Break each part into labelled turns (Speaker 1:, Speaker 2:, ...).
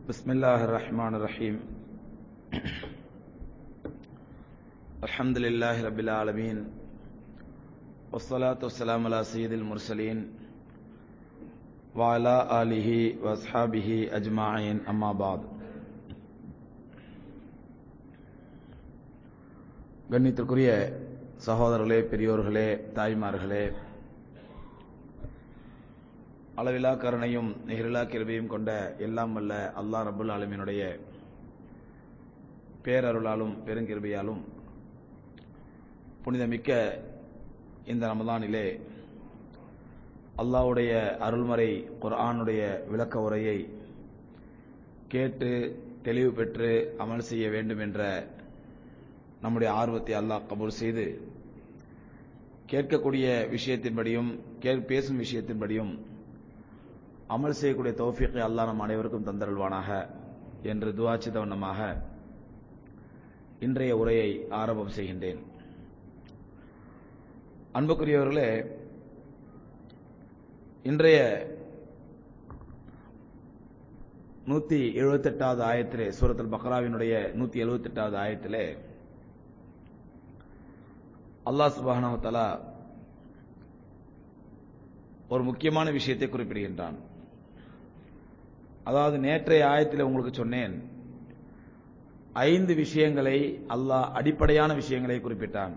Speaker 1: بسم الله الرحمن الرحيم الحمد لله رب العالمين والصلاة والسلام على سيد المرسلين وعلى آله وأصحابه أجمعين أما بعد கண்ணியத்திற்குரிய சகோதரர்களே பெரியோர்களே தாய்மார்களே அளவிலா கருணையும் நிகரிலா கிருபையும் கொண்ட எல்லாம் வல்ல அல்லாஹ் ரபுல் ஆலமீனுடைய பேரருளாலும் பெருங்கிருபையாலும் புனிதமிக்க இந்த ரமதானிலே அல்லாஹ்வுடைய அருள்மறை குர்ஆனுடைய விளக்க உரையை கேட்டு தெளிவு பெற்று அமல் செய்ய வேண்டும் என்ற நம்முடைய ஆர்வத்தை அல்லாஹ் கபூல் செய்து கேட்கக்கூடிய விஷயத்தின்படியும் பேசும் விஷயத்தின்படியும் அமல் செய்யக்கூடிய தௌஃபீக்கை அல்லாஹ் நம் அனைவருக்கும் தந்தருள்வானாக என்று துவாச்சித வண்ணமாக இன்றைய உரையை ஆரம்பம் செய்கின்றேன் அன்புக்குரியவர்களே இன்றைய நூத்தி எழுபத்தி எட்டாவது ஆயத்திலே சூரத்தல் பக்ராவினுடைய நூத்தி எழுபத்தி எட்டாவது ஆயத்திலே அல்லாஹ் சுபானவத்தலா ஒரு முக்கியமான விஷயத்தை குறிப்பிடுகின்றான் அதாவது நேற்றைய ஆயத்தில் உங்களுக்கு சொன்னேன் ஐந்து விஷயங்களை அல்லாஹ் அடிப்படையான விஷயங்களை குறிப்பிட்டான்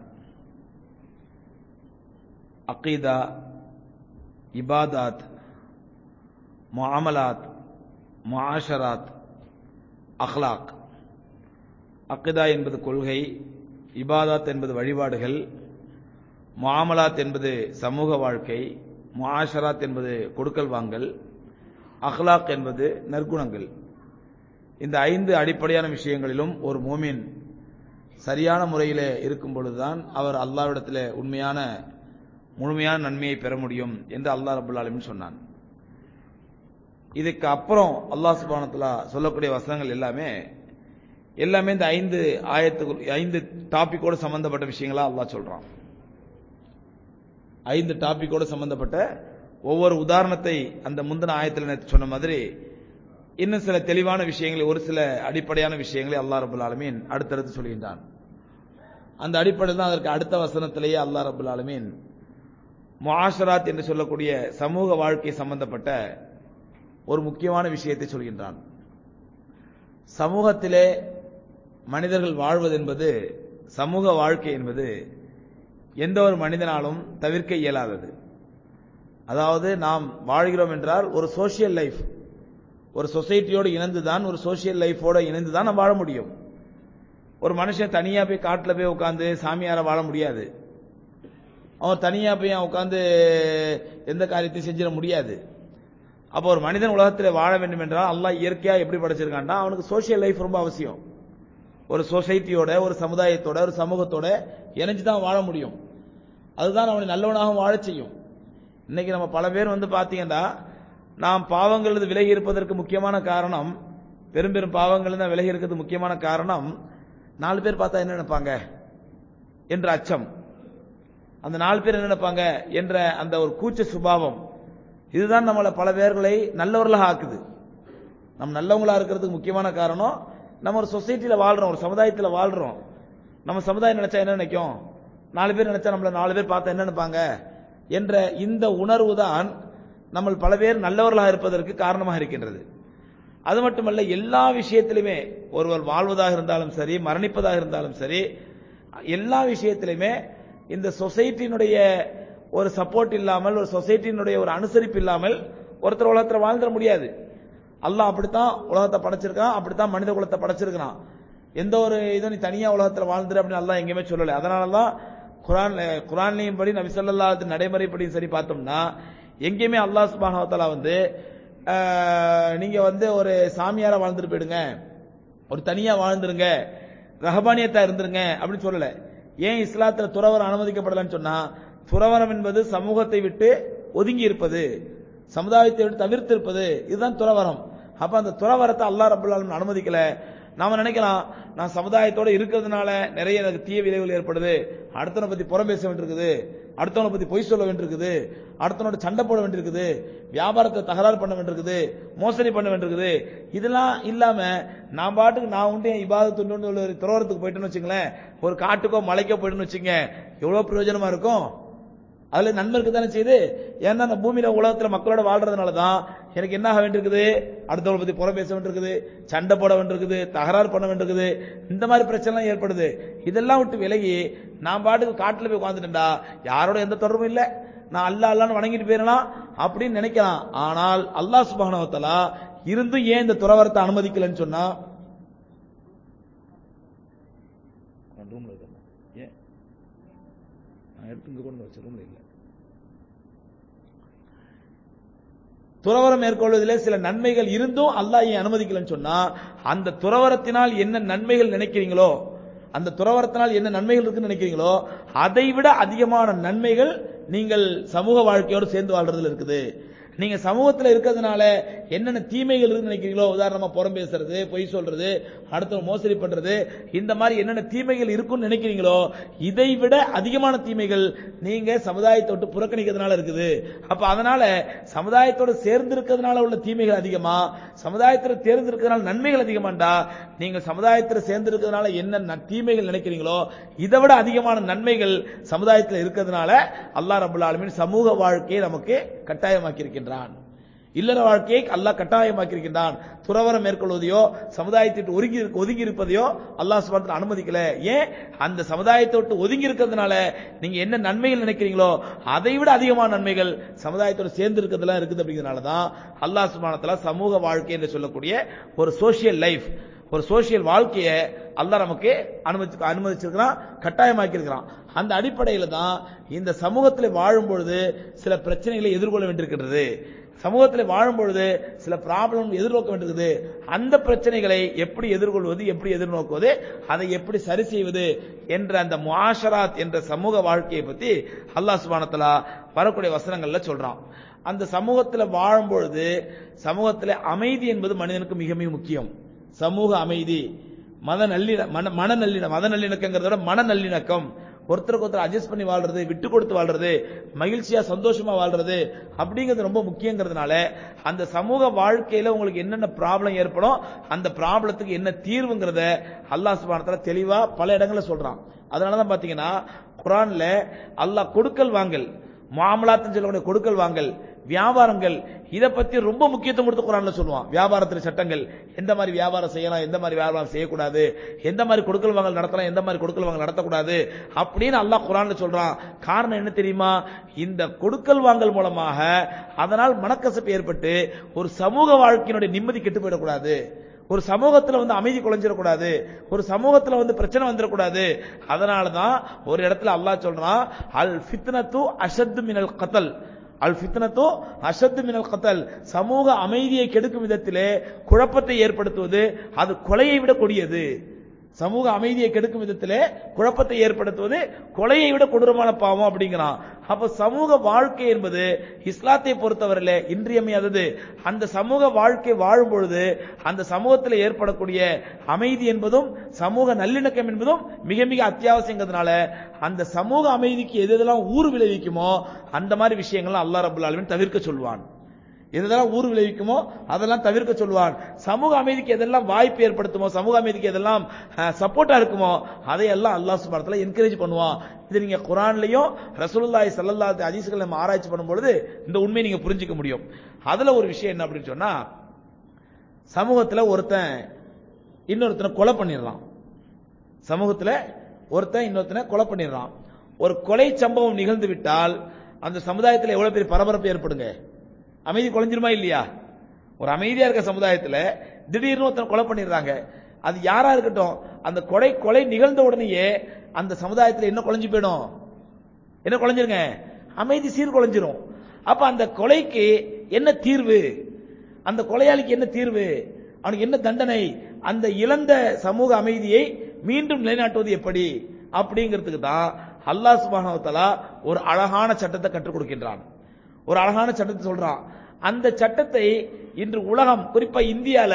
Speaker 1: அக்கீதா இபாதாத் முஅமலாத் முஆஷராத் அஹ்லாக் அக்கிதா என்பது கொள்கை இபாதாத் என்பது வழிபாடுகள் முஆமலாத் என்பது சமூக வாழ்க்கை முஆஷராத் என்பது கொடுக்கல் வாங்கல் அஹ்லாக் என்பது நற்குணங்கள் இந்த ஐந்து அடிப்படையான விஷயங்களிலும் ஒரு மோமின் சரியான முறையில் இருக்கும் பொழுதுதான் அவர் அல்லாவிடத்தில் உண்மையான முழுமையான நன்மையை பெற முடியும் என்று அல்லாஹ் ரபுல் ஆலமின் சொன்னான் இதுக்கு அப்புறம் அல்லாஹ் சுபானத்துல சொல்லக்கூடிய வசனங்கள் எல்லாமே எல்லாமே இந்த ஐந்து ஆயத்துக்கு ஐந்து டாபிக்கோடு சம்பந்தப்பட்ட விஷயங்களா அல்லாஹ் சொல்றான் ஐந்து டாபிக்கோடு சம்பந்தப்பட்ட ஒவ்வொரு உதாரணத்தை அந்த முந்தின ஆயத்தில் நேற்று சொன்ன மாதிரி இன்னும் சில தெளிவான விஷயங்களை ஒரு சில அடிப்படையான விஷயங்களை அல்லா ரபுல் ஆலமீன் அடுத்தடுத்து சொல்கின்றான் அந்த அடிப்படையில் தான் அதற்கு அடுத்த வசனத்திலேயே அல்லா ரபுல் ஆலமீன் முஆஷராத் என்று சொல்லக்கூடிய சமூக வாழ்க்கை சம்பந்தப்பட்ட ஒரு முக்கியமான விஷயத்தை சொல்கின்றான் சமூகத்திலே மனிதர்கள் வாழ்வது என்பது சமூக வாழ்க்கை என்பது எந்த ஒரு மனிதனாலும் தவிர்க்க இயலாதது அதாவது நாம் வாழ்கிறோம் என்றால் ஒரு சோசியல் லைஃப் ஒரு சொசைட்டியோடு இணைந்துதான் ஒரு சோசியல் லைஃபோட இணைந்து தான் நம்ம வாழ முடியும் ஒரு மனுஷன் தனியா போய் காட்டில் போய் உட்காந்து சாமியார வாழ முடியாது அவன் தனியா போய் உட்காந்து எந்த காரியத்தையும் செஞ்சிட முடியாது அப்போ ஒரு மனிதன் உலகத்தில் வாழ வேண்டும் என்றால் அல்லாஹ் இயற்கையா எப்படி படைச்சிருக்கான்டா அவனுக்கு சோசியல் லைஃப் ரொம்ப அவசியம் ஒரு சொசைட்டியோட ஒரு சமுதாயத்தோட ஒரு சமூகத்தோட இணைஞ்சு தான் வாழ முடியும் அதுதான் அவனை நல்லவனாக வாழ செய்யும் இன்னைக்கு நம்ம பல பேர் வந்து பாத்தீங்கன்னா நாம் பாவங்கள் விலகி இருப்பதற்கு முக்கியமான காரணம் பெரும் பெரும் பாவங்கள் தான் விலகி இருக்கிறது முக்கியமான காரணம் நாலு பேர் பார்த்தா என்ன நினைப்பாங்க என்ற அச்சம் அந்த நாலு பேர் என்ன நினைப்பாங்க என்ற அந்த ஒரு கூச்ச சுபாவம் இதுதான் நம்மளை பல பேர்களை நல்லவர்களாக ஆக்குது நம்ம நல்லவங்களா இருக்கிறதுக்கு முக்கியமான காரணம் நம்ம ஒரு சொசைட்டியில் வாழ்றோம் ஒரு சமுதாயத்தில் வாழ்றோம் நம்ம சமுதாயம் நினைச்சா என்ன நினைக்கும் நாலு பேர் நினைச்சா நம்மள நாலு பேர் பார்த்தா என்ன நினைப்பாங்க என்ற இந்த உணர்வு தான் நம்ம பல பேர் நல்லவர்களாக இருப்பதற்கு காரணமாக இருக்கின்றது அது மட்டுமல்ல எல்லா விஷயத்திலுமே ஒருவர் வாழ்வதாக இருந்தாலும் சரி மரணிப்பதாக இருந்தாலும் சரி எல்லா விஷயத்திலுமே இந்த சொசைட்டியினுடைய ஒரு சப்போர்ட் இல்லாமல் ஒரு சொசைட்டியினுடைய ஒரு அனுசரிப்பு இல்லாமல் ஒருத்தர் உலகத்தில் வாழ்ந்துட முடியாது அல்லாஹ் அப்படித்தான் உலகத்தை படைச்சிருக்கான் அப்படித்தான் மனித குலத்தை படைச்சிருக்கிறான் எந்த ஒரு இதுவும் நீ தனியா உலகத்தில் வாழ்ந்துரு அப்படின்னு அல்லாஹ் எங்கேயுமே சொல்லலை அதனாலதான் குரான் குரான்லையும் படி நபி சொல்லா நடைமுறைப்படி சரி பார்த்தோம்னா எங்கேயுமே அல்லாஹ் சுபானவத்தாலா வந்து நீங்க வந்து ஒரு சாமியாரா வாழ்ந்துட்டு போயிடுங்க ஒரு தனியா வாழ்ந்துருங்க ரஹபானியத்தா இருந்துருங்க அப்படின்னு சொல்லல ஏன் இஸ்லாத்துல துறவரம் அனுமதிக்கப்படலன்னு சொன்னா துறவரம் என்பது சமூகத்தை விட்டு ஒதுங்கி இருப்பது சமுதாயத்தை விட்டு தவிர்த்து இருப்பது இதுதான் துறவரம் அப்ப அந்த துறவரத்தை அல்லா ரபுல்லாலும் அனுமதிக்கல நாம நினைக்கலாம் நான் சமுதாயத்தோட இருக்கிறதுனால நிறைய எனக்கு தீய விளைவுகள் ஏற்படுது அடுத்தவனை பத்தி புறம் பேச வேண்டியிருக்குது அடுத்தவனை பத்தி பொய் சொல்ல வேண்டியிருக்குது அடுத்தவனோட சண்டை போட வேண்டியிருக்குது வியாபாரத்தை தகராறு பண்ண வேண்டியிருக்குது மோசடி பண்ண வேண்டியிருக்குது இதெல்லாம் இல்லாம நான் பாட்டுக்கு நான் உண்டு என் இபாதத்து உண்டு ஒரு துறவரத்துக்கு போயிட்டேன்னு வச்சுங்களேன் ஒரு காட்டுக்கோ மலைக்கோ போயிட்டுன்னு வச்சுங்க எவ்வளவு பிரயோஜனமா இருக்கும் அதுல நன்மை இருக்கு தானே செய்யுது ஏன்னா அந்த பூமியில உலகத்துல மக்களோட வாழ்றதுனால தான் எனக்கு என்ன ஆக வேண்டியிருக்குது அடுத்தவங்களை பத்தி புறம் பேச வேண்டியிருக்குது சண்டை போட வேண்டியிருக்குது தகராறு பண்ண வேண்டியிருக்குது இந்த மாதிரி பிரச்சனை ஏற்படுது இதெல்லாம் விட்டு விலகி நான் பாட்டுக்கு காட்டுல போய் உட்காந்துட்டேன்டா யாரோட எந்த தொடர்பும் இல்லை நான் அல்லா அல்லான்னு வணங்கிட்டு போயிடலாம் அப்படின்னு நினைக்கலாம் ஆனால் அல்லாஹ் சுபானவத்தலா இருந்தும் ஏன் இந்த துறவரத்தை அனுமதிக்கலன்னு சொன்னா ரூம்ல இருக்கேன் ஏன் நான் எடுத்து இங்க கொண்டு வச்ச ரூம்ல இல்ல துறவரம் மேற்கொள்வதிலே சில நன்மைகள் இருந்தும் அல்லாஹ் ஏன் அனுமதிக்கலன்னு சொன்னா அந்த துறவரத்தினால் என்ன நன்மைகள் நினைக்கிறீங்களோ அந்த துறவரத்தினால் என்ன நன்மைகள் இருக்குன்னு நினைக்கிறீங்களோ அதை விட அதிகமான நன்மைகள் நீங்கள் சமூக வாழ்க்கையோடு சேர்ந்து வாழ்றதுல இருக்குது நீங்க சமூகத்துல இருக்கிறதுனால என்னென்ன தீமைகள் இருக்குன்னு நினைக்கிறீங்களோ உதாரணமா புறம் பேசுறது பொய் சொல்றது அடுத்த மோசடி பண்றது இந்த மாதிரி என்னென்ன தீமைகள் இருக்குன்னு நினைக்கிறீங்களோ இதை விட அதிகமான தீமைகள் நீங்க சமுதாயத்தை விட்டு புறக்கணிக்கிறதுனால இருக்குது அப்ப அதனால சமுதாயத்தோடு சேர்ந்து இருக்கிறதுனால உள்ள தீமைகள் அதிகமா சமுதாயத்தில் தேர்ந்து இருக்கிறதுனால நன்மைகள் அதிகமாண்டா நீங்க சமுதாயத்தில் சேர்ந்து இருக்கிறதுனால என்ன ந- தீமைகள் நினைக்கிறீங்களோ இதை விட அதிகமான நன்மைகள் சமுதாயத்தில் இருக்கிறதுனால அல்லாஹ் ரபுல் ஆலமீன் சமூக வாழ்க்கையை நமக்கு கட்டாயமாக்கி இருக்கின்றான் இல்லற வாழ்க்கையை அல்லாஹ் கட்டாயமாக்கி இருக்கின்றான் துறவரம் மேற்கொள்வதையோ சமுதாயத்தை விட்டு ஒதுங்கி இருக்க- ஒதுங்கி இருப்பதையோ அல்லாஹ் சுப்ஹானஹு அனுமதிக்கல ஏன் அந்த சமுதாயத்தை விட்டு ஒதுங்கி இருக்கிறதுனால நீங்க என்ன நன்மைகள் நினைக்கிறீங்களோ அதை விட அதிகமான நன்மைகள் சமுதாயத்தோட சேர்ந்து இருக்கிறதுலாம் இருக்குது அப்படிங்கிறதுனால தான் அல்லாஹ் சுப்ஹானஹு சமூக வாழ்க்கை என்று சொல்லக்கூடிய ஒரு சோஷியல் லைஃப் ஒரு சோஷியல் வாழ்க்கையை அல்லாஹ் நமக்கு அனுமதி அனுமதிச்சிருக்கிறான் கட்டாயமாக்கி இருக்கிறான் அந்த அடிப்படையில் தான் இந்த சமூகத்தில் வாழும் பொழுது சில பிரச்சனைகளை எதிர்கொள்ள வேண்டியிருக்கிறது சமூகத்தில் வாழும் பொழுது சில ப்ராப்ளம் எதிர்நோக்க வேண்டியிருக்குது அந்த பிரச்சனைகளை எப்படி எதிர்கொள்வது எப்படி எதிர்நோக்குவது அதை எப்படி சரி செய்வது என்ற அந்த முஆஷராத் என்ற சமூக வாழ்க்கையை பத்தி அல்லாஹ் சுப்ஹானஹு வ தஆலா வரக்கூடிய வசனங்கள்ல சொல்றான் அந்த சமூகத்தில் வாழும் பொழுது சமூகத்தில் அமைதி என்பது மனிதனுக்கு மிக மிக முக்கியம் சமூக அமைதி மத நல்லிண மன மன நல்லிண மத நல்லிணக்கங்கிறத விட மன நல்லிணக்கம் ஒருத்தருக்கு ஒருத்தர் அட்ஜஸ்ட் பண்ணி வாழ்றது விட்டு கொடுத்து வாழ்றது மகிழ்ச்சியா சந்தோஷமா வாழ்றது அப்படிங்கிறது ரொம்ப முக்கியங்கிறதுனால அந்த சமூக வாழ்க்கையில உங்களுக்கு என்னென்ன ப்ராப்ளம் ஏற்படும் அந்த ப்ராப்ளத்துக்கு என்ன தீர்வுங்கிறத அல்லாஹ் சுபானத்துல தெளிவா பல இடங்கள்ல சொல்றான் அதனாலதான் பாத்தீங்கன்னா குரான்ல அல்லாஹ் கொடுக்கல் வாங்கல் மாமலாத்துன்னு சொல்லக்கூடிய கொடுக்கல் வாங்கல் வியாபாரங்கள் இத பத்தி ரொம்ப முக்கியத்துவம் கொடுத்து குரான்ல சொல்லுவான் வியாபாரத்துல சட்டங்கள் எந்த மாதிரி வியாபாரம் செய்யலாம் எந்த மாதிரி வியாபாரம் செய்யக்கூடாது எந்த மாதிரி கொடுக்கல் வாங்கல் நடத்தலாம் எந்த மாதிரி கொடுக்கல் வாங்கல் நடத்தக்கூடாது அப்படின்னு அல்லாஹ் குரான்ல சொல்றான் காரணம் என்ன தெரியுமா இந்த கொடுக்கல் வாங்கல் மூலமாக அதனால் மனக்கசப்பு ஏற்பட்டு ஒரு சமூக வாழ்க்கையினுடைய நிம்மதி கெட்டு போயிடக்கூடாது ஒரு சமூகத்துல வந்து அமைதி குலைஞ்சிடக்கூடாது ஒரு சமூகத்துல வந்து பிரச்சனை வந்துடக்கூடாது அதனால தான் ஒரு இடத்துல அல்லாஹ் சொல்றான் அல் ஃபித்னத்து அஷத்து மினல் கத்தல் அல் ஃபித்னத்து அஷத்து மினல் கத்தல் சமூக அமைதியை கெடுக்கும் விதத்திலே குழப்பத்தை ஏற்படுத்துவது அது கொலையை விட கொடியது சமூக அமைதியை கெடுக்கும் விதத்திலே குழப்பத்தை ஏற்படுத்துவது கொலையை விட கொடூரமான பாவம் அப்படிங்கிறான் அப்ப சமூக வாழ்க்கை என்பது இஸ்லாத்தை பொறுத்தவரையில இன்றியமையாதது அந்த சமூக வாழ்க்கை வாழும் பொழுது அந்த சமூகத்தில் ஏற்படக்கூடிய அமைதி என்பதும் சமூக நல்லிணக்கம் என்பதும் மிக மிக அத்தியாவசியங்கிறதுனால அந்த சமூக அமைதிக்கு எது எதெல்லாம் ஊறு விளைவிக்குமோ அந்த மாதிரி விஷயங்கள்லாம் அல்லாஹ் ரபுல் ஆலமீன் தவிர்க்க சொல்வான் எதெல்லாம் ஊர் விளைவிக்குமோ அதெல்லாம் தவிர்க்க சொல்வான் சமூக அமைதிக்கு எதெல்லாம் வாய்ப்பு ஏற்படுத்துமோ சமூக அமைதிக்கு எதெல்லாம் சப்போர்ட்டா இருக்குமோ அதையெல்லாம் அல்லாஹ் சுபானத்துல என்கரேஜ் பண்ணுவான் இது நீங்க குரான்லயும் ரசூலுல்லாஹி ஸல்லல்லாஹு அலைஹி ஹதீஸ்களை நம்ம ஆராய்ச்சி பண்ணும்பொழுது இந்த உண்மையை நீங்க புரிஞ்சுக்க முடியும் அதுல ஒரு விஷயம் என்ன அப்படின்னு சொன்னா சமூகத்துல ஒருத்தன் இன்னொருத்தனை கொலை பண்ணிடுறான் சமூகத்துல ஒருத்தன் இன்னொருத்தனை கொலை பண்ணிடுறான் ஒரு கொலை சம்பவம் நிகழ்ந்து விட்டால் அந்த சமுதாயத்தில் எவ்வளவு பெரிய பரபரப்பு ஏற்படுங்க அமைதி குலைஞ்சிருமா இல்லையா ஒரு அமைதியா இருக்க சமுதாயத்துல திடீர்னு ஒருத்தனை கொலை பண்ணிடுறாங்க அது யாரா இருக்கட்டும் அந்த கொலை கொலை நிகழ்ந்த உடனேயே அந்த சமுதாயத்தில் என்ன குலைஞ்சு போயிடும் என்ன குலைஞ்சிருங்க அமைதி சீர்குலைஞ்சிரும் அப்ப அந்த கொலைக்கு என்ன தீர்வு அந்த கொலையாளிக்கு என்ன தீர்வு அவனுக்கு என்ன தண்டனை அந்த இழந்த சமூக அமைதியை மீண்டும் நிலைநாட்டுவது எப்படி அப்படிங்கிறதுக்கு தான் அல்லாஹ் சுப்ஹானஹு வ தஆலா ஒரு அழகான சட்டத்தை கற்றுக் கொடுக்கின்றான் ஒரு அழகான சட்டத்தை சொல்றான் அந்த சட்டத்தை இன்று உலகம் குறிப்பா இந்தியால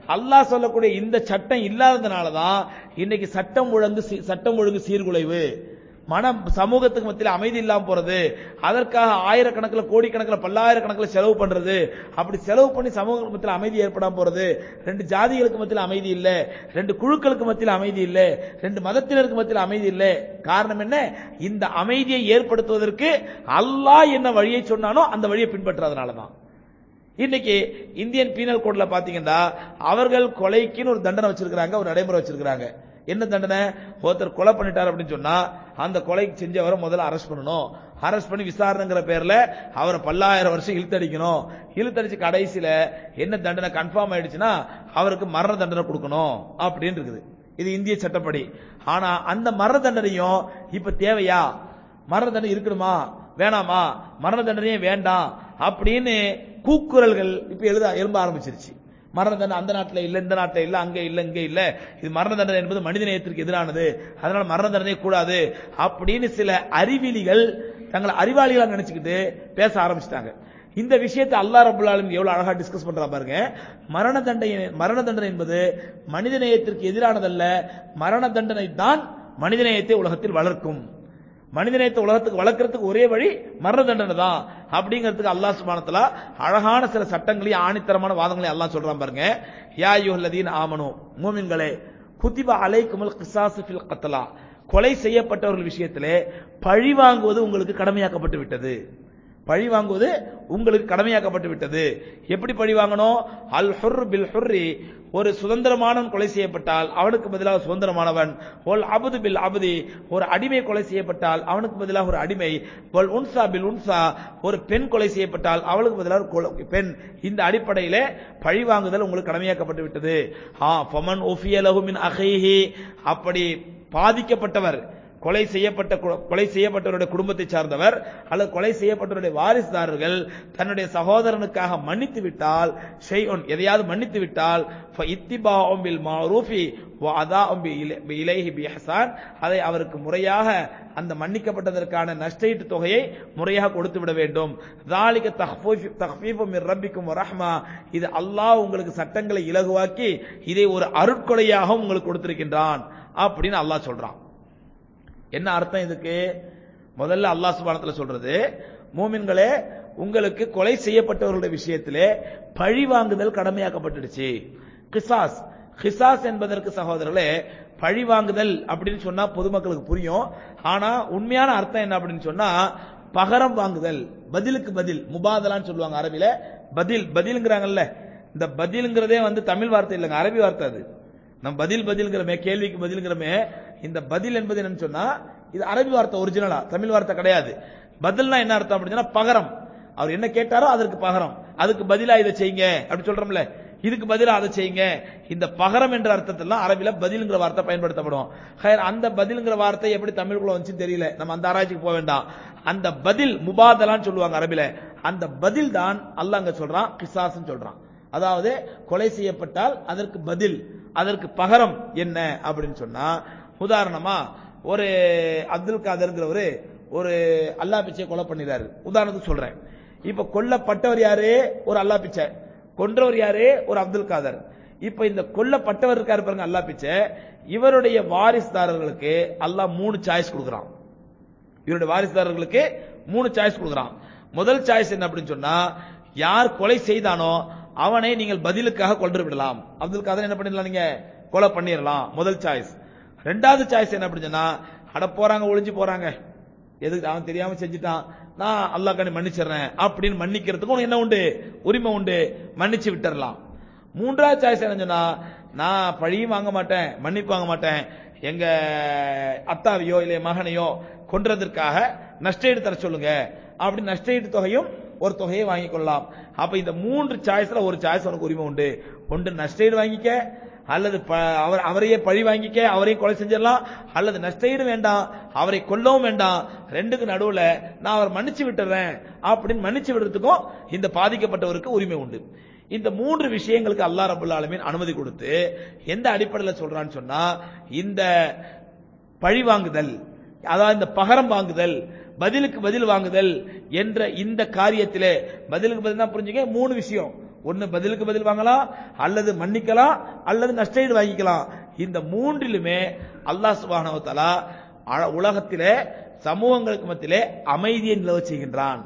Speaker 1: அல்லாஹ் சொல்லக்கூடிய இந்த சட்டம் இல்லாததுனால தான் இன்னைக்கு சட்டம் ஒழுங்கு சீ- சட்டம் ஒழுங்கு சீர்குலைவு மனம் சமூகத்துக்கு மத்தியில் அமைதி இல்லாம போறது அதற்காக ஆயிரக்கணக்கில் கோடிக்கணக்கில் பல்லாயிரக்கணக்கில் செலவு பண்றது அப்படி செலவு பண்ணி சமூகத்துக்கு மத்தியில் அமைதி ஏற்படாம போறது ரெண்டு ஜாதிகளுக்கு மத்தியில் அமைதி இல்ல ரெண்டு குழுக்களுக்கு மத்தியில் அமைதி இல்ல ரெண்டு மதத்தினருக்கு மத்தியில் அமைதி இல்ல காரணம் என்ன இந்த அமைதியை ஏற்படுத்துவதற்கு அல்லாஹ் என்ன வழியை சொன்னானோ அந்த வழியை பின்பற்றாதனால தான் இன்னைக்கு இந்தியன் பீனல் கோட்ல பாத்தீங்கன்னா அவர்கள் கொலைக்குன்னு ஒரு தண்டனை வச்சிருக்காங்க ஒரு நடைமுறை வச்சிருக்காங்க என்ன தண்டனை ஒருத்தர் கொலை பண்ணிட்டார் அப்படின்னு சொன்னா அந்த கொலை செஞ்சவரை முதல்ல அரெஸ்ட் பண்ணணும் அரெஸ்ட் பண்ணி விசாரணைங்கிற பேர்ல அவரை பல்லாயிரம் வருஷம் இழுத்தடிக்கணும் இழுத்தடிச்சு கடைசியில என்ன தண்டனை கன்ஃபார்ம் ஆயிடுச்சுன்னா அவருக்கு மரண தண்டனை கொடுக்கணும் அப்படின்னு இருக்குது இது இந்திய சட்டப்படி ஆனா அந்த மரண தண்டனையும் இப்ப தேவையா மரண தண்டனை இருக்கணுமா வேணாமா மரண தண்டனையே வேண்டாம் அப்படின்னு கூக்குரல்கள் இப்ப எழுத எழும்ப ஆரம்பிச்சிருச்சு மரண தண்டனை அந்த நாட்டுல இல்ல இந்த நாட்டுல இல்ல அங்க இல்ல இங்க இல்ல இது மரண தண்டனை என்பது மனித நேயத்திற்கு எதிரானது அதனால மரண தண்டனை கூடாது அப்படின்னு சில அறிவிலிகள் தங்களை அறிவாளிகளா நினைச்சுக்கிட்டு பேச ஆரம்பிச்சிட்டாங்க இந்த விஷயத்தை அல்லாஹ் ரபுல் ஆலமீன் எவ்வளவு அழகா டிஸ்கஸ் பண்றா பாருங்க மரண தண்டனை மரண தண்டனை என்பது மனித நேயத்திற்கு எதிரானதல்ல மரண தண்டனை தான் மனித நேயத்தை உலகத்தில் வளர்க்கும் மனிதநேயத்தை உலகத்துக்கு வளர்க்கறதுக்கு ஒரே வழி மரண தண்டனை தான் அப்படிங்கிறதுக்கு அல்லாஹ் சுபானத்துல அழகான சில சட்டங்களையும் ஆணித்தரமான வாதங்களையும் அல்லாஹ் சொல்றான் பாருங்க யா யுஹல்லதீன் ஆமனு மூமின்களே குதிப அலைக்குமுல் கிசாசு ஃபில் கத்லா கொலை செய்யப்பட்டவர்கள் விஷயத்திலே பழி வாங்குவது உங்களுக்கு கடமையாக்கப்பட்டு விட்டது பழி வாங்குவது உங்களுக்கு கடமையாக்கப்பட்டு விட்டது எப்படி பழி வாங்கணும் அல் ஹுர் பில் ஹுர்ரி ஒரு சுதந்திரமானவன் கொலை செய்யப்பட்டால் அவனுக்கு பதிலாக சுதந்திரமானவன் ஒல் அபுது பில் அபுதி ஒரு அடிமை கொலை செய்யப்பட்டால் அவனுக்கு பதிலாக ஒரு அடிமை ஒல் உன்சா பில் உன்சா ஒரு பெண் கொலை செய்யப்பட்டால் அவளுக்கு பதிலாக ஒரு கொலை- பெண் இந்த அடிப்படையிலே பழி வாங்குதல் உங்களுக்கு கடமையாக்கப்பட்டு விட்டது ஆ ஃபமன் உஃபியலஹு மின் அகைஹி அப்படி பாதிக்கப்பட்டவர் கொலை செய்யப்பட்ட கு- கொலை செய்யப்பட்டவருடைய குடும்பத்தை சார்ந்தவர் அல்லது கொலை செய்யப்பட்டவருடைய வாரிசுதாரர்கள் தன்னுடைய சகோதரனுக்காக மன்னித்து விட்டால் ஷைஉன் எதையாவது மன்னித்து விட்டால் இத்திபாஉம் பில் மாரூஃபி வ அதாஉம் பி இலை- பி இலைஹி பி இஹ்சான் அதை அவருக்கு முறையாக அந்த மன்னிக்கப்பட்டதற்கான நஷ்டஈட்டு தொகையை முறையாக கொடுத்து விட வேண்டும் ذَلِكَ تَخْفِيفُ تَخْفِيفٌ مِنْ رَبِّكُمْ وَرَحْمَةٌ இது அல்லாஹ் உங்களுக்கு சட்டங்களை இலகுவாக்கி இதை ஒரு அருட்கொடையாக உங்களுக்கு கொடுத்திருக்கின்றான் அப்படின்னு அல்லாஹ் சொல்றான் என்ன அர்த்தம் இதுக்கு முதல்ல அல்லாஹ் சுபானத்துல சொல்றது மூமின்களே உங்களுக்கு கொலை செய்யப்பட்டவர்களுடைய விஷயத்திலே பழி வாங்குதல் கடமையாக்கப்பட்டுடுச்சு கிசாஸ் கிசாஸ் என்பதற்கு சகோதரர்களே பழி வாங்குதல் அப்படின்னு சொன்னா பொதுமக்களுக்கு புரியும் ஆனா உண்மையான அர்த்தம் என்ன அப்படின்னு சொன்னா பகரம் வாங்குதல் பதிலுக்கு பதில் முபாதலான்னு சொல்லுவாங்க அரபில பதில் பதில்ங்கிறாங்கல்ல இந்த பதில்ங்கிறதே வந்து தமிழ் வார்த்தை இல்லைங்க அரபி வார்த்தை அது நம்ம பதில் பதில்ங்கிறமே கேள்விக்கு பதில்ங்கிறமே இந்த பதில் என்பது என்னன்னு சொன்னா இது அரபி வார்த்தை ஒரிஜினலா தமிழ் வார்த்தை கிடையாது பதில்னா என்ன அர்த்தம் அப்படின்னு சொன்னா பகரம் அவர் என்ன கேட்டாரோ அதற்கு பகரம் அதுக்கு பதிலா இதை செய்யுங்க அப்படி சொல்றோம்ல இதுக்கு பதிலா அதை செய்யுங்க இந்த பகரம் என்ற அர்த்தத்தில் அரபில பதில்ங்கிற வார்த்தை பயன்படுத்தப்படும் ஹைர், அந்த பதில்ங்கிற வார்த்தை எப்படி தமிழுக்குள்ள வந்துச்சுன்னு தெரியல நம்ம அந்த ஆராய்ச்சிக்கு போக வேண்டாம் அந்த பதில் முபாதலான்னு சொல்லுவாங்க அரபில அந்த பதில் தான் அல்லாஹ் அங்க சொல்றான் கிசாஸ்ன்னு சொல்றான் அதாவது கொலை செய்யப்பட்டால் அதற்கு பதில் அதற்கு பகரம் என்ன அப்படின்னு சொன்னா உதாரணமா ஒரு அப்துல் காதர்ங்கிறவரு ஒரு அல்லா பிச்சை கொலை பண்ணிறாரு உதாரணத்துக்கு சொல்றேன் இப்ப கொல்லப்பட்டவர் யாரு ஒரு அல்லா பிச்சை கொன்றவர் யாரு ஒரு அப்துல் காதர் இப்ப இந்த கொல்லப்பட்டவர் இருக்காரு பாருங்க அல்லா பிச்சை இவருடைய வாரிசுதாரர்களுக்கு அல்லாஹ் மூணு சாய்ஸ் கொடுக்குறான் இவருடைய வாரிசுதாரர்களுக்கு மூணு சாய்ஸ் கொடுக்குறான் முதல் சாய்ஸ் என்ன அப்படின்னு சொன்னா யார் கொலை செய்தானோ அவனை நீங்கள் பதிலுக்காக கொன்று விடலாம் அப்துல் காதர் என்ன பண்ணிடலாம் நீங்க கொலை பண்ணிடலாம் முதல் சாய்ஸ் ரெண்டாவது சாய்ஸ் என்ன அப்படின்னு சொன்னா அட போறாங்க ஒளிஞ்சு போறாங்க எதுக்கு அவன் தெரியாம செஞ்சுட்டான் நான் அல்லாஹ் கண்ணி மன்னிச்சிடுறேன் அப்படின்னு மன்னிக்கிறதுக்கு உனக்கு என்ன உண்டு உரிமை உண்டு மன்னிச்சு விட்டுறலாம் மூன்றாவது சாய்ஸ் என்ன சொன்னா நான் பழியும் வாங்க மாட்டேன் மன்னிப்பு வாங்க மாட்டேன் எங்க அத்தாவையோ இல்லை மகனையோ கொன்றதற்காக நஷ்டஈடு தர சொல்லுங்க அப்படி நஷ்டஈடு தொகையும் ஒரு தொகையை வாங்கிக் கொள்ளலாம் அப்ப இந்த மூன்று சாய்ஸ்ல ஒரு சாய்ஸ் உனக்கு உரிமை உண்டு ஒன்று நஷ்டஈடு வாங்கிக்க அல்லது ப- அவர் அவரையே பழி வாங்கிக்க அவரையும் கொலை செஞ்சிடலாம் அல்லது நஷ்டஈடு வேண்டாம் அவரை கொல்லவும் வேண்டாம் ரெண்டுக்கு நடுவுல நான் அவர் மன்னிச்சு விட்டுறேன் அப்படின்னு மன்னிச்சு விடுறதுக்கும் இந்த பாதிக்கப்பட்டவருக்கு உரிமை உண்டு இந்த மூன்று விஷயங்களுக்கு அல்லாஹ் ரபுல் ஆலமீன் அனுமதி கொடுத்து எந்த அடிப்படையில் சொல்றான்னு சொன்னா இந்த பழி வாங்குதல் அதாவது இந்த பகரம் வாங்குதல் பதிலுக்கு பதில் வாங்குதல் என்ற இந்த காரியத்திலே பதிலுக்கு பதில் தான் புரிஞ்சுங்க மூணு விஷயம் ஒன்னு பதிலுக்கு பதில் வாங்கலாம் அல்லது மன்னிக்கலாம் அல்லது நஷ்டஈடு வாங்கிக்கலாம் இந்த மூன்றிலுமே அல்லாஹ் சுப்ஹானஹு வ தஆலா அ- உலகத்திலே சமூகங்களுக்கு மத்தியிலே அமைதியை நிலவ செய்கின்றான்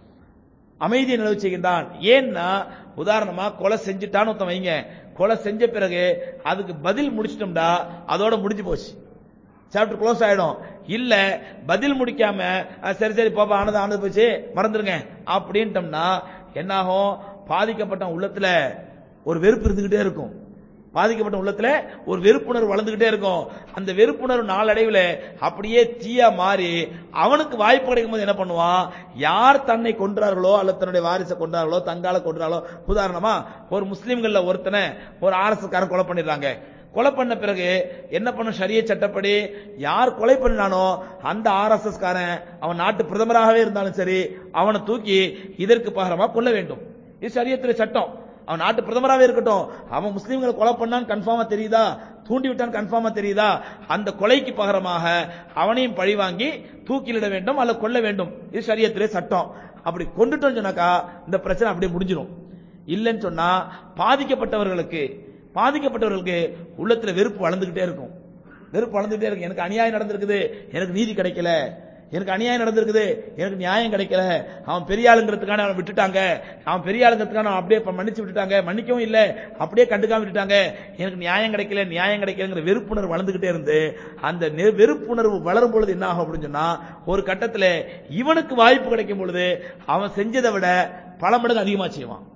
Speaker 1: அமைதியை நிலவு செய்கின்றான் ஏன்னா உதாரணமா கொலை செஞ்சுட்டான்னு ஒருத்தன் வைங்க கொலை செஞ்ச பிறகு அதுக்கு பதில் முடிச்சிட்டோம்டா அதோட முடிஞ்சு போச்சு சாப்டர் க்ளோஸ் ஆயிடும் இல்ல பதில் முடிக்காம அஹ், சரி சரி பாப்பா ஆனது ஆனது போச்சு மறந்துருங்க அப்படின்ட்டோம்னா என்னாகும் பாதிக்கப்பட்ட உள்ளத்துல ஒரு வெறுப்பு இருந்துகிட்டே இருக்கும் பாதிக்கப்பட்ட உள்ளத்துல ஒரு வெறுப்புணர்வு வளர்ந்துகிட்டே இருக்கும் அந்த வெறுப்புணர்வு நாளடைவில் அப்படியே தீயா மாறி அவனுக்கு வாய்ப்பு கிடைக்கும் போது என்ன பண்ணுவான் யார் தன்னை கொன்றார்களோ அல்லது தன்னுடைய வாரிசை கொன்றார்களோ தங்கால கொன்றார்களோ உதாரணமா ஒரு முஸ்லிம்கள்ல ஒருத்தனை ஒரு ஆர்எஸ் காரன் கொலை பண்ணிடுறாங்க கொலை பண்ண பிறகு என்ன பண்ணும் ஷரிய சட்டப்படி யார் கொலை பண்ணினானோ அந்த ஆர்எஸ்எஸ் காரன் அவன் நாட்டு பிரதமராகவே இருந்தாலும் சரி அவனை தூக்கி இதற்கு பகரமா கொல்ல வேண்டும் இது சரியத்துல சட்டம் அவன் நாட்டு பிரதமராகவே இருக்கட்டும் அவன் முஸ்லீம்களை கொலை பண்ணான்னு கன்ஃபார்மா தெரியுதா தூண்டி விட்டான் கன்ஃபார்மா தெரியுதா அந்த கொலைக்கு பகரமாக அவனையும் பழி வாங்கி தூக்கிலிட வேண்டும் அல்ல கொல்ல வேண்டும் இது சரியத்திலே சட்டம் அப்படி கொண்டுட்டோம்னு சொன்னாக்கா இந்த பிரச்சனை அப்படியே முடிஞ்சிடும் இல்லைன்னு சொன்னா பாதிக்கப்பட்டவர்களுக்கு பாதிக்கப்பட்டவர்களுக்கு உள்ளத்துல வெறுப்பு வளர்ந்துகிட்டே இருக்கும் வெறுப்பு வளர்ந்துகிட்டே இருக்கு எனக்கு அநியாயம் நடந்திருக்குது எனக்கு நீதி கிடைக்கல எனக்கு அநியாயம் நடந்திருக்குது எனக்கு நியாயம் கிடைக்கல அவன் பெரிய ஆளுங்கிறதுக்கான அவனை விட்டுட்டாங்க அவன் பெரிய ஆளுங்கிறதுக்கான அவன் அப்படியே இப்ப மன்னிச்சு விட்டுட்டாங்க மன்னிக்கவும் இல்ல அப்படியே கண்டுக்காம விட்டுட்டாங்க எனக்கு நியாயம் கிடைக்கல நியாயம் கிடைக்கலங்கிற வெறுப்புணர்வு வளர்ந்துகிட்டே இருந்து அந்த நெ- வெறுப்புணர்வு வளரும் பொழுது என்ன ஆகும் அப்படின்னு சொன்னா ஒரு கட்டத்துல இவனுக்கு வாய்ப்பு கிடைக்கும் பொழுது அவன் செஞ்சதை விட பல மடங்கு அதிகமா செய்வான்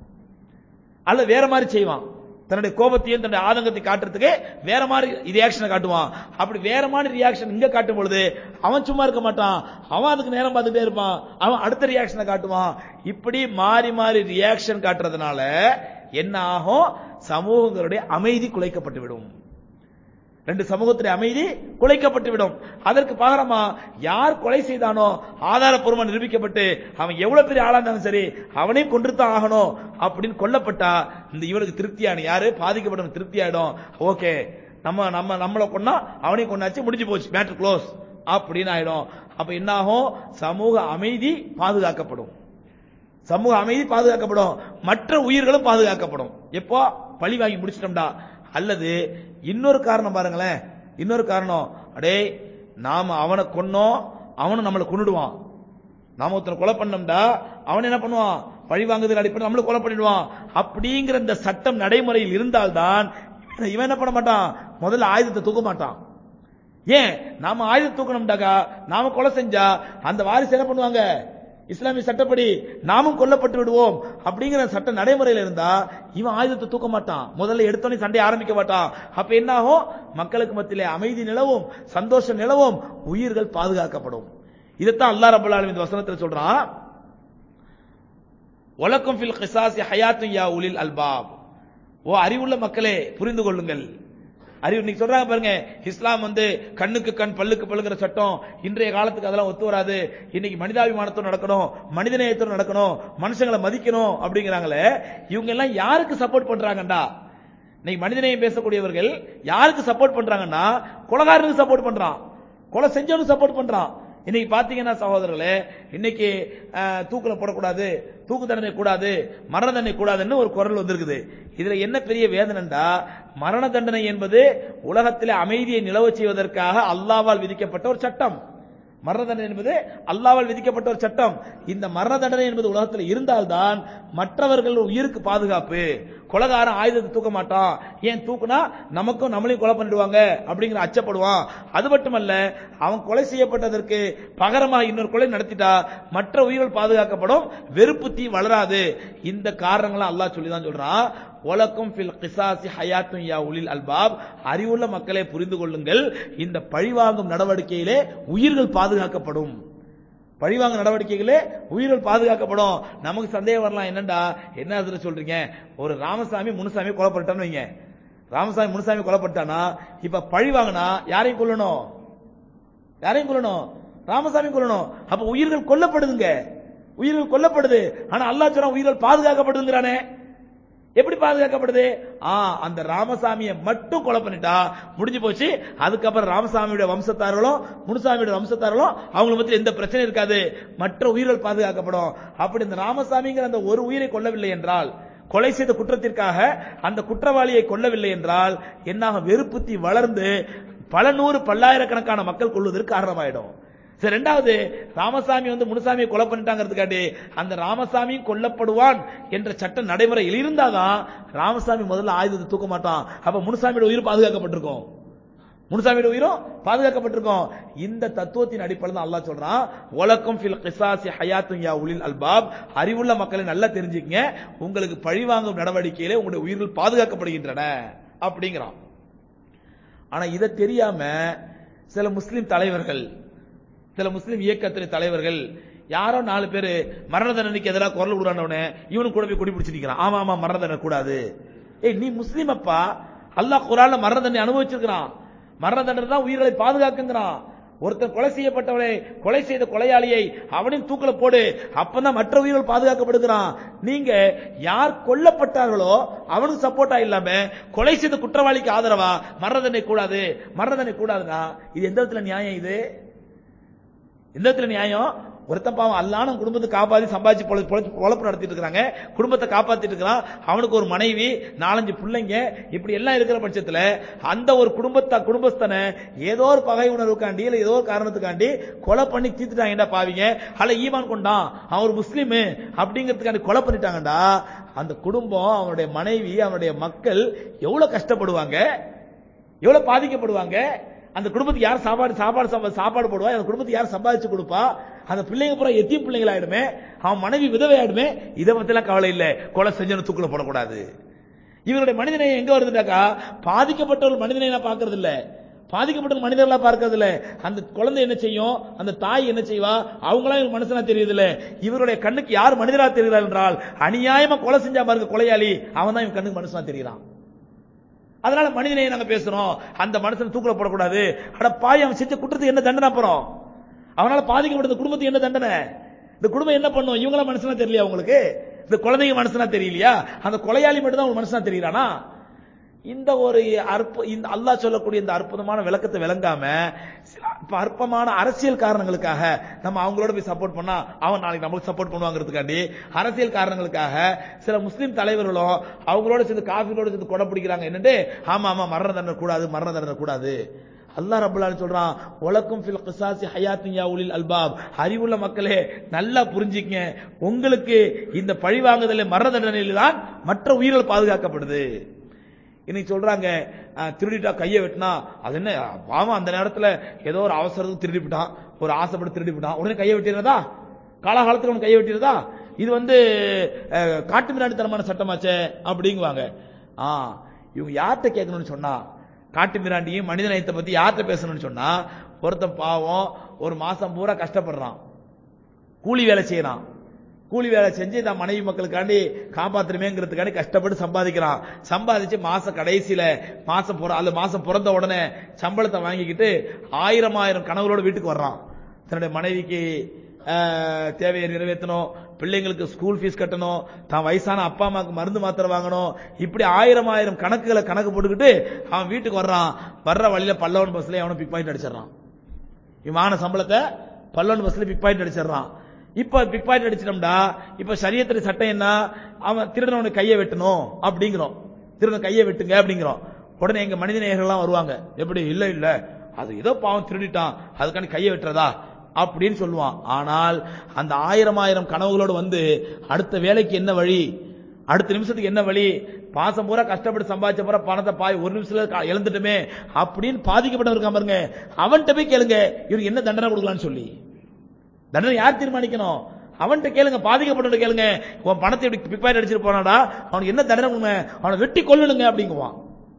Speaker 1: அல்ல வேற மாதிரி செய்வான் தன்னுடைய கோபத்தையும் தன்னுடைய ஆதங்கத்தை காட்டுறதுக்கு வேற மாதிரி ரியாக்ஷனை காட்டுவான் அப்படி வேற மாதிரி ரியாக்ஷன் இங்க காட்டும் பொழுது அவன் சும்மா இருக்க மாட்டான் அவன் அதுக்கு நேரம் பார்த்துட்டே இருப்பான் அவன் அடுத்த ரியாக்ஷனை காட்டுவான் இப்படி மாறி மாறி ரியாக்ஷன் காட்டுறதுனால என்ன ஆகும் சமூகங்களுடைய அமைதி குலைக்கப்பட்டு விடும் ரெண்டு சமூகத்துடைய அமைதி குலைக்கப்பட்டு விடும் அதற்கு பகரமா யார் கொலை செய்தானோ ஆதாரப்பூர்வமா நிரூபிக்கப்பட்டு அவன் எவ்வளவு பெரிய ஆளா இருந்தாலும் சரி அவனையும் கொன்றுதான் ஆகணும் அப்படின்னு கொல்லப்பட்டா இந்த இவனுக்கு திருப்தியான யாரு பாதிக்கப்பட்டவன் திருப்தி ஆயிடும் ஓகே நம்ம நம்ம நம்மளை கொன்னா அவனையும் கொண்டாச்சு முடிஞ்சு போச்சு மேட்டர் க்ளோஸ் அப்படின்னு ஆயிடும் அப்ப என்ன ஆகும் சமூக அமைதி பாதுகாக்கப்படும் சமூக அமைதி பாதுகாக்கப்படும் மற்ற உயிர்களும் பாதுகாக்கப்படும் எப்போ பழி வாங்கி முடிச்சிட்டோம்டா அல்லது இன்னொரு காரணம் பாருங்களேன் இன்னொரு காரணம் அடே நாம அவனை கொன்னோம் அவனும் நம்மளை கொன்னுடுவான் நாம ஒருத்தனை கொலை பண்ணோம்டா அவன் என்ன பண்ணுவான் பழி வாங்குதல் அடிப்படை நம்மள கொலை பண்ணிடுவான் அப்படிங்கிற இந்த சட்டம் நடைமுறையில் இருந்தால்தான் இவன் இவன் என்ன பண்ண மாட்டான் முதல்ல ஆயுதத்தை தூக்க மாட்டான் ஏன் நாம ஆயுதம் தூக்கணும்டாக்கா நாம கொலை செஞ்சா அந்த வாரிசு என்ன பண்ணுவாங்க இஸ்லாமிய சட்டப்படி நாமும் கொல்லப்பட்டு விடுவோம் அப்படிங்கிற சட்ட நடைமுறையில் இருந்தா இவன் ஆயுதத்தை தூக்க மாட்டான் முதல்ல எடுத்தோடனே சண்டை ஆரம்பிக்க மாட்டான் அப்ப என்ன ஆகும் மக்களுக்கு மத்தியிலே அமைதி நிலவும் சந்தோஷம் நிலவும் உயிர்கள் பாதுகாக்கப்படும் இதைத்தான் அல்லாஹ் ரப்பல் ஆலமீன் இந்த வசனத்தில் சொல்றான் ஒலக்கும் ஃபில் கிசாசி ஹயாத்தும் யா உலில் அல்பாப் ஓ அறிவுள்ள மக்களே புரிந்து கொள்ளுங்கள் அறிவு இன்னைக்கு சொல்றாங்க பாருங்க இஸ்லாம் வந்து கண்ணுக்கு கண் பல்லுக்கு பல்லுங்கிற சட்டம் இன்றைய காலத்துக்கு அதெல்லாம் ஒத்து வராது இன்னைக்கு மனிதாபிமானத்தோடு நடக்கணும் மனிதநேயத்தோடு நடக்கணும் மனுஷங்களை மதிக்கணும் அப்படிங்கிறாங்களே இவங்க எல்லாம் யாருக்கு சப்போர்ட் பண்றாங்கடா இன்னைக்கு மனிதநேயம் பேசக்கூடியவர்கள் யாருக்கு சப்போர்ட் பண்றாங்கன்னா கொலகாரனுக்கு சப்போர்ட் பண்றான் கொலை செஞ்சவனுக்கு சப்போர்ட் பண்றான் இன்னைக்கு பாத்தீங்கன்னா சகோதரர்களே இன்னைக்கு அஹ், தூக்குல போடக்கூடாது தூக்கு தண்டனை கூடாது மரண தண்டனை கூடாதுன்னு ஒரு குரல் வந்திருக்குது இதுல என்ன பெரிய வேதனைண்டா மரண தண்டனை என்பது உலகத்திலே அமைதியை நிலவச் செய்வதற்காக அல்லாவால் விதிக்கப்பட்ட ஒரு சட்டம் மரண தண்டனை என்பது அல்லாவால் விதிக்கப்பட்ட ஒரு சட்டம் இந்த மரண தண்டனை என்பது உலகத்தில் இருந்தால்தான் மற்றவர்கள் உயிருக்கு பாதுகாப்பு கொலகாரன் ஆயுதத்தை தூக்க மாட்டான் ஏன் தூக்குனா நமக்கும் நம்மளையும் கொலை பண்ணிடுவாங்க அப்படிங்கிற அச்சப்படுவான் அது மட்டுமல்ல அவன் கொலை செய்யப்பட்டதற்கு பகரமாக இன்னொரு கொலை நடத்திட்டா மற்ற உயிர்கள் பாதுகாக்கப்படும் வெறுப்பு தீ வளராது இந்த காரணங்களை அல்லாஹ் சொல்லி தான் சொல்றான் ஒலக்கும் ஃபில் கிசாசி ஹயாத்தும் யா உலில் அல்பாப் அறிவுள்ள மக்களே புரிந்து கொள்ளுங்கள் இந்த பழிவாங்கும் நடவடிக்கையிலே உயிர்கள் பாதுகாக்கப்படும் பழிவாங்க நடவடிக்கைகளே உயிர்கள் பாதுகாக்கப்படும் நமக்கு சந்தேகம் வரலாம் என்னண்டா என்ன அதுல சொல்றீங்க ஒரு ராமசாமி முனுசாமி கொலைப்பட்டான்னு வைங்க ராமசாமி முனுசாமி கொலைப்பட்டானா இப்ப பழி வாங்கினா யாரையும் கொல்லணும் யாரையும் கொல்லணும் ராமசாமி கொல்லணும் அப்ப உயிர்கள் கொல்லப்படுதுங்க உயிர்கள் கொல்லப்படுது ஆனா அல்லாஹ் சொன்னா உயிர்கள் பாதுகாக்கப்படுதுங்கிறானே எப்படி பாதுகாக்கப்படுது ஆ அந்த ராமசாமியை மட்டும் கொலை பண்ணிட்டா முடிஞ்சு போச்சு அதுக்கப்புறம் ராமசாமியோட வம்சத்தார்களும் முனுசாமியோட வம்சத்தார்களும் அவங்க மத்தியில் எந்த பிரச்சனை இருக்காது மற்ற உயிர்கள் பாதுகாக்கப்படும் அப்படி இந்த ராமசாமிங்கிற அந்த ஒரு உயிரை கொல்லவில்லை என்றால் கொலை செய்த குற்றத்திற்காக அந்த குற்றவாளியை கொல்லவில்லை என்றால் என்னாக வெறுப்புத்தி வளர்ந்து பல நூறு பல்லாயிரக்கணக்கான மக்கள் கொள்வதற்கு காரணமாயிடும் சரி ரெண்டாவது ராமசாமி வந்து முனுசாமியை கொலை பண்ணிட்டாங்கிறதுக்காண்டி அந்த ராமசாமியும் கொல்லப்படுவான் என்ற சட்ட நடைமுறையில் இருந்தாதான் ராமசாமி முதல்ல ஆயுதத்தை தூக்க மாட்டான் அப்ப முனுசாமியோட உயிர் பாதுகாக்கப்பட்டிருக்கும் முனுசாமியோட உயிரும் பாதுகாக்கப்பட்டிருக்கும் இந்த தத்துவத்தின் அடிப்படையில் தான் அல்லாஹ் சொல்றான் உலகம் ஃபில் கிசாசி ஹயாத்தும் யா உலில் அல்பாப் அறிவுள்ள மக்களை நல்லா தெரிஞ்சுக்கங்க உங்களுக்கு பழிவாங்கும் நடவடிக்கையிலே உங்களுடைய உயிர்கள் பாதுகாக்கப்படுகின்றன அப்படிங்கிறான் ஆனா இதை தெரியாம சில முஸ்லிம் தலைவர்கள் சில முஸ்லிம் இயக்கத்தின் தலைவர்கள் யாரோ நாலு பேர் மரண தண்டனைக்கு எதிராக குரல் விடுறானவனே இவனும் கூட போய் கொடி பிடிச்சு நிக்கிறான் ஆமா ஆமா மரண தண்டனை கூடாது ஏய் நீ முஸ்லீம் அப்பா அல்லாஹ் குரான்ல மரண தண்டனை அனுபவிச்சிருக்கிறான் மரண தண்டனை தான் உயிர்களை பாதுகாக்குங்கிறான் ஒருத்தன் கொலை செய்யப்பட்டவனை கொலை செய்த கொலையாளியை அவனையும் தூக்கல போடு அப்பதான் மற்ற உயிர்கள் பாதுகாக்கப்படுகிறான் நீங்க யார் கொல்லப்பட்டார்களோ அவனுக்கு சப்போர்ட்டா இல்லாம கொலை செய்த குற்றவாளிக்கு ஆதரவா மரண தண்டனை கூடாது மரண தண்டனை கூடாதுன்னா இது எந்த விதத்துல நியாயம் இது எந்த விதத்துல நியாயம் ஒருத்தன் பாவம் அல்லான குடும்பத்தை காப்பாத்தி சம்பாதிச்சு பொழ- பொழச்சு பொழப்பு நடத்திட்டு இருக்காங்க குடும்பத்தை காப்பாத்திட்டு இருக்கிறான் அவனுக்கு ஒரு மனைவி நாலஞ்சு பிள்ளைங்க இப்படி எல்லாம் இருக்கிற பட்சத்துல அந்த ஒரு குடும்பத்தை குடும்பஸ்தனை ஏதோ ஒரு பகை உணர்வுக்காண்டி இல்ல ஏதோ ஒரு காரணத்துக்காண்டி கொலை பண்ணி தீர்த்துட்டாங்கடா பாவிங்க அல்ல ஈமான் கொண்டான் அவன் ஒரு முஸ்லீம் அப்படிங்கிறதுக்காண்டி கொலை பண்ணிட்டாங்கடா அந்த குடும்பம் அவனுடைய மனைவி அவனுடைய மக்கள் எவ்வளவு கஷ்டப்படுவாங்க எவ்வளவு பாதிக்கப்படுவாங்க அந்த குடும்பத்துக்கு யார் சாப்பாடு சாப்பாடு சம்பா- சாப்பாடு போடுவா அந்த குடும்பத்துக்கு யார் சம்பாதிச்சு கொடுப்பா அந்த பிள்ளைங்க பூரா எத்தியும் பிள்ளைகள் ஆயிடுமே அவன் மனைவி விதவை ஆயிடுமே இதை பத்திலாம் கவலை இல்ல கொலை செஞ்சவன தூக்குல போடக்கூடாது இவருடைய மனிதநேயம் எங்க வருதுட்டாக்கா பாதிக்கப்பட்ட ஒரு மனிதனை பார்க்கறது இல்ல பாதிக்கப்பட்ட மனிதர்களா பார்க்கறது இல்ல அந்த குழந்தை என்ன செய்யும் அந்த தாய் என்ன செய்வா அவங்களா இவங்க மனுஷனா தெரியுது இல்ல இவருடைய கண்ணுக்கு யார் மனிதரா தெரிகிறார் என்றால் அநியாயமா கொலை செஞ்சா பாருங்க கொலையாளி அவன் தான் இவன் கண்ணுக்கு மனுஷனா தெரிகிறான் அதனால மனிதனையை நாங்க பேசுறோம் அந்த மனுஷன் தூக்கில போடக்கூடாது அட பாய் அவன் செஞ்ச குற்றத்துக்கு என்ன தண்டனை அப்புறம் அவனால பாதிக்கப்பட்ட குடும்பத்துக்கு என்ன தண்டனை இந்த குடும்பம் என்ன பண்ணும் இவங்கள மனுஷனா தெரியலையா உங்களுக்கு இந்த குழந்தைங்க மனுஷனா தெரியலையா அந்த கொலையாளி மட்டும் தான் ஒரு மனுஷனா தெரியறானா இந்த ஒரு அற்ப இந்த அல்லாஹ் சொல்லக்கூடிய இந்த அற்புதமான விளக்கத்தை விளங்காம சில இப்ப அற்பமான அரசியல் காரணங்களுக்காக நம்ம அவங்களோட போய் சப்போர்ட் பண்ணா அவன் நாளைக்கு நம்மளுக்கு சப்போர்ட் பண்ணுவாங்கிறதுக்காண்டி அரசியல் காரணங்களுக்காக சில முஸ்லிம் தலைவர்களும் அவங்களோட சேர்ந்து காஃபிகளோட சேர்ந்து கொடை பிடிக்கிறாங்க என்னட்டு ஆமா ஆமா மரண தண்டனை கூடாது மரண தண்டனை கூடாது அல்லாஹ் ரப்பல் ஆலமீன் சொல்றான் உலக்கும் ஃபில் கிசாசி ஹயாத்தின் யா உலில் அல்பாப் அறிவுள்ள மக்களே நல்லா புரிஞ்சுக்கங்க உங்களுக்கு இந்த பழிவாங்குதல் மரண தண்டனையில் தான் மற்ற உயிர்கள் பாதுகாக்கப்படுது இன்னைக்கு சொல்றாங்க அஹ், திருடிட்டா கையை வெட்டினா அது என்ன பாவம் அந்த நேரத்துல ஏதோ ஒரு அவசரத்துக்கு திருடிவிட்டான் ஒரு ஆசைப்பட்டு திருடிவிட்டான் உடனே கையை வெட்டிடுறதா காலகாலத்துல உனக்கு கையை வெட்டிடுறதா இது வந்து அஹ், காட்டு மிராண்டித்தனமான சட்டமாச்சே அப்படிங்குவாங்க ஆ இவங்க யார்கிட்ட கேட்கணும்னு சொன்னா காட்டு மிராண்டியும் மனித நேயத்தை பத்தி யார்கிட்ட பேசணும்னு சொன்னா ஒருத்தன் பாவம் ஒரு மாசம் பூரா கஷ்டப்படுறான் கூலி வேலை செய்யறான் கூலி வேலை செஞ்சு தான் மனைவி மக்களுக்காண்டி காப்பாத்துறமேங்கிறதுக்காண்டி கஷ்டப்பட்டு சம்பாதிக்கிறான் சம்பாதிச்சு மாசம் கடைசியில மாசம் பிற அல்ல மாசம் பிறந்த உடனே சம்பளத்தை வாங்கிக்கிட்டு ஆயிரம் ஆயிரம் கனவுகளோட வீட்டுக்கு வர்றான் தன்னுடைய மனைவிக்கு ஆஹ், தேவையை நிறைவேற்றணும் பிள்ளைங்களுக்கு ஸ்கூல் ஃபீஸ் கட்டணும் தான் வயசான அப்பா அம்மாவுக்கு மருந்து மாத்திரை வாங்கணும் இப்படி ஆயிரம் ஆயிரம் கணக்குகளை கணக்கு போட்டுக்கிட்டு அவன் வீட்டுக்கு வர்றான் வர்ற வழியில பல்லவன் பஸ்ல அவனை பிக் பாயிண்ட் அடிச்சிடறான் இவன் சம்பளத்தை பல்லவன் பஸ்ல பிக் பாயிண்ட் அடிச்சிடறான் இப்ப பிக் பாயிண்ட் அடிச்சிட்டோம்டா இப்ப சரியத்துல சட்டம் என்ன அவன் திருடனவனை கையை வெட்டணும் அப்படிங்கிறோம் திருடன் கையை வெட்டுங்க அப்படிங்கிறோம் உடனே எங்க மனித நேயர்கள்லாம் வருவாங்க எப்படி இல்ல இல்ல அது ஏதோ பாவம் திருடிட்டான் அதுக்காண்டி கையை வெட்டுறதா அப்படின்னு சொல்லுவான் ஆனால் அந்த ஆயிரம் ஆயிரம் கனவுகளோடு வந்து அடுத்த வேலைக்கு என்ன வழி அடுத்த நிமிஷத்துக்கு என்ன வழி பாசம் பூரா கஷ்டப்பட்டு சம்பாதிச்ச பூரா பணத்தை பாய் ஒரு நிமிஷத்துல க- இழந்துட்டுமே அப்படின்னு பாதிக்கப்பட்டவன் இருக்கான் பாருங்க அவன்கிட்ட போய் கேளுங்க இவருக்கு என்ன தண்டனை கொடுக்கலாம்னு சொல்லி தண்டனை யார் தீர்மானிக்கணும் அவன்கிட்ட கேளுங்க பாதிக்கப்பட்டவன் கேளுங்க உன் பணத்தை இப்படி பிக்பாயிட் அடிச்சிட்டு போனாடா அவனுக்கு என்ன தண்டனை கொடுங்க அவனை வெட்டி கொல்லணுங்க அப்படிங்குவான்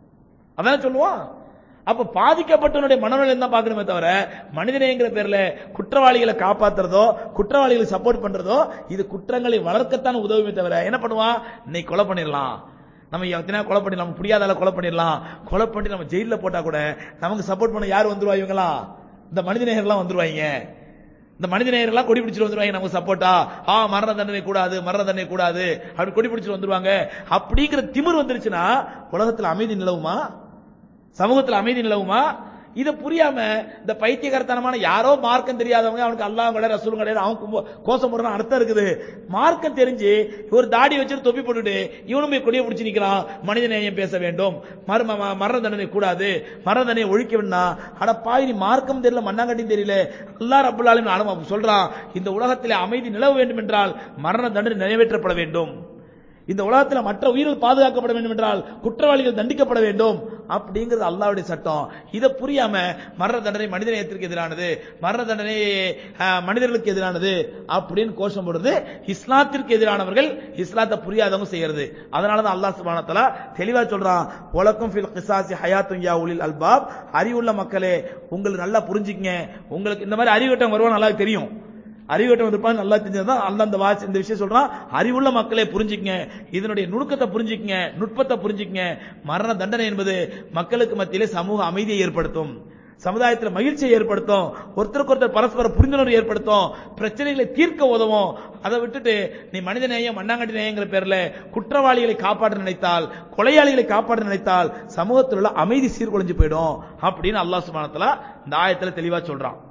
Speaker 1: அதானே சொல்லுவான் அப்ப பாதிக்கப்பட்டவனுடைய மனநிலை தான் பார்க்கணுமே தவிர மனிதநேயங்கிற பேர்ல குற்றவாளிகளை காப்பாத்துறதோ குற்றவாளிகளுக்கு சப்போர்ட் பண்றதோ இது குற்றங்களை வளர்க்கத்தான் உதவுமே தவிர என்ன பண்ணுவான் இன்னைக்கு கொலை பண்ணிடலாம் நம்ம எத்தனை கொலை பண்ணிடலாம் நமக்கு புரியாதால கொலை பண்ணிடலாம் கொலை பண்ணி நம்ம ஜெயில போட்டா கூட நமக்கு சப்போர்ட் பண்ண யார் வந்துருவா இவங்களா இந்த மனிதநேயர்கள்லாம் வந்துருவாங்க இந்த மனித நேயர்கள்லாம் கொடி பிடிச்சிட்டு வந்துருவாங்க நமக்கு சப்போர்ட்டா ஆ மரண தண்டனை கூடாது மரண தண்டனை கூடாது அப்படி கொடி பிடிச்சிட்டு வந்துருவாங்க அப்படிங்கிற திமிர் வந்துருச்சுன்னா உலகத்துல அமைதி நிலவுமா சமூகத்துல அமைதி நிலவுமா இத புரியாம இந்த பைத்தியகரத்தனமான யாரோ மார்க்கம் தெரியாதவங்க அவனுக்கு அல்லாஹ் கிடையாது ரசூலும் கிடையாது அவன் கும்ப- கோஷம் போடுறான் அர்த்தம் இருக்குது மார்க்கம் தெரிஞ்சு ஒரு தாடி வச்சுட்டு தொப்பி போட்டுட்டு இவனும் போய் கொடியை பிடிச்சி நிக்கிறான் மனித நேயம் பேச வேண்டும் மர்ம ம- மரண தண்டனை கூடாது மரண தண்டனை ஒழிக்க வேண்டாம் அட பாய் நீ மார்க்கம் தெரியல மண்ணாங்கட்டியும் தெரியல அல்லாஹ் ரப்பல் ஆலமீன் ஆலம் சொல்றான் இந்த உலகத்திலே அமைதி நிலவ வேண்டும் என்றால் மரண தண்டனை நிறைவேற்றப்பட வேண்டும் இந்த உலகத்தில் மற்ற உயிர்கள் பாதுகாக்கப்பட வேண்டும் என்றால் குற்றவாளிகள் தண்டிக்கப்பட வேண்டும் அப்படிங்கிறது அல்லாஹ்வுடைய சட்டம் இதை புரியாம மரண தண்டனை மனித நேயத்திற்கு எதிரானது மரண தண்டனை அஹ், மனிதர்களுக்கு எதிரானது அப்படின்னு கோஷம் போடுறது இஸ்லாத்திற்கு எதிரானவர்கள் இஸ்லாத்தை புரியாதவங்க செய்யறது அதனால தான் அல்லாஹ் சுப்ஹானஹு வ தஆலா தெளிவா சொல்றான் உலகம் ஃபில் கிசாசி ஹயாத்துன் யா உலில் அல்பாப் அறிவுள்ள மக்களே உங்களுக்கு நல்லா புரிஞ்சுக்கங்க உங்களுக்கு இந்த மாதிரி அறிவட்டம் வருவான் நல்லா தெரியும் அறிவட்டம் இருப்பான் நல்லா தெரிஞ்சதுதான் அல்ல அந்த வாட்ச் இந்த விஷயம் சொல்றான் அறிவுள்ள மக்களே புரிஞ்சுக்கங்க இதனுடைய நுணுக்கத்தை புரிஞ்சுக்கங்க நுட்பத்தை புரிஞ்சுக்கங்க மரண தண்டனை என்பது மக்களுக்கு மத்தியிலே சமூக அமைதியை ஏற்படுத்தும் சமுதாயத்தில் மகிழ்ச்சியை ஏற்படுத்தும் ஒருத்தருக்கு ஒருத்தர் பரஸ்பர புரிந்துணர்வு ஏற்படுத்தும் பிரச்சனைகளை தீர்க்க உதவும் அதை விட்டுட்டு நீ மனித நேயம் மண்ணாங்கட்டி நேயங்கிற பேர்ல குற்றவாளிகளை காப்பாற்ற நினைத்தால் கொலையாளிகளை காப்பாற்ற நினைத்தால் சமூகத்தில் உள்ள அமைதி சீர்குலைஞ்சு போயிடும் அப்படின்னு அல்லாஹ் சுப்ஹானஹு வ தஆலா இந்த ஆயத்துல தெளிவா சொல்றான்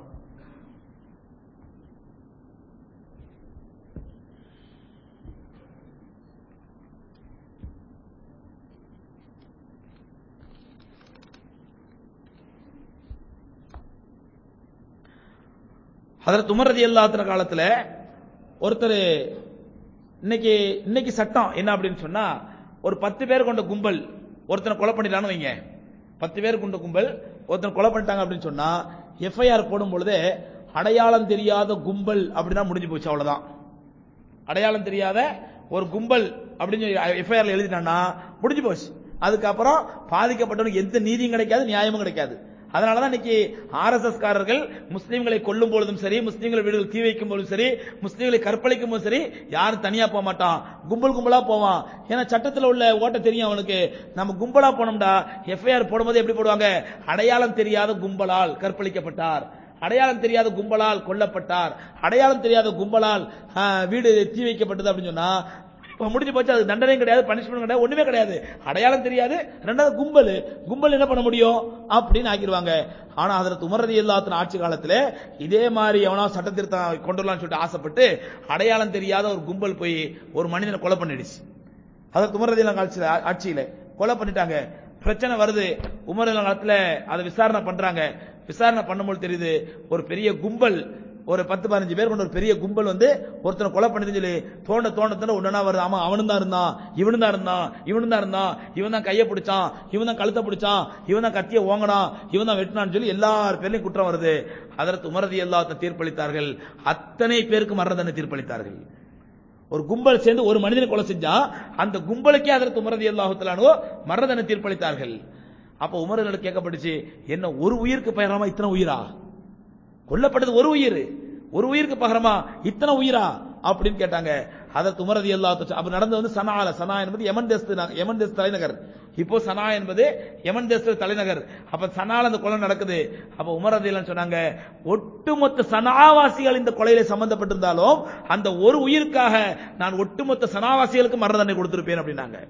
Speaker 1: ஹதரத் உமர் ரதி காலத்துல ஒருத்தர் இன்னைக்கு இன்னைக்கு சட்டம் என்ன அப்படின்னு சொன்னா ஒரு பத்து பேர் கொண்ட கும்பல் ஒருத்தனை கொலை பண்ணிட்டான்னு வைங்க பத்து பேர் கொண்ட கும்பல் ஒருத்தனை கொலை பண்ணிட்டாங்க அப்படின்னு சொன்னா எஃப்ஐஆர் போடும் பொழுது அடையாளம் தெரியாத கும்பல் அப்படின்னா முடிஞ்சு போச்சு அவ்வளவுதான் அடையாளம் தெரியாத ஒரு கும்பல் அப்படின்னு எஃப்ஐஆர்ல எழுதிட்டான்னா முடிஞ்சு போச்சு அதுக்கப்புறம் பாதிக்கப்பட்டவனுக்கு எந்த நீதியும் கிடைக்காது நியாயமும் கிடைக்காது அதனாலதான் இன்னைக்கு ஆர்எஸ்எஸ் காரர்கள் முஸ்லீம்களை கொல்லும் பொழுதும் சரி முஸ்லீம்களை வீடுகள் தீ வைக்கும் பொழுதும் சரி முஸ்லீம்களை கற்பழிக்கும் போதும் சரி யாரும் தனியா போக மாட்டான் கும்பல் கும்பலா போவான் ஏன்னா சட்டத்தில் உள்ள ஓட்ட தெரியும் அவனுக்கு நம்ம கும்பலா போனோம்டா எஃப்ஐஆர் போடும்போது எப்படி போடுவாங்க அடையாளம் தெரியாத கும்பலால் கற்பழிக்கப்பட்டார் அடையாளம் தெரியாத கும்பலால் கொல்லப்பட்டார் அடையாளம் தெரியாத கும்பலால் ஆ, வீடு தீ வைக்கப்பட்டது அப்படின்னு சொன்னா இப்ப முடிஞ்சு போச்சு அது தண்டனையும் கிடையாது பனிஷ்மெண்ட் கிடையாது ஒண்ணுமே கிடையாது அடையாளம் தெரியாது ரெண்டாவது கும்பல் கும்பல் என்ன பண்ண முடியும் அப்படின்னு ஆக்கிடுவாங்க ஆனா அதற்கு உமரதி இல்லாத்தின ஆட்சி காலத்துல இதே மாதிரி எவனா சட்ட திருத்தம் கொண்டு வரலாம்னு சொல்லிட்டு ஆசைப்பட்டு அடையாளம் தெரியாத ஒரு கும்பல் போய் ஒரு மனிதனை கொலை பண்ணிடுச்சு அதற்கு உமரதி காலத்துல ஆட்சியில கொலை பண்ணிட்டாங்க பிரச்சனை வருது உமர் காலத்துல அதை விசாரணை பண்றாங்க விசாரணை பண்ணும்போது தெரியுது ஒரு பெரிய கும்பல் ஒரு பத்து பதினஞ்சு பேர் கொண்ட ஒரு பெரிய கும்பல் வந்து ஒருத்தனை கொலை பண்ணிதுன்னு சொல்லி தோண்ட தோண்ட தோண்ட ஒன்னா வருது ஆமா அவனும் தான் இருந்தான் இவனும் தான் இருந்தான் இவனும் தான் இருந்தான் இவன் தான் கையை பிடிச்சான் இவன் தான் கழுத்தை பிடிச்சான் இவன் தான் கத்தியை ஓங்கினான் இவன் தான் வெட்டினான்னு சொல்லி எல்லார் பேர்லயும் குற்றம் வருது அதற்கு உமரதி எல்லாத்த தீர்ப்பளித்தார்கள் அத்தனை பேருக்கு மரண தண்டனை தீர்ப்பளித்தார்கள் ஒரு கும்பல் சேர்ந்து ஒரு மனிதனை கொலை செஞ்சா அந்த கும்பலுக்கே அதற்கு உமரதி அல்லாஹுத்தலானோ மரணதனை தீர்ப்பளித்தார்கள் அப்ப உமரர்களுக்கு கேட்கப்பட்டுச்சு என்ன ஒரு உயிருக்கு பகரமா இத்தனை உயிரா கொல்லப்பட்டது ஒரு உயிர் ஒரு உயிருக்கு பகரமா இத்தனை உயிரா அப்படின்னு கேட்டாங்க அதற்கு உமரதி அல்லா அப்ப நடந்து வந்து சனால சனா என்பது யமன் தேசத்து ந- யமன் தேச தலைநகர் இப்போ சனா என்பது யமன் தேச தலைநகர் அப்ப சனால அந்த கொலை நடக்குது அப்ப உமரதி சொன்னாங்க ஒட்டுமொத்த சனாவாசிகள் இந்த கொலையில சம்பந்தப்பட்டிருந்தாலும் அந்த ஒரு உயிருக்காக நான் ஒட்டுமொத்த சனாவாசிகளுக்கு மரண தண்டனை கொடுத்திருப்பேன் அப்படின்னாங்க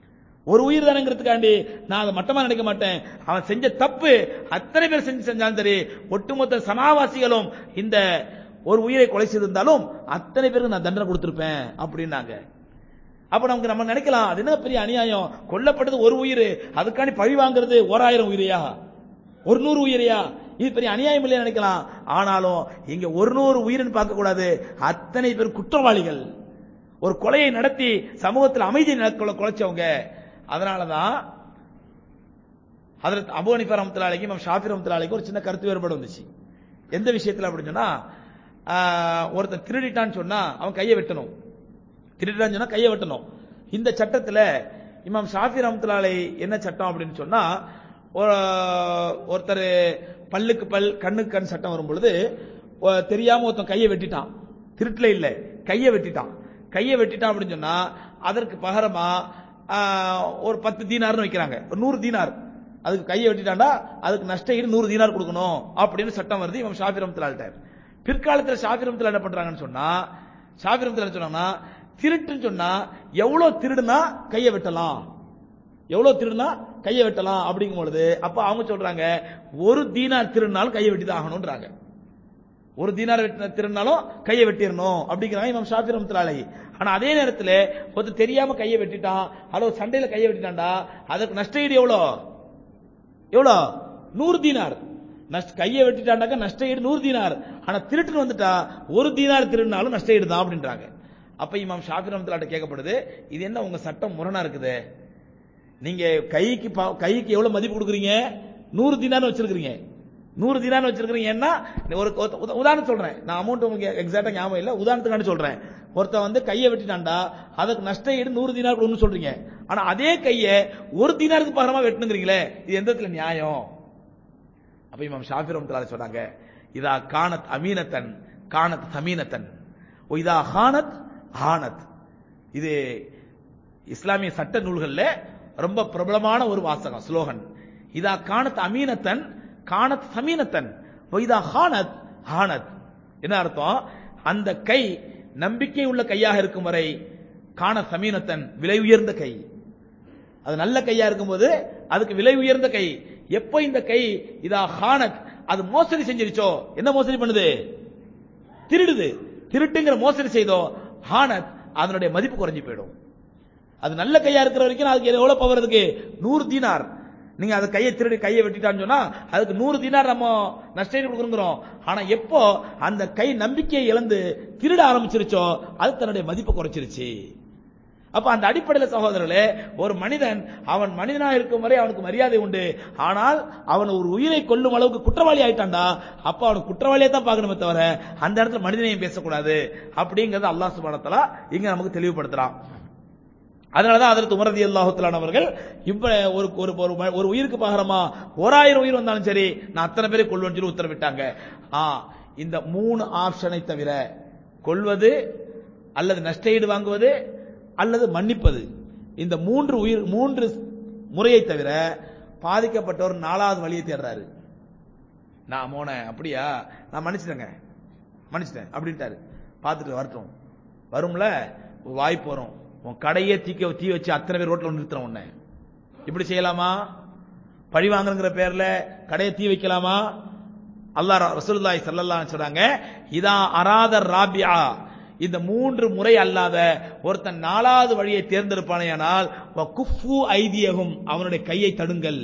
Speaker 1: ஒரு உயிர் தானங்கிறதுக்காண்டி நான் அதை மட்டமா நினைக்க மாட்டேன் அவன் செஞ்ச தப்பு அத்தனை பேர் செஞ்சு செஞ்சாலும் சரி ஒட்டுமொத்த சனாவாசிகளும் இந்த ஒரு உயிரை கொலை செய்திருந்தாலும் அத்தனை பேருக்கு நான் தண்டனை கொடுத்திருப்பேன் அப்படின்னாங்க அப்ப நமக்கு நம்ம நினைக்கலாம் அது என்ன பெரிய அநியாயம் கொல்லப்பட்டது ஒரு உயிர் அதுக்காண்டி பழி வாங்குறது ஓராயிரம் உயிரையா ஒரு நூறு உயிரையா இது பெரிய அநியாயம் இல்லையா நினைக்கலாம் ஆனாலும் இங்க ஒரு நூறு உயிர்னு பார்க்க கூடாது அத்தனை பேர் குற்றவாளிகள் ஒரு கொலையை நடத்தி சமூகத்தில் அமைதி நடக்கொள்ள குலைச்சவங்க அதனாலதான் ஹதரத் அபு ஹனீஃபா ரஹ்மத்துல்லாஹி அலைஹி இமாம் ஷாஃபி ரஹ்மத்துல்லாஹி அலைஹி ஒரு சின்ன கருத்து வேறுபாடு வந்துச்சு எந்த விஷயத்துல அப்படின்னு சொன்னா ஆஹ், ஒருத்தன் திருடிட்டான்னு சொன்னா அவன் கையை வெட்டணும் திருடிட்டான்னு சொன்னா கையை வெட்டணும் இந்த சட்டத்துல இமாம் ஷாஃபி ரஹ்மத்துல்லாஹி அலைஹி என்ன சட்டம் அப்படின்னு சொன்னா ஒரு- ஒருத்தர் பல்லுக்கு பல் கண்ணுக்கு கண் சட்டம் வரும் பொழுது ஒ- தெரியாம ஒருத்தன் கையை வெட்டிட்டான் திருட்டுல இல்ல கையை வெட்டிட்டான் கையை வெட்டிட்டான் அப்படின்னு சொன்னா அதற்கு பகரமா ஆஹ், ஒரு பத்து தீனார்னு வைக்கிறாங்க ஒரு நூறு தீனார் அதுக்கு கையை வெட்டிட்டாண்டா அதுக்கு நஷ்ட ஈடு நூறு தீனார் கொடுக்கணும் அப்படின்னு சட்டம் வருது இவன் ஷாஃபி ரஹ்மத்துல்லாஹி பிற்காலத்தில் ஷாஃபி ரஹ்மத்துல்லாஹி என்ன பண்றாங்கன்னு சொன்னா ஷாஃபி ரஹ்மத்துல்லாஹி என்ன சொன்னாங்கன்னா திருட்டுன்னு சொன்னா எவ்வளவு திருடுனா கையை வெட்டலாம் எவ்வளவு திருடுனா கையை வெட்டலாம் அப்படிங்கும் பொழுது அப்ப அவங்க சொல்றாங்க ஒரு தீனார் திருநாள் கையை வெட்டி தான் ஆகணும்ன்றாங்க ஒரு தீனார் வெட்டின திருநாளும் கையை வெட்டிடணும் அப்படிங்கிறாங்க இமாம் ஷாஃபி ரஹ்மத்துல்லாஹி ஆனா அதே நேரத்தில் ஒருத்தர் தெரியாம கையை வெட்டிட்டான் அல்லது சண்டையில கையை வெட்டிட்டான்டா அதற்கு நஷ்ட ஈடு எவ்வளோ எவ்வளோ நூறு தீனார் நஷ்ட கையை வெட்டிட்டாண்டாக்க நஷ்ட ஈடு நூறு தீனார் ஆனா திருட்டுன்னு வந்துட்டா ஒரு தீனார் திருடினாலும் நஷ்ட ஈடு தான் அப்படின்றாங்க அப்ப இமாம் ஷாஃபி ரஹ்மத்துல்லாஹி கேட்கப்படுது இது என்ன உங்க சட்டம் முரணா இருக்குது நீங்க கைக்கு பா- கைக்கு எவ்வளவு மதிப்பு கொடுக்குறீங்க நூறு தினார் வச்சிருக்கீங்க நூறு தினார் வச்சிருக்கீங்கன்னா ஒரு ஒரு- உத- உதாரணம் சொல்றேன் நான் அமௌண்ட் உங்களுக்கு எக்ஸாக்டா ஞாபகம் இல்ல உதாரணத்துக்காண்டி சொல்றேன் ஒருத்தன் வந்து கையை வெட்டிட்டான்டா அதுக்கு நஷ்ட ஈடு நூறு தினார் கொடுன்னு சொல்றீங்க ஆனா அதே கையை ஒரு தினாருக்கு பகரமா வெட்டணுங்கிறீங்களே இது எந்த இடத்துல நியாயம் அப்ப இமாம் ஷாஃபி ரஹ்மத்துல்லாஹி சொன்னாங்க இதா கானத் அமீனத்தன் கானத் சமீனத்தன் ஓ இதா ஹானத் ஹானத் இது இஸ்லாமிய சட்ட நூல்கள்ல ரொம்ப பிரபலமான ஒரு வாசகம் ஸ்லோகன் இதா கானத் அமீனத்தன் கானத் சமீனத்தன் ஓ இதா ஹானத் ஹானத் என்ன அர்த்தம் அந்த கை நம்பிக்கை உள்ள கையாக இருக்கும் வரை கான சமீனத்தன் விலை உயர்ந்த கை அது நல்ல கையா இருக்கும்போது அதுக்கு விலை உயர்ந்த கை எப்ப இந்த கை இதா ஹானத் அது மோசடி செஞ்சிருச்சோ என்ன மோசடி பண்ணுது திருடுது திருட்டுங்கிற மோசடி செய்தோ ஹானத் அதனுடைய மதிப்பு குறைஞ்சு போயிடும் அது நல்ல கையா இருக்கிற வரைக்கும் அதுக்கு எவ்வளவு பவர் இருக்கு நூறு தீனார் நீங்க அதை கையை திருடி கையை வெட்டிட்டான்னு சொன்னா அதுக்கு நூறு தீனார் நம்ம நஷ்டம் கொடுக்குறோம் ஆனா எப்போ அந்த கை நம்பிக்கையை இழந்து திருட ஆரம்பிச்சிருச்சோ அது தன்னுடைய மதிப்பை குறைச்சிருச்சு அப்ப அந்த அடிப்படையில் சகோதரர்களே ஒரு மனிதன் அவன் மனிதனா இருக்கும் வரை அவனுக்கு மரியாதை உண்டு ஆனால் அவன் ஒரு உயிரை கொல்லும் அளவுக்கு குற்றவாளி ஆயிட்டான்டா அப்ப அவனுக்கு குற்றவாளியை தான் பார்க்கணுமே தவிர அந்த இடத்துல மனிதனையும் பேசக்கூடாது அப்படிங்கறத அல்லாஹ் சுப்ஹானஹு வ தஆலா இங்க நமக்கு தெளிவுபடுத்துறான் அதனாலதான் அதற்கு உமரதி அல்லாஹுத்தலான் அவர்கள் இப்ப ஒரு ஒரு ஒரு ம- ஒரு உயிருக்கு பகரமா ஓராயிரம் உயிர் வந்தாலும் சரி நான் அத்தனை பேரை கொள்வேன்னு சொல்லி உத்தரவிட்டாங்க ஆ இந்த மூணு ஆப்ஷனை தவிர கொள்வது அல்லது நஷ்டஈடு வாங்குவது அல்லது மன்னிப்பது இந்த மூன்று உயிர் மூன்று முறையை தவிர பாதிக்கப்பட்டவர் நாலாவது வழியை தேடுறாரு நான் மோன அப்படியா நான் மன்னிச்சிட்டேங்க மன்னிச்சிட்டேன் அப்படின்ட்டாரு பார்த்துட்டு வரட்டும் வரும்ல ஒரு வாய்ப்பு வரும் உன் கடையே தீக்க தீ வச்சு அத்தனை பேர் ரோட்ல வந்து நிறுத்துறோம் உன்னை இப்படி செய்யலாமா பழி வாங்குறங்கிற பேர்ல கடையை தீ வைக்கலாமா அல்லாஹ் ரசூலுல்லாஹி ஸல்லல்லாஹு அலைஹி சொல்றாங்க இதா அராத ராபியா இந்த மூன்று முறை அல்லாத ஒருத்தன் நாலாவது வழியை தேர்ந்தெடுப்பானேயானால் குஃபு ஐதியகும் அவனுடைய கையை தடுங்கள்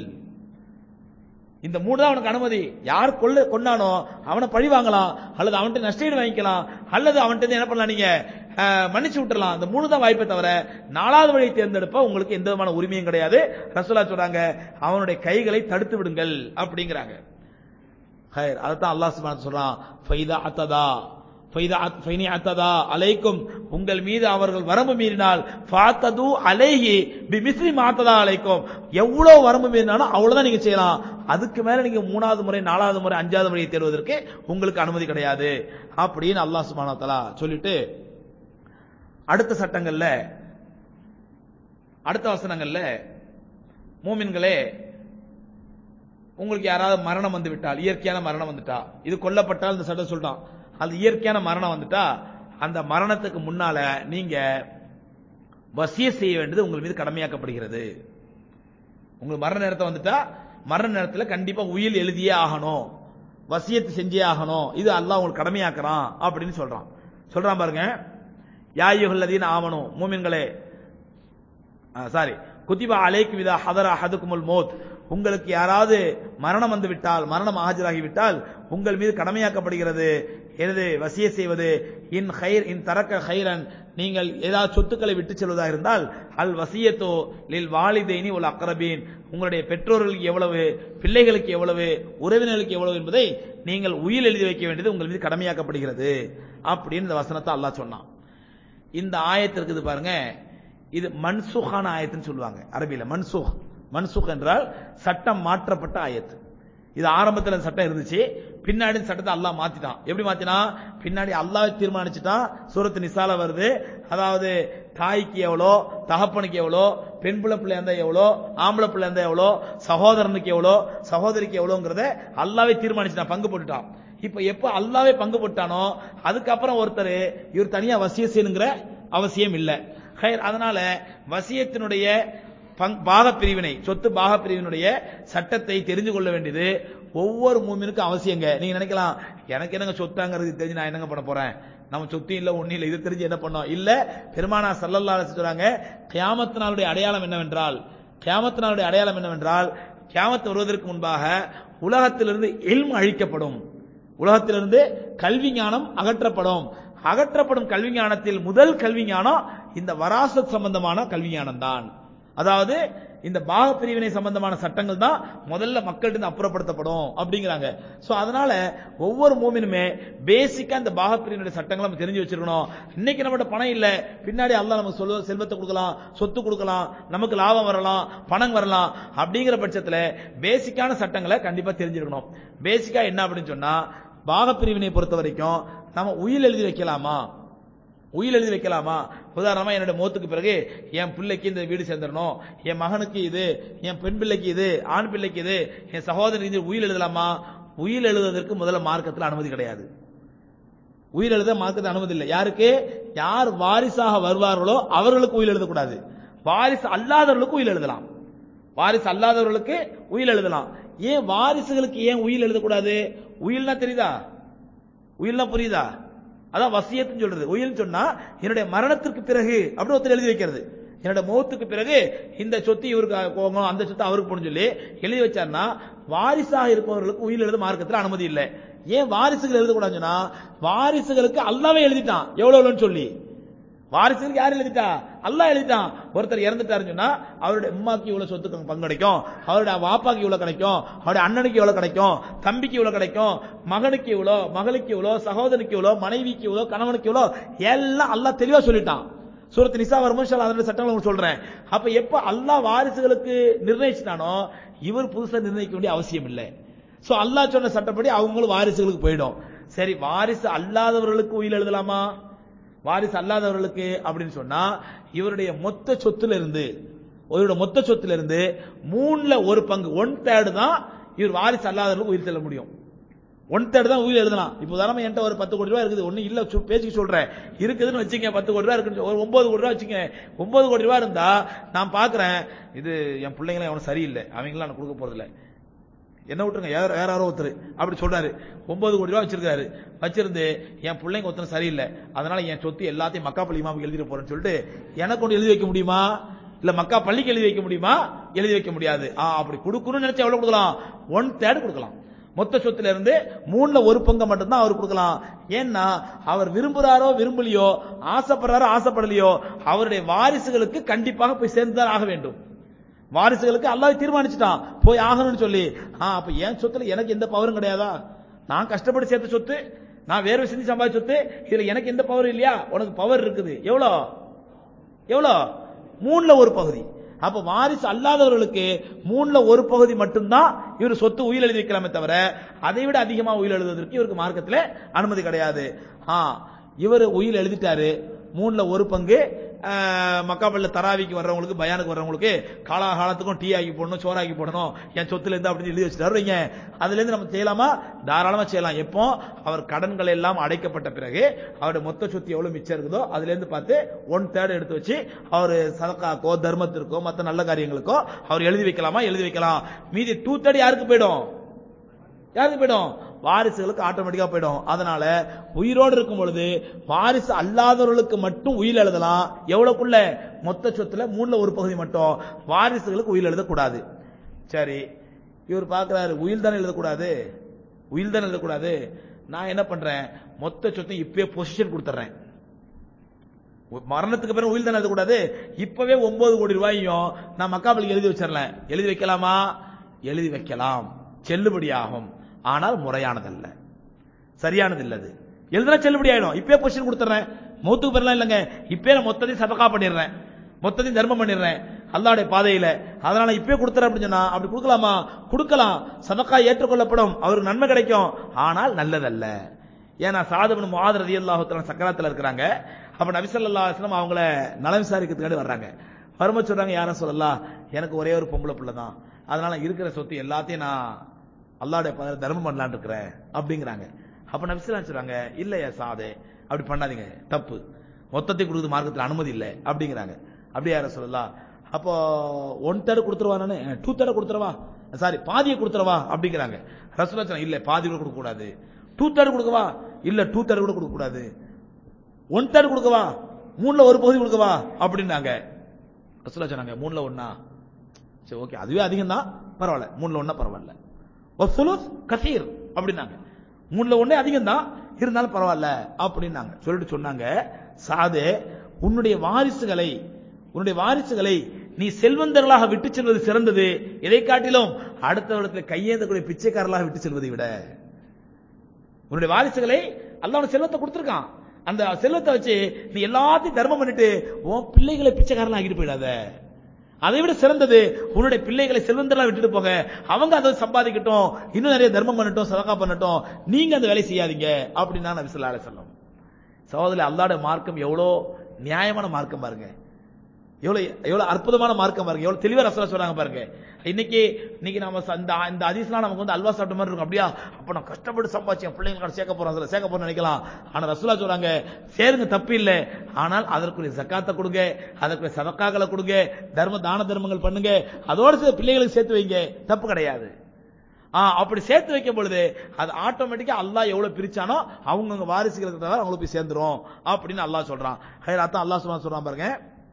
Speaker 1: இந்த மூணு தான் அவனுக்கு அனுமதி யார் கொள்ள கொண்டானோ அவனை பழி வாங்கலாம் அல்லது அவன்கிட்ட நஷ்டஈடு வாங்கிக்கலாம் அல்லது அவன்கிட்ட இருந்து என்ன பண்ணலாம் நீங்க அஹ், மன்னிச்சு விட்டுறலாம் இந்த மூணு தான் வாய்ப்பை தவிர நாலாவது வழியை தேர்ந்தெடுப்ப உங்களுக்கு எந்த விதமான உரிமையும் கிடையாது ரசூலா சொல்றாங்க அவனுடைய கைகளை தடுத்து விடுங்கள் அப்படிங்கிறாங்க ஹைர் அதைத்தான் அல்லாஹ் சுப்ஹானஹு சொல்றான் ஃபைதா அத்ததா ஃபைதா அத்- ஃபைனி அத்ததா அலைக்கும் உங்கள் மீது அவர்கள் வரம்பு மீறினால் ஃபாத்தது அலைஹி பிமிஸ்ரி மாத்ததா அலைக்கும் எவ்வளவு வரம்பு மீறினாலும் அவ்வளவுதான் நீங்க செய்யலாம் அதுக்கு மேல நீங்க மூணாவது முறை நாலாவது முறை அஞ்சாவது முறையை தேடுவதற்கு உங்களுக்கு அனுமதி கிடையாது அப்படின்னு அல்லாஹ் சுப்ஹானஹு வ தஆலா சொல்லிட்டு அடுத்த சட்டங்கள்ல அடுத்த வசனங்கள்ல மூமின்களே உங்களுக்கு யாராவது மரணம் வந்து விட்டால் இயற்கையான மரணம் வந்துட்டா இது கொல்லப்பட்டால் இந்த சட்டம் சொல்றான் அது இயற்கையான மரணம் வந்துட்டா அந்த மரணத்துக்கு முன்னால நீங்க வசிய செய்ய வேண்டியது உங்கள் மீது கடமையாக்கப்படுகிறது உங்களுக்கு மரண நேரத்தை வந்துட்டா மரண நேரத்தில் கண்டிப்பா உயில் எழுதியே ஆகணும் வசியத்து செஞ்சே ஆகணும் இது அல்லாஹ் உங்களுக்கு கடமையாக்குறான் அப்படின்னு சொல்றான் சொல்றான் பாருங்க யாயுகல்லதீன் ஆவணும் மூமின்களே சாரி குதிபா அலைக்கு விதா ஹதரா ஹதுக்குமுல் மோத் உங்களுக்கு யாராவது மரணம் வந்து விட்டால் மரணம் ஆஜராகி விட்டால் உங்கள் மீது கடமையாக்கப்படுகிறது எனது வசிய செய்வது இன் ஹைர் இன் தரக்க ஹைரன் நீங்கள் ஏதாவது சொத்துக்களை விட்டு செல்வதாக இருந்தால் அல் வசியத்தோ லில் வாலிதைனி உல் அக்ரபீன் உங்களுடைய பெற்றோர்களுக்கு எவ்வளவு பிள்ளைகளுக்கு எவ்வளவு உறவினர்களுக்கு எவ்வளவு என்பதை நீங்கள் உயில் எழுதி வைக்க வேண்டியது உங்கள் மீது கடமையாக்கப்படுகிறது அப்படின்னு இந்த வசனத்தை அல்லாஹ் சொன்னான் இந்த ஆயத்து இருக்குது பாருங்க இது மன்சுகான ஆயத்துன்னு சொல்லுவாங்க அரபியில மன்சுக் மன்சுக் என்றால் சட்டம் மாற்றப்பட்ட ஆயத்து இது ஆரம்பத்தில் இந்த சட்டம் இருந்துச்சு பின்னாடி இந்த சட்டத்தை அல்லாஹ் மாத்திட்டான் எப்படி மாத்தினா பின்னாடி அல்லாஹ் தீர்மானிச்சுட்டான் சூரத்து நிசால வருது அதாவது தாய்க்கு எவ்வளோ தகப்பனுக்கு எவ்வளோ பெண் பிள்ளை பிள்ளை இருந்தா எவ்வளோ ஆம்பளை பிள்ளை இருந்தா எவ்வளோ சகோதரனுக்கு எவ்வளோ சகோதரிக்கு எவ்வளோங்கிறத அல்லாவே தீர்மானிச்சுட்டான் பங்கு போட்டுட்டான் இப்ப எப்ப அல்லாவே பங்கு போட்டானோ அதுக்கப்புறம் ஒருத்தர் இவர் தனியா வசிய செய்யணுங்கிற அவசியம் இல்ல ஹைர் அதனால வசியத்தினுடைய பங்- பாகப் பிரிவினை சொத்து பாகப் பிரிவினுடைய சட்டத்தை தெரிந்து கொள்ள வேண்டியது ஒவ்வொரு மூமினுக்கும் அவசியங்க நீங்க நினைக்கலாம் எனக்கு என்னங்க சொத்தாங்கிறது தெரிஞ்சு நான் என்னங்க பண்ண போறேன் நம்ம சொத்து இல்ல ஒண்ணு இல்ல இது தெரிஞ்சு என்ன பண்ணோம் இல்ல பெருமானா சல்லல்லா அலைஹி சொல்றாங்க கியாமத் நாளுடைய அடையாளம் என்னவென்றால் கியாமத் நாளுடைய அடையாளம் என்னவென்றால் கியாமத் வருவதற்கு முன்பாக உலகத்திலிருந்து இல்ம் அழிக்கப்படும் உலகத்திலிருந்து கல்வி ஞானம் அகற்றப்படும் அகற்றப்படும் கல்வி ஞானத்தில் முதல் கல்வி ஞானம் இந்த வராசத் சம்பந்தமான கல்வி ஞானம் தான் அதாவது இந்த பாக பிரிவினை சம்பந்தமான சட்டங்கள் தான் முதல்ல மக்கள்கிட்ட அப்புறப்படுத்தப்படும் அப்படிங்கிறாங்க சோ அதனால ஒவ்வொரு மூமினுமே பேசிக்கா இந்த பாக பிரிவினுடைய சட்டங்களை நம்ம தெரிஞ்சு வச்சிருக்கணும் இன்னைக்கு நம்மகிட்ட பணம் இல்ல பின்னாடி அல்லாஹ் நமக்கு சொல்ல செல்வத்தை கொடுக்கலாம் சொத்து கொடுக்கலாம் நமக்கு லாபம் வரலாம் பணம் வரலாம் அப்படிங்கிற பட்சத்துல பேசிக்கான சட்டங்களை கண்டிப்பா தெரிஞ்சிருக்கணும் பேசிக்கா என்ன அப்படின்னு சொன்னா பாக பிரிவினை பொறுத்த வரைக்கும் நம்ம உயில் எழுதி வைக்கலாமா உயில் எழுதி வைக்கலாமா உதாரணமா என்னோட மோத்துக்கு பிறகு என் பிள்ளைக்கு இந்த வீடு சேர்ந்துடணும் என் மகனுக்கு இது என் பெண் பிள்ளைக்கு இது ஆண் பிள்ளைக்கு இது என் சகோதரி இது உயில் எழுதலாமா உயில் எழுதுவதற்கு முதல்ல மார்க்கத்தில் அனுமதி கிடையாது உயிர் எழுத மார்க்கத்தில் அனுமதி இல்லை யாருக்கு யார் வாரிசாக வருவார்களோ அவர்களுக்கு உயிர் எழுதக்கூடாது வாரிசு அல்லாதவர்களுக்கு உயிர் எழுதலாம் வாரிசு அல்லாதவர்களுக்கு உயிர் எழுதலாம் ஏன் வாரிசுகளுக்கு ஏன் உயிர் எழுதக்கூடாது உயில்னா தெரியுதா உயில்னா புரியுதா அதான் வசியத்துன்னு சொல்றது உயில்னு சொன்னா என்னுடைய மரணத்திற்கு பிறகு அப்படி ஒருத்தர் எழுதி வைக்கிறது என்னோட மௌத்துக்கு பிறகு இந்த சொத்து இவருக்கு போகணும் அந்த சொத்து அவருக்கு போகணும்னு சொல்லி எழுதி வச்சாருன்னா வாரிசாக இருப்பவர்களுக்கு உயிர் எழுத மார்க்கத்தில் அனுமதி இல்லை ஏன் வாரிசுகள் எழுதக்கூடாதுன்னு சொன்னா வாரிசுகளுக்கு அல்லாவே எழுதிட்டான் எவ்வளவு எவ்வளவுன்னு சொல்லி வாரிசுகளுக்கு யார் எழுதிட்டா அல்லாஹ் எழுதிட்டான் ஒருத்தர் இறந்துட்டாருன்னு சொன்னா அவருடைய அம்மாக்கு இவ்வளவு சொத்து பங்கு கிடைக்கும் அவருடைய வாப்பாக்கு இவ்வளவு கிடைக்கும் அவருடைய அண்ணனுக்கு இவ்வளவு கிடைக்கும் தம்பிக்கு இவ்வளவு கிடைக்கும் மகனுக்கு இவ்வளோ மகளுக்கு இவ்வளோ சகோதரனுக்கு இவ்வளோ மனைவிக்கு இவ்வளோ கணவனுக்கு இவ்வளோ எல்லாம் அல்லாஹ் தெளிவா சொல்லிட்டான் சூரத் நிசா வரும்போது இன்ஷா அல்லாஹ் அதனுடைய சட்டங்களை உங்களுக்கு சொல்றேன் அப்ப எப்ப அல்லாஹ் வாரிசுகளுக்கு நிர்ணயிச்சிட்டானோ இவர் புதுசா நிர்ணயிக்க வேண்டிய அவசியம் இல்லை சோ அல்லாஹ் சொன்ன சட்டப்படி அவங்களும் வாரிசுகளுக்கு போயிடும் சரி வாரிசு அல்லாதவர்களுக்கு உயிர் எழுதலாமா வாரிசு அல்லாதவர்களுக்கு அப்படின்னு சொன்னா இவருடைய மொத்த சொத்துல இருந்து இவருடைய மொத்த சொத்துல இருந்து மூணுல ஒரு பங்கு ஒன் தேர்டு தான் இவர் வாரிசு அல்லாதவர்களுக்கு உயிர் செல்ல முடியும் ஒன் தேர்ட் தான் உயிர் எழுதலாம் இப்போ உதாரணமா என்கிட்ட ஒரு பத்து கோடி ரூபாய் இருக்குது ஒண்ணு இல்ல சு- பேச்சுக்கு சொல்றேன் இருக்குதுன்னு வச்சுங்க பத்து கோடி ரூபாய் இருக்குன்னு ஒரு ஒன்பது கோடி ரூபாய் வச்சுங்க ஒன்பது கோடி ரூபாய் இருந்தா நான் பாக்குறேன் இது என் பிள்ளைங்களும் அவனும் சரியில்லை அவங்களாம் நான் கொடுக்க போறதில்லை என்ன விட்டுருங்க யார் வேற யாரோ ஒருத்தர் அப்படி சொல்றாரு ஒன்பது கோடி ரூபாய் வச்சிருக்காரு வச்சிருந்து என் பிள்ளைங்க ஒருத்தர் சரியில்லை அதனால என் சொத்து எல்லாத்தையும் மக்கா பள்ளி இமாமுக்கு எழுதிட்டு போறேன்னு சொல்லிட்டு எனக்கு கொண்டு எழுதி வைக்க முடியுமா இல்ல மக்கா பள்ளிக்கு எழுதி வைக்க முடியுமா எழுதி வைக்க முடியாது ஆ அப்படி கொடுக்கணும்னு நினைச்சா எவ்வளவு கொடுக்கலாம் ஒன் தேர்ட் கொடுக்கலாம் மொத்த சொத்துல இருந்து மூணுல ஒரு பங்கு மட்டும்தான் அவர் கொடுக்கலாம் ஏன்னா அவர் விரும்புறாரோ விரும்பலையோ ஆசைப்படுறாரோ ஆசைப்படலையோ அவருடைய வாரிசுகளுக்கு கண்டிப்பாக போய் சேர்ந்துதான் ஆக வேண்டும் வாரிசுகளுக்கு அல்லாஹ் தீர்மானிச்சுட்டான் போய் ஆகணும்னு சொல்லி ஆ அப்ப என் சொத்துல எனக்கு எந்த பவரும் கிடையாதா நான் கஷ்டப்பட்டு சேர்த்த சொத்து நான் வேர்வை செஞ்சு சம்பாதிச்ச சொத்து இதுல எனக்கு எந்த பவர் இல்லையா உனக்கு பவர் இருக்குது எவ்வளோ எவ்வளோ மூணுல ஒரு பகுதி அப்ப வாரிசு அல்லாதவர்களுக்கு மூணுல ஒரு பகுதி மட்டும்தான் இவர் சொத்து உயிர் எழுதி வைக்கலாமே தவிர அதை விட அதிகமா உயிர் எழுதுவதற்கு இவருக்கு மார்க்கத்துல அனுமதி கிடையாது ஆ இவர் உயிர் எழுதிட்டாரு மூணுல ஒரு பங்கு மக்காப்பள்ள தராவிக்கு வர்றவங்களுக்கு பயானுக்கு வர்றவங்களுக்கு காலாகாலத்துக்கும் டீ ஆக்கி போடணும் சோறாக்கி போடணும் என் சொத்துல இருந்து அப்படின்னு எழுதி வச்சுட்டாரு வைங்க அதுல இருந்து நம்ம செய்யலாமா தாராளமா செய்யலாம் எப்போ அவர் கடன்கள் எல்லாம் அடைக்கப்பட்ட பிறகு அவருடைய மொத்த சொத்து எவ்வளவு மிச்சம் இருக்குதோ அதுல இருந்து பார்த்து ஒன் தேர்ட் எடுத்து வச்சு அவர் சதக்காக்கோ தர்மத்திற்கோ மற்ற நல்ல காரியங்களுக்கோ அவர் எழுதி வைக்கலாமா எழுதி வைக்கலாம் மீதி டூ தேர்ட் யாருக்கு போயிடும் யாருக்கு போயிடும் வாரிசுகளுக்கு ஆட்டோமேட்டிக்கா போயிடும் அதனால உயிரோடு இருக்கும் பொழுது வாரிசு அல்லாதவர்களுக்கு மட்டும் உயிர் எழுதலாம் எவ்வளவுக்குள்ள மொத்த சொத்துல மூணுல ஒரு பகுதி மட்டும் வாரிசுகளுக்கு உயிர் எழுதக்கூடாது சரி இவர் பார்க்கிறாரு உயில் தானே எழுதக்கூடாது உயில் தானே எழுதக்கூடாது நான் என்ன பண்றேன் மொத்த சொத்தை இப்பயே பொசிஷன் கொடுத்துறேன் மரணத்துக்கு பிறகு உயில் தானே எழுதக்கூடாது இப்பவே ஒன்பது கோடி ரூபாயும் நான் மக்காபலிக்கு எழுதி வச்சிடலாம் எழுதி வைக்கலாமா எழுதி வைக்கலாம் செல்லுபடியாகும் ஆனால் முறையானதல்ல சரியானது இல்லது எழுதுனா செல்லுபடி ஆயிடும் இப்பயே பொசிஷன் கொடுத்துறேன் மூத்துக்கு பெறலாம் இல்லைங்க இப்பயே நான் மொத்தத்தையும் சதக்கா பண்ணிடுறேன் மொத்தத்தையும் தர்மம் பண்ணிடுறேன் அல்லாவுடைய பாதையில அதனால இப்பயே கொடுத்துறேன் அப்படின்னு சொன்னா அப்படி கொடுக்கலாமா கொடுக்கலாம் சதக்கா ஏற்றுக்கொள்ளப்படும் அவருக்கு நன்மை கிடைக்கும் ஆனால் நல்லதல்ல ஏன்னா சாதபன் முஆத் ரலியல்லாஹு தஆலா சக்கராத்துல இருக்கிறாங்க அப்ப நபி ஸல்லல்லாஹு அலைஹி வஸல்லம் அவங்கள நலம் விசாரிக்கிறதுக்காண்டி வர்றாங்க வரும்போது சொல்றாங்க யாரும் சொல்லலாம் எனக்கு ஒரே ஒரு பொம்பளை பிள்ளை தான் அதனால இருக்கிற சொத்து எல்லாத்தையும் நான் அல்லாவுடைய பாதையில தர்மம் பண்ணலாம்னு இருக்கிறேன் அப்படிங்கிறாங்க அப்ப நபி ஸல்லல்லாஹு சொல்றாங்க இல்லையா சாதே அப்படி பண்ணாதீங்க தப்பு மொத்தத்தை கொடுக்குறது மார்க்கத்தில் அனுமதி இல்லை அப்படிங்கிறாங்க அப்படியே யார சொல்லலாம் அப்போ ஒன் தேர்ட் கொடுத்துருவானு டூ தேர்ட் கொடுத்துருவா சாரி பாதியை கொடுத்துருவா அப்படிங்கிறாங்க ரசூலா சொன்னாங்க, இல்ல பாதி கூட கொடுக்க கூடாது டூ தேர்ட் கொடுக்கவா இல்ல டூ தேர்ட் கூட கொடுக்க கூடாது ஒன் தேர்ட் கொடுக்கவா மூணுல ஒரு பகுதி கொடுக்கவா அப்படின்னாங்க ரசூலா சொன்னாங்க மூணுல ஒண்ணா சரி ஓகே அதுவே அதிகம் தான் பரவாயில்ல மூணுல ஒண்ணா பரவாயில்ல ஒரு சுலுஸ் கசீர் அப்படின்னாங்க மூணுல ஒண்ணே அதிகம் தான் இருந்தாலும் பரவாயில்ல அப்படின்னாங்க சொல்லிட்டு சொன்னாங்க சாதே உன்னுடைய வாரிசுகளை உன்னுடைய வாரிசுகளை நீ செல்வந்தர்களாக விட்டு செல்வது சிறந்தது எதை காட்டிலும் அடுத்தவரிடத்தில் கையேந்தக்கூடிய பிச்சைக்காரர்களாக விட்டு செல்வதை விட உன்னுடைய வாரிசுகளை அல்லாஹ் உனக்கு செல்வத்தை கொடுத்திருக்கான் அந்த செல்வத்தை வச்சு நீ எல்லாத்தையும் தர்மம் பண்ணிட்டு உன் பிள்ளைகளை பிச்சைக்காரலாம் ஆகிட்டு போயிடாத அதை விட சிறந்தது உன்னுடைய பிள்ளைகளை செல்வந்தெல்லாம் விட்டுட்டு போக அவங்க அதை சம்பாதிக்கட்டும் இன்னும் நிறைய தர்மம் பண்ணட்டும் சதகா பண்ணட்டும் நீங்க அந்த வேலையை செய்யாதீங்க அப்படின்னு நபி ஸல்லல்லாஹு அலைஹி வஸல்லம் சகோதரி அல்லாஹ்வுடைய மார்க்கம் எவ்வளோ நியாயமான மார்க்கம் பாருங்க எவ்வளவு எவ்வளவு அற்புதமான மார்க்கம் பாருங்க எவ்வளவு தெளிவா ரசூலா சொல்றாங்க பாருங்க இன்னைக்கு இன்னைக்கு நாம ச- இந்த இந்த ஹதீஸ்லாம் நமக்கு வந்து அல்வா சாப்பிட்ட மாதிரி இருக்கும் அப்படியா அப்ப நான் கஷ்டப்பட்டு சம்பாதிச்சேன் பிள்ளைங்களை சேர்க்க போறோம் அதுல சேர்க்க போறோம்னு நினைக்கலாம் ஆனா ரசூலா சொல்றாங்க சேருங்க தப்பு இல்ல ஆனால் அதற்குரிய ஜக்காத்தை கொடுங்க அதற்குரிய சதக்காக்களை கொடுங்க தர்ம தான தர்மங்கள் பண்ணுங்க அதோட சேர்த்து பிள்ளைகளுக்கு சேர்த்து வைங்க தப்பு கிடையாது ஆ, அப்படி சேர்த்து வைக்கும் பொழுது அது ஆட்டோமேட்டிக்கா அல்லாஹ் எவ்வளவு பிரிச்சானோ அவங்கவங்க வாரிசுகளுக்கு தவிர அவங்களுக்கு போய் சேர்ந்துரும் அப்படின்னு அல்லாஹ் சொல்றான் ஹைர் அதான் அல்லாஹ் சுப்ஹானஹு சொல்றான் பாருங்க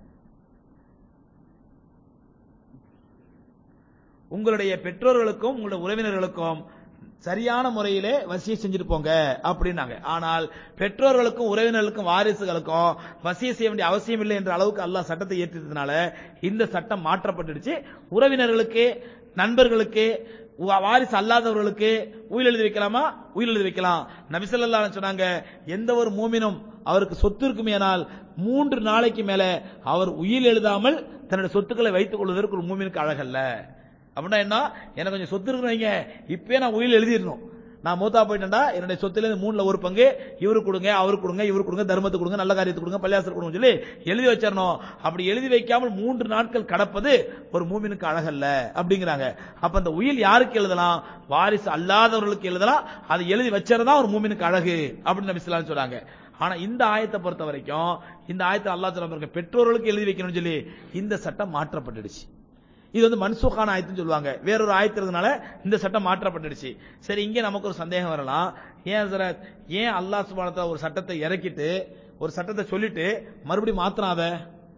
Speaker 1: உங்களுடைய பெற்றோர்களுக்கும் உங்களுடைய உறவினர்களுக்கும் சரியான முறையிலே வசிய செஞ்சுட்டு போங்க அப்படின்னாங்க ஆனால் பெற்றோர்களுக்கும் உறவினர்களுக்கும் வாரிசுகளுக்கும் வசிய செய்ய வேண்டிய அவசியம் இல்லை என்ற அளவுக்கு அல்லாஹ் சட்டத்தை ஏற்றியதுனால இந்த சட்டம் மாற்றப்பட்டுடுச்சு உறவினர்களுக்கு நண்பர்களுக்கு வா- வாரிசு அல்லாதவர்களுக்கு உயில் எழுதி வைக்கலாமா உயில் எழுதி வைக்கலாம் நபிசல்லா சொன்னாங்க எந்த ஒரு மூமினும் அவருக்கு சொத்து இருக்குமேனால் மூன்று நாளைக்கு மேல அவர் உயில் எழுதாமல் தன்னுடைய சொத்துக்களை வைத்துக் கொள்வதற்கு ஒரு மூமினுக்கு அழகல்ல அப்படின்னா என்ன எனக்கு கொஞ்சம் சொத்து இருக்குன்னு வைங்க இப்பயே நான் உயில் எழுதிடணும் நான் மூத்தா போயிட்டேன்டா என்னுடைய சொத்துல இருந்து மூணுல ஒரு பங்கு இவருக்கு கொடுங்க அவருக்கு கொடுங்க இவருக்கு கொடுங்க தர்மத்துக்கு கொடுங்க நல்ல காரியத்துக்கு கொடுங்க பள்ளியாசர் கொடுங்க சொல்லி எழுதி வச்சிடணும் அப்படி எழுதி வைக்காமல் மூன்று நாட்கள் கடப்பது ஒரு மூமினுக்கு அழகல்ல அப்படிங்கிறாங்க அப்ப அந்த உயில் யாருக்கு எழுதலாம் வாரிசு அல்லாதவர்களுக்கு எழுதலாம் அதை எழுதி வச்சறதா ஒரு மூமினுக்கு அழகு அப்படின்னு நபி ஸல்லல்லாஹு அலைஹி சொல்றாங்க ஆனா இந்த ஆயத்தை பொறுத்த வரைக்கும் இந்த ஆயத்தை அல்லாஹ் சொல்ல பாருங்க பெற்றோர்களுக்கு எழுதி வைக்கணும்னு சொல்லி இந்த சட்டம் மாற்றப்பட்டுடுச்சு இது வந்து மன்சூக்கான ஆயத்துன்னு சொல்லுவாங்க வேறொரு ஆயத்து இருக்கிறதுனால இந்த சட்டம் மாற்றப்பட்டுடுச்சு சரி இங்க நமக்கு ஒரு சந்தேகம் வரலாம் ஏன் ஹசரத் ஏன் அல்லாஹ் சுபானத்தை ஒரு சட்டத்தை இறக்கிட்டு ஒரு சட்டத்தை சொல்லிட்டு மறுபடியும் மாத்திரம் அதை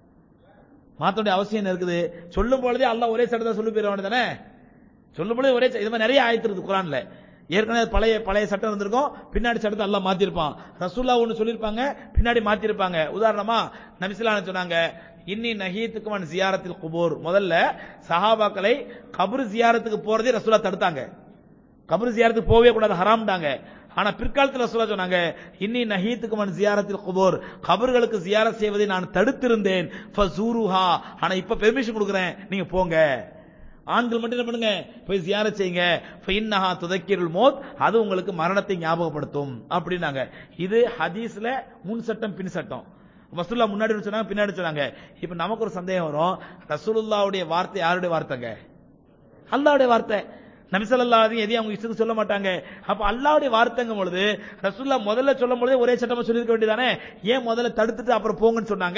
Speaker 1: மாத்த வேண்டிய அவசியம் என்ன இருக்குது சொல்லும் பொழுதே அல்லாஹ் ஒரே சட்டத்தை சொல்லி போயிடுவானு தானே சொல்லும் பொழுது ஒரே ச- இது மாதிரி நிறைய ஆயத்து இருக்குது குரான்ல ஏற்கனவே பழைய பழைய சட்டம் இருந்திருக்கும் பின்னாடி சட்டத்தை அல்லாஹ் மாத்திருப்பான் ரசூல்லா ஒன்னு சொல்லியிருப்பாங்க பின்னாடி மாத்திருப்பாங்க உதாரணமா நபிசுல்லான்னு சொன்னாங்க இன்னி நஹீத்துக்குமன் ஜியாரத்தில் குபூர் முதல்ல சஹாபாக்களை கபர் ஜியாரத்துக்கு போறதே ரசூலா தடுத்தாங்க கபர் ஜியாரத்துக்கு போகவே கூடாது ஹராம்டாங்க ஆனா பிற்காலத்தில் ரசூலா சொன்னாங்க இன்னி நஹீத்துக்கு மன் ஜியாரத்தில் குபோர் கபர்களுக்கு ஜியாரத் செய்வதை நான் தடுத்திருந்தேன் ஃபஸூருஹா ஆனா இப்ப பெர்மிஷன் கொடுக்குறேன் நீங்க போங்க ஆண்கள் மட்டும் என்ன பண்ணுங்க போய் ஜியாரத் செய்யுங்க ஃபைன்னஹா துதக்கிருல் மோத் அது உங்களுக்கு மரணத்தை ஞாபகப்படுத்தும் அப்படின்னாங்க இது ஹதீஸ்ல முன் சட்டம் பின் சட்டம் ரசூலுல்லாஹ் முன்னாடி சொன்னாங்க பின்னாடி சொன்னாங்க இப்ப நமக்கு ஒரு சந்தேகம் வரும் ரசூலுல்லாவுடைய வார்த்தை யாருடைய வார்த்தைங்க அல்லாவுடைய வார்த்தை நபி ஸல்லல்லாஹு அலைஹி எதையும் அவங்க இஷ்டத்துக்கு சொல்ல மாட்டாங்க அப்ப அல்லாஹ்வுடைய வார்த்தைங்கும் பொழுது ரசூல்லா முதல்ல சொல்லும் பொழுதே ஒரே சட்டமா சொல்லியிருக்க வேண்டியதானே ஏன் முதல்ல தடுத்துட்டு அப்புறம் போங்கன்னு சொன்னாங்க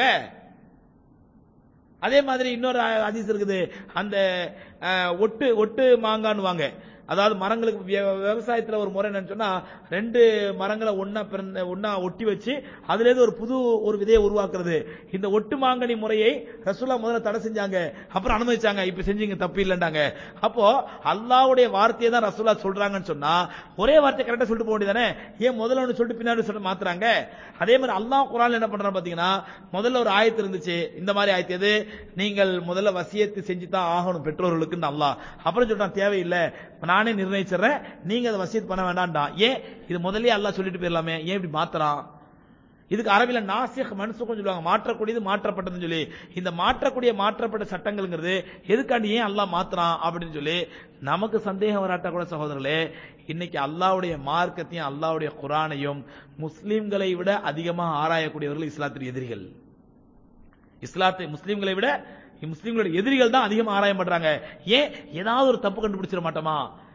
Speaker 1: அதே மாதிரி இன்னொரு ஹதீஸ் இருக்குது அந்த அஹ், ஒட்டு ஒட்டு மாங்கான்னு வாங்க அதாவது மரங்களுக்கு விய- விவசாயத்துல ஒரு முறை என்னன்னு சொன்னா ரெண்டு மரங்களை ஒண்ணா பிறந்த ஒண்ணா ஒட்டி வச்சு அதுல இருந்து ஒரு புது ஒரு விதையை உருவாக்குறது இந்த ஒட்டு மாங்கனி முறையை ரசூலா முதல்ல தடை செஞ்சாங்க அப்புறம் அனுமதிச்சாங்க இப்ப செஞ்சீங்க தப்பு இல்லைன்றாங்க அப்போ அல்லாஹ்வுடைய வார்த்தையை தான் ரசூலா சொல்றாங்கன்னு சொன்னா ஒரே வார்த்தை கரெக்டா சொல்லிட்டு போக வேண்டியதானே ஏன் முதல்ல ஒன்று சொல்லிட்டு பின்னாடி சொல்லிட்டு மாத்துறாங்க அதே மாதிரி அல்லாஹ் குரான் என்ன பண்றான் பாத்தீங்கன்னா முதல்ல ஒரு ஆயத்து இருந்துச்சு இந்த மாதிரி ஆயத்து எது நீங்கள் முதல்ல வசியத்து செஞ்சு தான் ஆகணும் பெற்றோர்களுக்கு அல்லாஹ் அப்புறம் சொல்றான் தேவையில்லை நானே நிர்ணயிச்சிடுறேன் நீங்க அதை வசியத்து பண்ண வேண்டாம்டா ஏன் இது முதல்லயே அல்லாஹ் சொல்லிட்டு போயிடலாமே ஏன் இப்படி மாத்துறான் இதுக்கு அரபில நாசிக் மன்சுக்கும் சொல்லுவாங்க மாற்றக்கூடியது மாற்றப்பட்டதுன்னு சொல்லி இந்த மாற்றக்கூடிய மாற்றப்பட்ட சட்டங்கள்ங்கிறது எதுக்காண்டி ஏன் அல்லாஹ் மாத்துறான் அப்படின்னு சொல்லி நமக்கு சந்தேகம் வராட்டா கூட சகோதரர்களே இன்னைக்கு அல்லாஹ்வுடைய மார்க்கத்தையும் அல்லாஹ்வுடைய குரானையும் முஸ்லிம்களை விட அதிகமாக ஆராயக்கூடியவர்கள் இஸ்லாத்தின் எதிரிகள் இஸ்லாத்தை முஸ்லிம்களை விட முஸ்லிம்களுடைய எதிரிகள் தான் அதிகமா ஆராயம் பண்றாங்க ஏன் ஏதாவது ஒரு தப்பு கண்டுபிடிச்சிட மாட்டோமா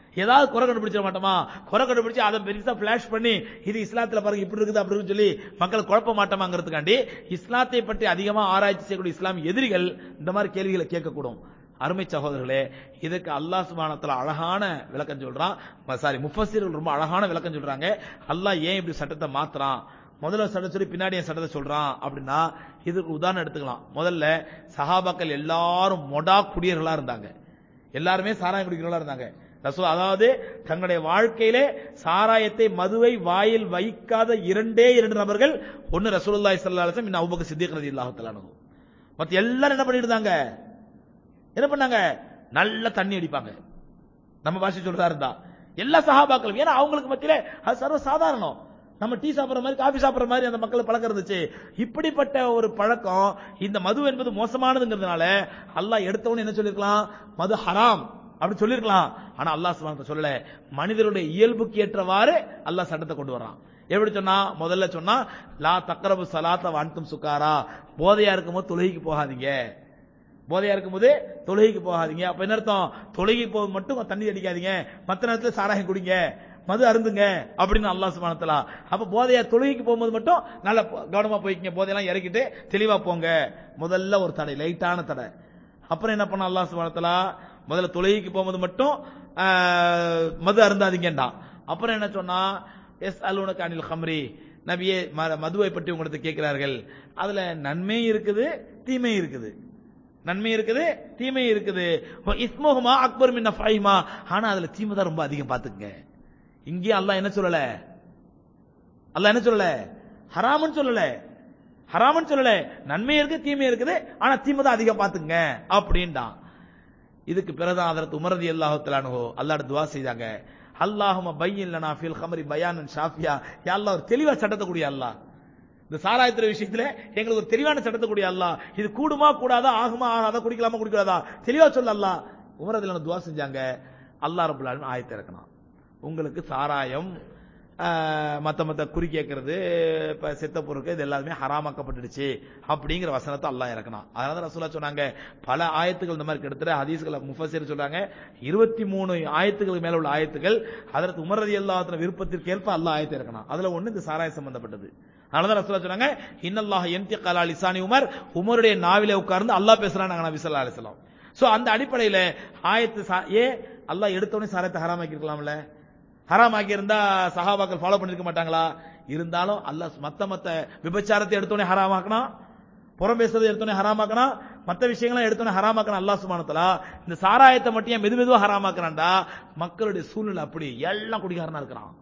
Speaker 1: ஏதாவது குறை கண்டுபிடிச்சிட மாட்டோமா குறை கண்டுபிடிச்சு அதை பெருசா பிளாஷ் பண்ணி இது இஸ்லாத்துல பாருங்க இப்படி இருக்குது அப்படி இருக்குன்னு சொல்லி மக்கள் குழப்ப மாட்டோமாங்கிறதுக்காண்டி இஸ்லாத்தை பற்றி அதிகமா ஆராய்ச்சி செய்யக்கூடிய இஸ்லாம் எதிரிகள் இந்த மாதிரி கேள்விகளை கேட்கக்கூடும் அருமை சகோதரர்களே இதுக்கு அல்லாஹ் சுபானத்துல அழகான விளக்கம் சொல்றான் சாரி முஃபஸிர்கள் ரொம்ப அழகான விளக்கம் சொல்றாங்க அல்லாஹ் ஏன் இப்படி சட்டத்தை மாத்துறான் முதல்ல சட்டம் சொல்லி பின்னாடி என் சட்டத்தை சொல்றான் அப்படின்னா இதுக்கு உதாரணம் எடுத்துக்கலாம் முதல்ல சஹாபாக்கள் எல்லாரும் மொடா குடியர்களா இருந்தாங்க எல்லாருமே சாராயம் குடிக்கிறவங்களா இருந்தாங்க ரசூல் அதாவது தங்களுடைய வாழ்க்கையிலே சாராயத்தை மதுவை வாயில் வைக்காத இரண்டே இரண்டு நபர்கள் ஒன்னு ரசூலுல்லாஹி ஸல்லல்லாஹு அலைஹி வஸல்லம் இன்னும் அபூபக்கர் சித்திக் ரலியல்லாஹு தஆலா அன்ஹு மத்த எல்லாரும் என்ன பண்ணிட்டு இருந்தாங்க என்ன பண்ணாங்க நல்ல தண்ணி அடிப்பாங்க நம்ம பாஷை சொல்றதா இருந்தா எல்லா சஹாபாக்களும் ஏன்னா அவங்களுக்கு மத்தியில அது சர்வ சாதாரணம் நம்ம டீ சாப்பிடுற மாதிரி காபி சாப்பிடுற மாதிரி அந்த மக்கள் பழக்கம் இருந்துச்சு இப்படிப்பட்ட ஒரு பழக்கம் இந்த மது என்பது மோசமானதுங்கிறதுனால அல்லாஹ் எடுத்தவொன்னு என்ன சொல்லிருக்கலாம் மது ஹராம் அப்படி சொல்லிருக்கலாம் ஆனா அல்லாஹ் சுப்ஹானஹு சொல்லல மனிதருடைய இயல்புக்கு ஏற்றவாறு அல்லாஹ் சட்டத்தை கொண்டு வரான் எப்படி சொன்னா முதல்ல சொன்னா லா தக்ரபு சலாத்த வான்தும் சுக்காரா போதையா இருக்கும்போது தொழுகைக்கு போகாதீங்க போதையா இருக்கும்போது தொழுகைக்கு போகாதீங்க அப்ப என்ன அர்த்தம் தொழுகைக்கு போக மட்டும் தண்ணி அடிக்காதீங்க மத்த நேரத்துல சாராயம் குடிங்க மது அருந்துங்க அப்படின்னு அல்லாஹ் சுபானத்தலா அப்ப போதையா தொழுகைக்கு போகும்போது மட்டும் நல்ல கவனமா போய்க்கிங்க போதையெல்லாம் இறக்கிட்டு தெளிவா போங்க முதல்ல ஒரு தடை லைட்டான தடை அப்புறம் என்ன பண்ண அல்லாஹ் சுபானத்தலா முதல்ல தொழுகைக்கு போகும்போது மட்டும் ஆஹ், மது அருந்தாதீங்கன்றான் அப்புறம் என்ன சொன்னா எஸ் அலுவனுக்கு அனில் ஹம்ரி நபியே ம- மதுவை பற்றி உங்களுக்கு கேட்கிறார்கள் அதுல நன்மை இருக்குது தீமை இருக்குது நன்மை இருக்குது தீமை இருக்குது இஸ்மோகமா அக்பர் மின்ன ஃபைமா ஆனா அதுல தீமை தான் ரொம்ப அதிகம் பாத்துக்கங்க இங்கே அல்லாஹ் என்ன சொல்லல அல்லாஹ் என்ன சொல்லல ஹராமன்னு சொல்லல ஹராமன்னு சொல்லல நன்மை இருக்கு தீமை இருக்குது ஆனா தீமை தான் அதிகம் பாத்துங்க அப்படின்டான் இதுக்கு பிறதான் அதற்கு உமரதி அல்லாஹுத்தலானோ அல்லாட துவா செய்தாங்க அல்லாஹும பையின் லனா ஃபில் ஹமரி பயானன் ஷாஃபியா யா அல்லாஹ் ஒரு தெளிவா சட்டத்தை கூடிய அல்லாஹ் இந்த சாராயத்துற விஷயத்துல எங்களுக்கு ஒரு தெளிவான சட்டத்தை கூடிய அல்லாஹ் இது கூடுமா கூடாதா ஆகுமா ஆகாதா குடிக்கலாமா குடிக்காதா தெளிவா சொல்ல அல்லாஹ் உமரதில் துவா செஞ்சாங்க அல்லாஹ் ரபுல் ஆலமீன் ஆயத்தை இறக்கணும் உங்களுக்கு சாராயம் ஆஹ், மத்த மத்த குறி கேட்கறது இப்ப செத்த பொருட்கள் இது எல்லாமே ஹராமாக்கப்பட்டுடுச்சு அப்படிங்கிற வசனத்தை அல்லாஹ் இறக்கணும் அதனால தான் ரசூலா சொன்னாங்க பல ஆயத்துகள் இந்த மாதிரி கிட்டத்தட்ட ஹதீஸ்களை முஃபஸிர் சொல்றாங்க இருபத்தி மூணு ஆயத்துகளுக்கு மேல உள்ள ஆயத்துகள் அதற்கு உமரதி அல்லாஹத்தின விருப்பத்திற்கேற்ப அல்லாஹ் ஆயத்தை இறக்கணும் அதுல ஒண்ணு இந்த சாராயம் சம்பந்தப்பட்டது அதனால ரசூலா சொன்னாங்க இன்னல்லாஹ் என்தி கலா லிசானி உமர் உமருடைய நாவிலே உட்கார்ந்து அல்லாஹ் பேசுறாங்க நபி ஸல்லல்லாஹு அலைஹி வஸல்லம் சோ அந்த அடிப்படையில ஆயத்து சா- ஏ அல்லாஹ் எடுத்தோடனே சாராயத்தை ஹராமாக்கி இருக்கலாம்ல ஹராமாக்கி இருந்தா சஹாபாக்கள் ஃபாலோ பண்ணிருக்க மாட்டாங்களா இருந்தாலும் அல்லாஹ் மத்த மத்த விபச்சாரத்தை எடுத்தோடனே ஹராமாக்கணும் புறம் பேசுறதை எடுத்தோடனே ஹராமாக்கணும் மத்த விஷயங்களை எடுத்தோடனே ஹராமாக்கணும் அல்லாஹ் சுப்ஹானஹு இந்த சாராயத்தை மட்டும் ஏன் மெது மெதுவா ஹராமாக்குறான்டா மக்களுடைய சூழ்நிலை அப்படி எல்லாம் குடிகாரனா இருக்கிறான்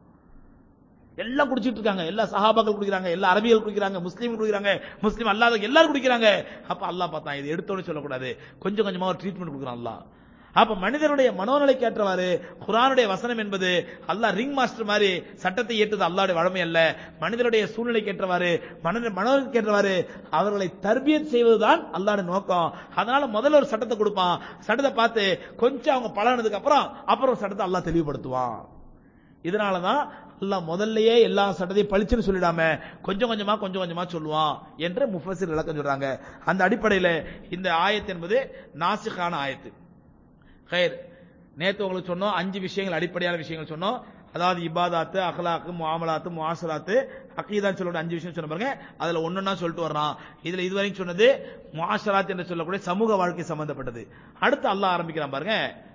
Speaker 1: எல்லாம் குடிச்சிட்டு இருக்காங்க எல்லா சஹாபாக்கள் குடிக்கிறாங்க எல்லா அரபிகள் குடிக்கிறாங்க முஸ்லீம் குடிக்கிறாங்க முஸ்லீம் அல்லாத எல்லாரும் குடிக்கிறாங்க அப்ப அல்லாஹ் பார்த்தான் இது எடுத்தோன்னு சொல்லக்கூடாது கொஞ்சம் கொஞ்சமா ஒரு ட்ரீட்மெண்ட் கொடுக்குறான் அல்லாஹ் அப்ப மனிதனுடைய மனோநிலைக்கு ஏற்றவாறு குரானுடைய வசனம் என்பது அல்லாஹ் ரிங் மாஸ்டர் மாதிரி சட்டத்தை ஏற்றது அல்லாஹ்வுடைய வழமை அல்ல மனிதனுடைய சூழ்நிலைக்கு ஏற்றவாறு மனித மனோநிலைக்கு ஏற்றவாறு அவர்களை தர்பியத் செய்வதுதான் அல்லாஹ்வுடைய நோக்கம் அதனால முதல்ல ஒரு சட்டத்தை கொடுப்பான் சட்டத்தை பார்த்து கொஞ்சம் அவங்க பழகினதுக்கு அப்புறம் அப்புறம் ஒரு சட்டத்தை அல்லாஹ் தெளிவுபடுத்துவான் இதனாலதான் அல்லாஹ் முதல்லயே எல்லா சட்டத்தையும் பளிச்சுன்னு சொல்லிடாம கொஞ்சம் கொஞ்சமா கொஞ்சம் கொஞ்சமா சொல்லுவான் என்று முஃபஸிர் விளக்கம் சொல்றாங்க அந்த அடிப்படையில இந்த ஆயத்து என்பது நாசிகான ஆயத்து ஹைர் நேத்து உங்களுக்கு சொன்னோம் அஞ்சு விஷயங்கள் அடிப்படையான விஷயங்கள் சொன்னோம் அதாவது இபாதாத்து அகலாக்கு முஆமலாத்து முஆசலாத்து அக்கீதான் சொல்ல அஞ்சு விஷயம் சொன்ன பாருங்க அதுல ஒன்னொன்னா சொல்லிட்டு வர்றான் இதுல இதுவரைக்கும் சொன்னது முஆசலாத் என்று சொல்லக்கூடிய சமூக வாழ்க்கை சம்பந்தப்பட்டது அடுத்து அல்லாஹ் ஆரம்பிக்கிறான் பாருங்க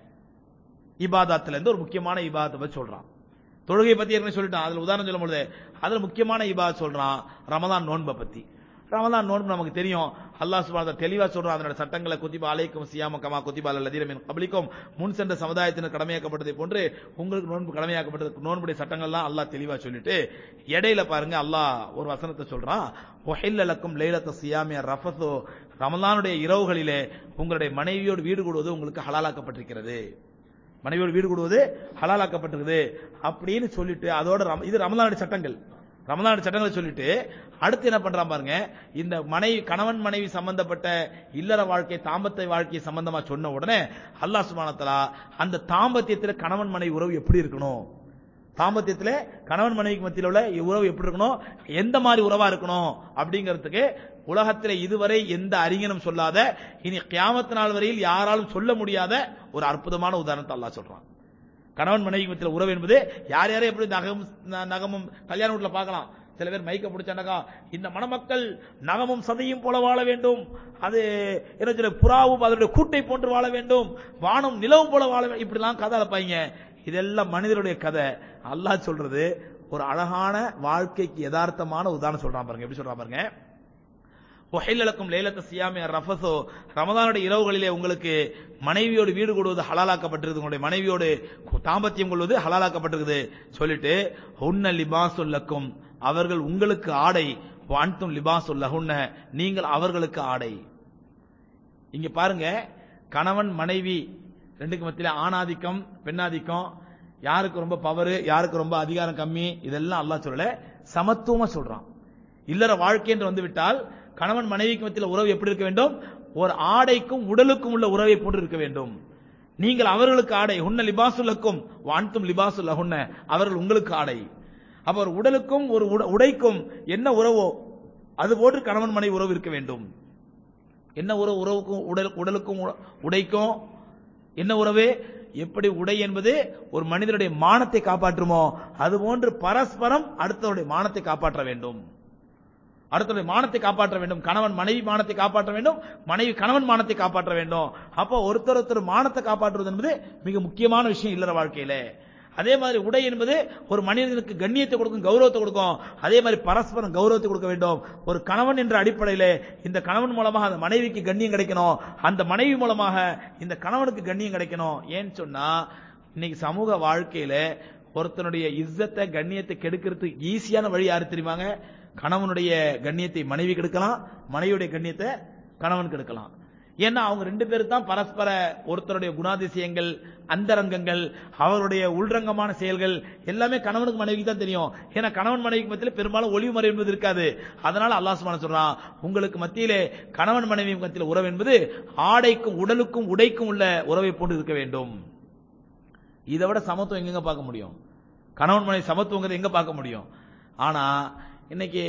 Speaker 1: இபாதாத்துல இருந்து ஒரு முக்கியமான இபாதத்தை பத்தி சொல்றான் தொழுகை பத்தி ஏற்கனவே சொல்லிட்டான் அதுல உதாரணம் சொல்லும் பொழுது அதுல முக்கியமான இபாதத் சொல்றான் ரமதான் நோன்பை பத்தி ரமதான் நோன்பு நமக்கு தெரியும் அல்லாஹ் சுப்ஹானஹு வ தஆலா தெளிவா சொல்றான் அதனோட சட்டங்களை குத்திபா அலைக்கும் சியாம கமா குத்திபா அல்லதீன மின் கபலிக்கும் முன் சென்ற சமுதாயத்தினர் கடமையாக்கப்பட்டதை போன்று உங்களுக்கு நோன்பு கடமையாக்கப்பட்டது நோன்புடைய சட்டங்கள்லாம் அல்லாஹ் தெளிவா சொல்லிட்டு இடையில பாருங்க அல்லாஹ் ஒரு வசனத்தை சொல்றான் ஒஹில்ல லக்கும் லைலத்த சியாமிய ரஃபஸோ ரமலானுடைய இரவுகளிலே உங்களுடைய மனைவியோடு வீடு கூடுவது உங்களுக்கு ஹலாலாக்கப்பட்டிருக்கிறது மனைவியோடு வீடு கூடுவது ஹலாலாக்கப்பட்டிருக்குது அப்படின்னு சொல்லிட்டு அதோட ரம்- இது ரமலானுடைய சட்டங்கள் ரமலானுடைய சட்டங்களை சொல்லிட்டு அடுத்து என்ன பண்றான் பாருங்க இந்த மனைவி கணவன் மனைவி சம்பந்தப்பட்ட இல்லற வாழ்க்கை தாம்பத்திய வாழ்க்கை சம்பந்தமா சொன்ன உடனே அல்லாஹ் சுப்ஹானஹு வ தஆலா அந்த தாம்பத்தியத்துல கணவன் மனைவி உறவு எப்படி இருக்கணும் தாம்பத்தியத்துல கணவன் மனைவிக்கு மத்தியில் உள்ள உறவு எப்படி இருக்கணும் எந்த மாதிரி உறவா இருக்கணும் அப்படிங்கிறதுக்கு உலகத்தில் இதுவரை எந்த அறிஞனும் சொல்லாத இனி கியாமத்து நாள் வரையில் யாராலும் சொல்ல முடியாத ஒரு அற்புதமான உதாரணத்தை அல்லாஹ் சொல்றான் கணவன் மனைவி மத்தியில் உறவு என்பது யார் யாரும் எப்படி நகமும் ந- நகமும் கல்யாண வீட்டுல பார்க்கலாம் சில பேர் மைக்க பிடிச்சாண்டக்கா இந்த மணமக்கள் நகமும் சதையும் போல வாழ வேண்டும் அது என்ன சொல்ல புறாவும் அதனுடைய கூட்டை போன்று வாழ வேண்டும் வானம் நிலவும் போல வாழ வேண்டும் இப்படிலாம் கதை அழைப்பாங்க இதெல்லாம் மனிதருடைய கதை அல்லாஹ் சொல்றது ஒரு அழகான வாழ்க்கைக்கு யதார்த்தமான உதாரணம் சொல்றான் பாருங்க எப்படி சொல்றான் பாருங்க ஒஹைலக்கும் லேலத்த சியாமி ரஃபசோ ரமதானுடைய இரவுகளிலே உங்களுக்கு மனைவியோடு வீடு கூடுவது ஹலாலாக்கப்பட்டிருக்குது உங்களுடைய மனைவியோடு தாம்பத்தியம் கொள்வது ஹலாலாக்கப்பட்டிருக்குது சொல்லிட்டு உன்ன லிபாசுல்லக்கும் அவர்கள் உங்களுக்கு ஆடை வான்தும் லிபாசுல்லஹுன்ன நீங்கள் அவர்களுக்கு ஆடை இங்க பாருங்க கணவன் மனைவி ரெண்டுக்கு மத்தியில ஆணாதிக்கம் பெண்ணாதிக்கம் யாருக்கு ரொம்ப பவர் யாருக்கு ரொம்ப அதிகாரம் கம்மி இதெல்லாம் அல்லாஹ் சொல்லல சமத்துவமா சொல்றான் இல்லற வாழ்க்கை என்று வந்து விட்டால் கணவன் மனைவிக்கு மத்தியில் உறவு எப்படி இருக்க வேண்டும் ஒரு ஆடைக்கும் உடலுக்கும் உள்ள உறவை போன்று இருக்க வேண்டும் நீங்கள் அவர்களுக்கு ஆடை உன்ன லிபாசுலக்கும் வான்தும் லிபாசுல் அஹுன்ன அவர்கள் உங்களுக்கு ஆடை அப்ப ஒரு உடலுக்கும் ஒரு உட- உடைக்கும் என்ன உறவோ அது போன்று கணவன் மனைவி உறவு இருக்க வேண்டும் என்ன உறவு உறவுக்கும் உடல் உடலுக்கும் உ- உடைக்கும் என்ன உறவு எப்படி உடை என்பது ஒரு மனிதனுடைய மானத்தை காப்பாற்றுமோ அதுபோன்று பரஸ்பரம் அடுத்தவருடைய மானத்தை காப்பாற்ற வேண்டும் அடுத்தவருடைய மானத்தை காப்பாற்ற வேண்டும் கணவன் மனைவி மானத்தை காப்பாற்ற வேண்டும் மனைவி கணவன் மானத்தை காப்பாற்ற வேண்டும் அப்போ ஒருத்தர் ஒருத்தர் மானத்தை காப்பாற்றுவது என்பது மிக முக்கியமான விஷயம் இல்லற வாழ்க்கையில அதே மாதிரி உடை என்பது ஒரு மனிதனுக்கு கண்ணியத்தை கொடுக்கும் கௌரவத்தை கொடுக்கும் அதே மாதிரி பரஸ்பரம் கௌரவத்தை கொடுக்க வேண்டும் ஒரு கணவன் என்ற அடிப்படையில இந்த கணவன் மூலமாக அந்த மனைவிக்கு கண்ணியம் கிடைக்கணும் அந்த மனைவி மூலமாக இந்த கணவனுக்கு கண்ணியம் கிடைக்கணும் ஏன்னு சொன்னா இன்னைக்கு சமூக வாழ்க்கையில ஒருத்தனுடைய இஸ்ஸத்தை கண்ணியத்தை கெடுக்கிறதுக்கு ஈஸியான வழி யாரு தெரியுமாங்க கணவனுடைய கண்ணியத்தை மனைவி கெடுக்கலாம் மனைவியுடைய கண்ணியத்தை கணவன் கெடுக்கலாம் ஏன்னா அவங்க ரெண்டு பேரும் தான் பரஸ்பர ஒருத்தருடைய குணாதிசயங்கள் அந்தரங்கங்கள் அவருடைய உள்ரங்கமான செயல்கள் எல்லாமே கணவனுக்கு மனைவிக்கு தான் தெரியும் ஏன்னா கணவன் மனைவிக்கு மத்தியில பெரும்பாலும் ஒளிவு மறை என்பது இருக்காது அதனால அல்லாஹ் சுப்ஹானஹு சொல்றான் உங்களுக்கு மத்தியிலே கணவன் மனைவி மத்தியில் உறவு என்பது ஆடைக்கும் உடலுக்கும் உடைக்கும் உள்ள உறவை போன்று இருக்க வேண்டும் இதை விட சமத்துவம் எங்கெங்க பார்க்க முடியும் கணவன் மனைவி சமத்துவங்கிறது எங்க பார்க்க முடியும் ஆனா இன்னைக்கு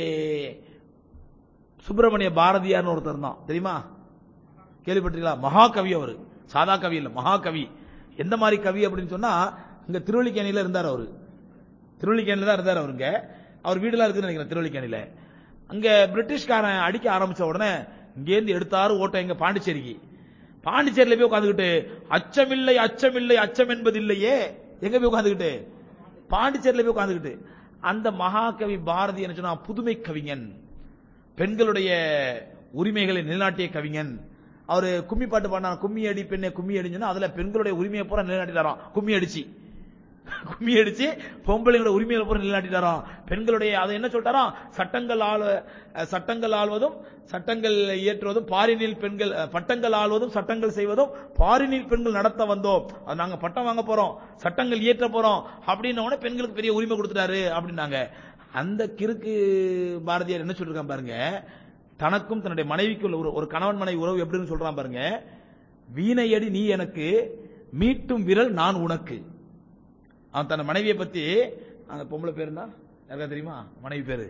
Speaker 1: சுப்பிரமணிய பாரதியார்னு ஒருத்தர் தான் தெரியுமா கேள்விப்பட்டிருக்கீங்களா மகாகவி அவர் சாதா கவி இல்ல மகாகவி எந்த மாதிரி கவி அப்படின்னு சொன்னா இங்க திருவள்ளிக்கேணியில இருந்தார் அவரு திருவள்ளிக்கேணியில தான் இருந்தார் அவருங்க அவர் வீடுலாம் இருக்குன்னு நினைக்கிறேன் திருவள்ளிக்கேணியில அங்க பிரிட்டிஷ்காரன் அடிக்க ஆரம்பிச்ச உடனே இங்கேருந்து எடுத்தாரு ஓட்டம் எங்க பாண்டிச்சேரிக்கு பாண்டிச்சேரியில போய் உட்காந்துக்கிட்டு அச்சமில்லை அச்சமில்லை அச்சம் என்பது இல்லையே எங்க போய் உட்காந்துக்கிட்டு பாண்டிச்சேரியில போய் உட்காந்துக்கிட்டு அந்த மகாகவி பாரதி என்ன சொன்னா புதுமை கவிஞன் பெண்களுடைய உரிமைகளை நிலைநாட்டிய கவிஞன் அவரு கும்மி பாட்டு பாடினார் கும்மி அடி பெண்ணே கும்மி அடின்னு சொன்னா அதுல பெண்களுடைய உரிமையை பூரா நிலைநாட்டிட்டாராம் கும்மி அடிச்சு கும்மி அடிச்சு பொம்பளைங்களோட உரிமைகளை பூரா நிலைநாட்டிட்டாராம் பெண்களுடைய அதை என்ன சொல்லிட்டாராம் சட்டங்கள் ஆள அஹ், சட்டங்கள் ஆள்வதும் சட்டங்கள் இயற்றுவதும் பாரினில் பெண்கள் அஹ், பட்டங்கள் ஆள்வதும் சட்டங்கள் செய்வதும் பாரினில் பெண்கள் நடத்த வந்தோம் அது நாங்க பட்டம் வாங்க போறோம் சட்டங்கள் இயற்ற போறோம் அப்படின்ன உடனே பெண்களுக்கு பெரிய உரிமை கொடுத்துட்டாரு அப்படின்னாங்க அந்த கிறுக்கு பாரதியார் என்ன சொல்லிருக்கான் பாருங்க தனக்கும் தன்னுடைய மனைவிக்கு உள்ள ஒரு ஒரு கணவன் மனைவி உறவு எப்படின்னு சொல்றான் பாருங்க வீணையடி நீ எனக்கு மீட்டும் விரல் நான் உனக்கு அவன் தன் மனைவியை பத்தி அந்த பொம்பளை பேர் என்ன யாருக்கா தெரியுமா மனைவி பேரு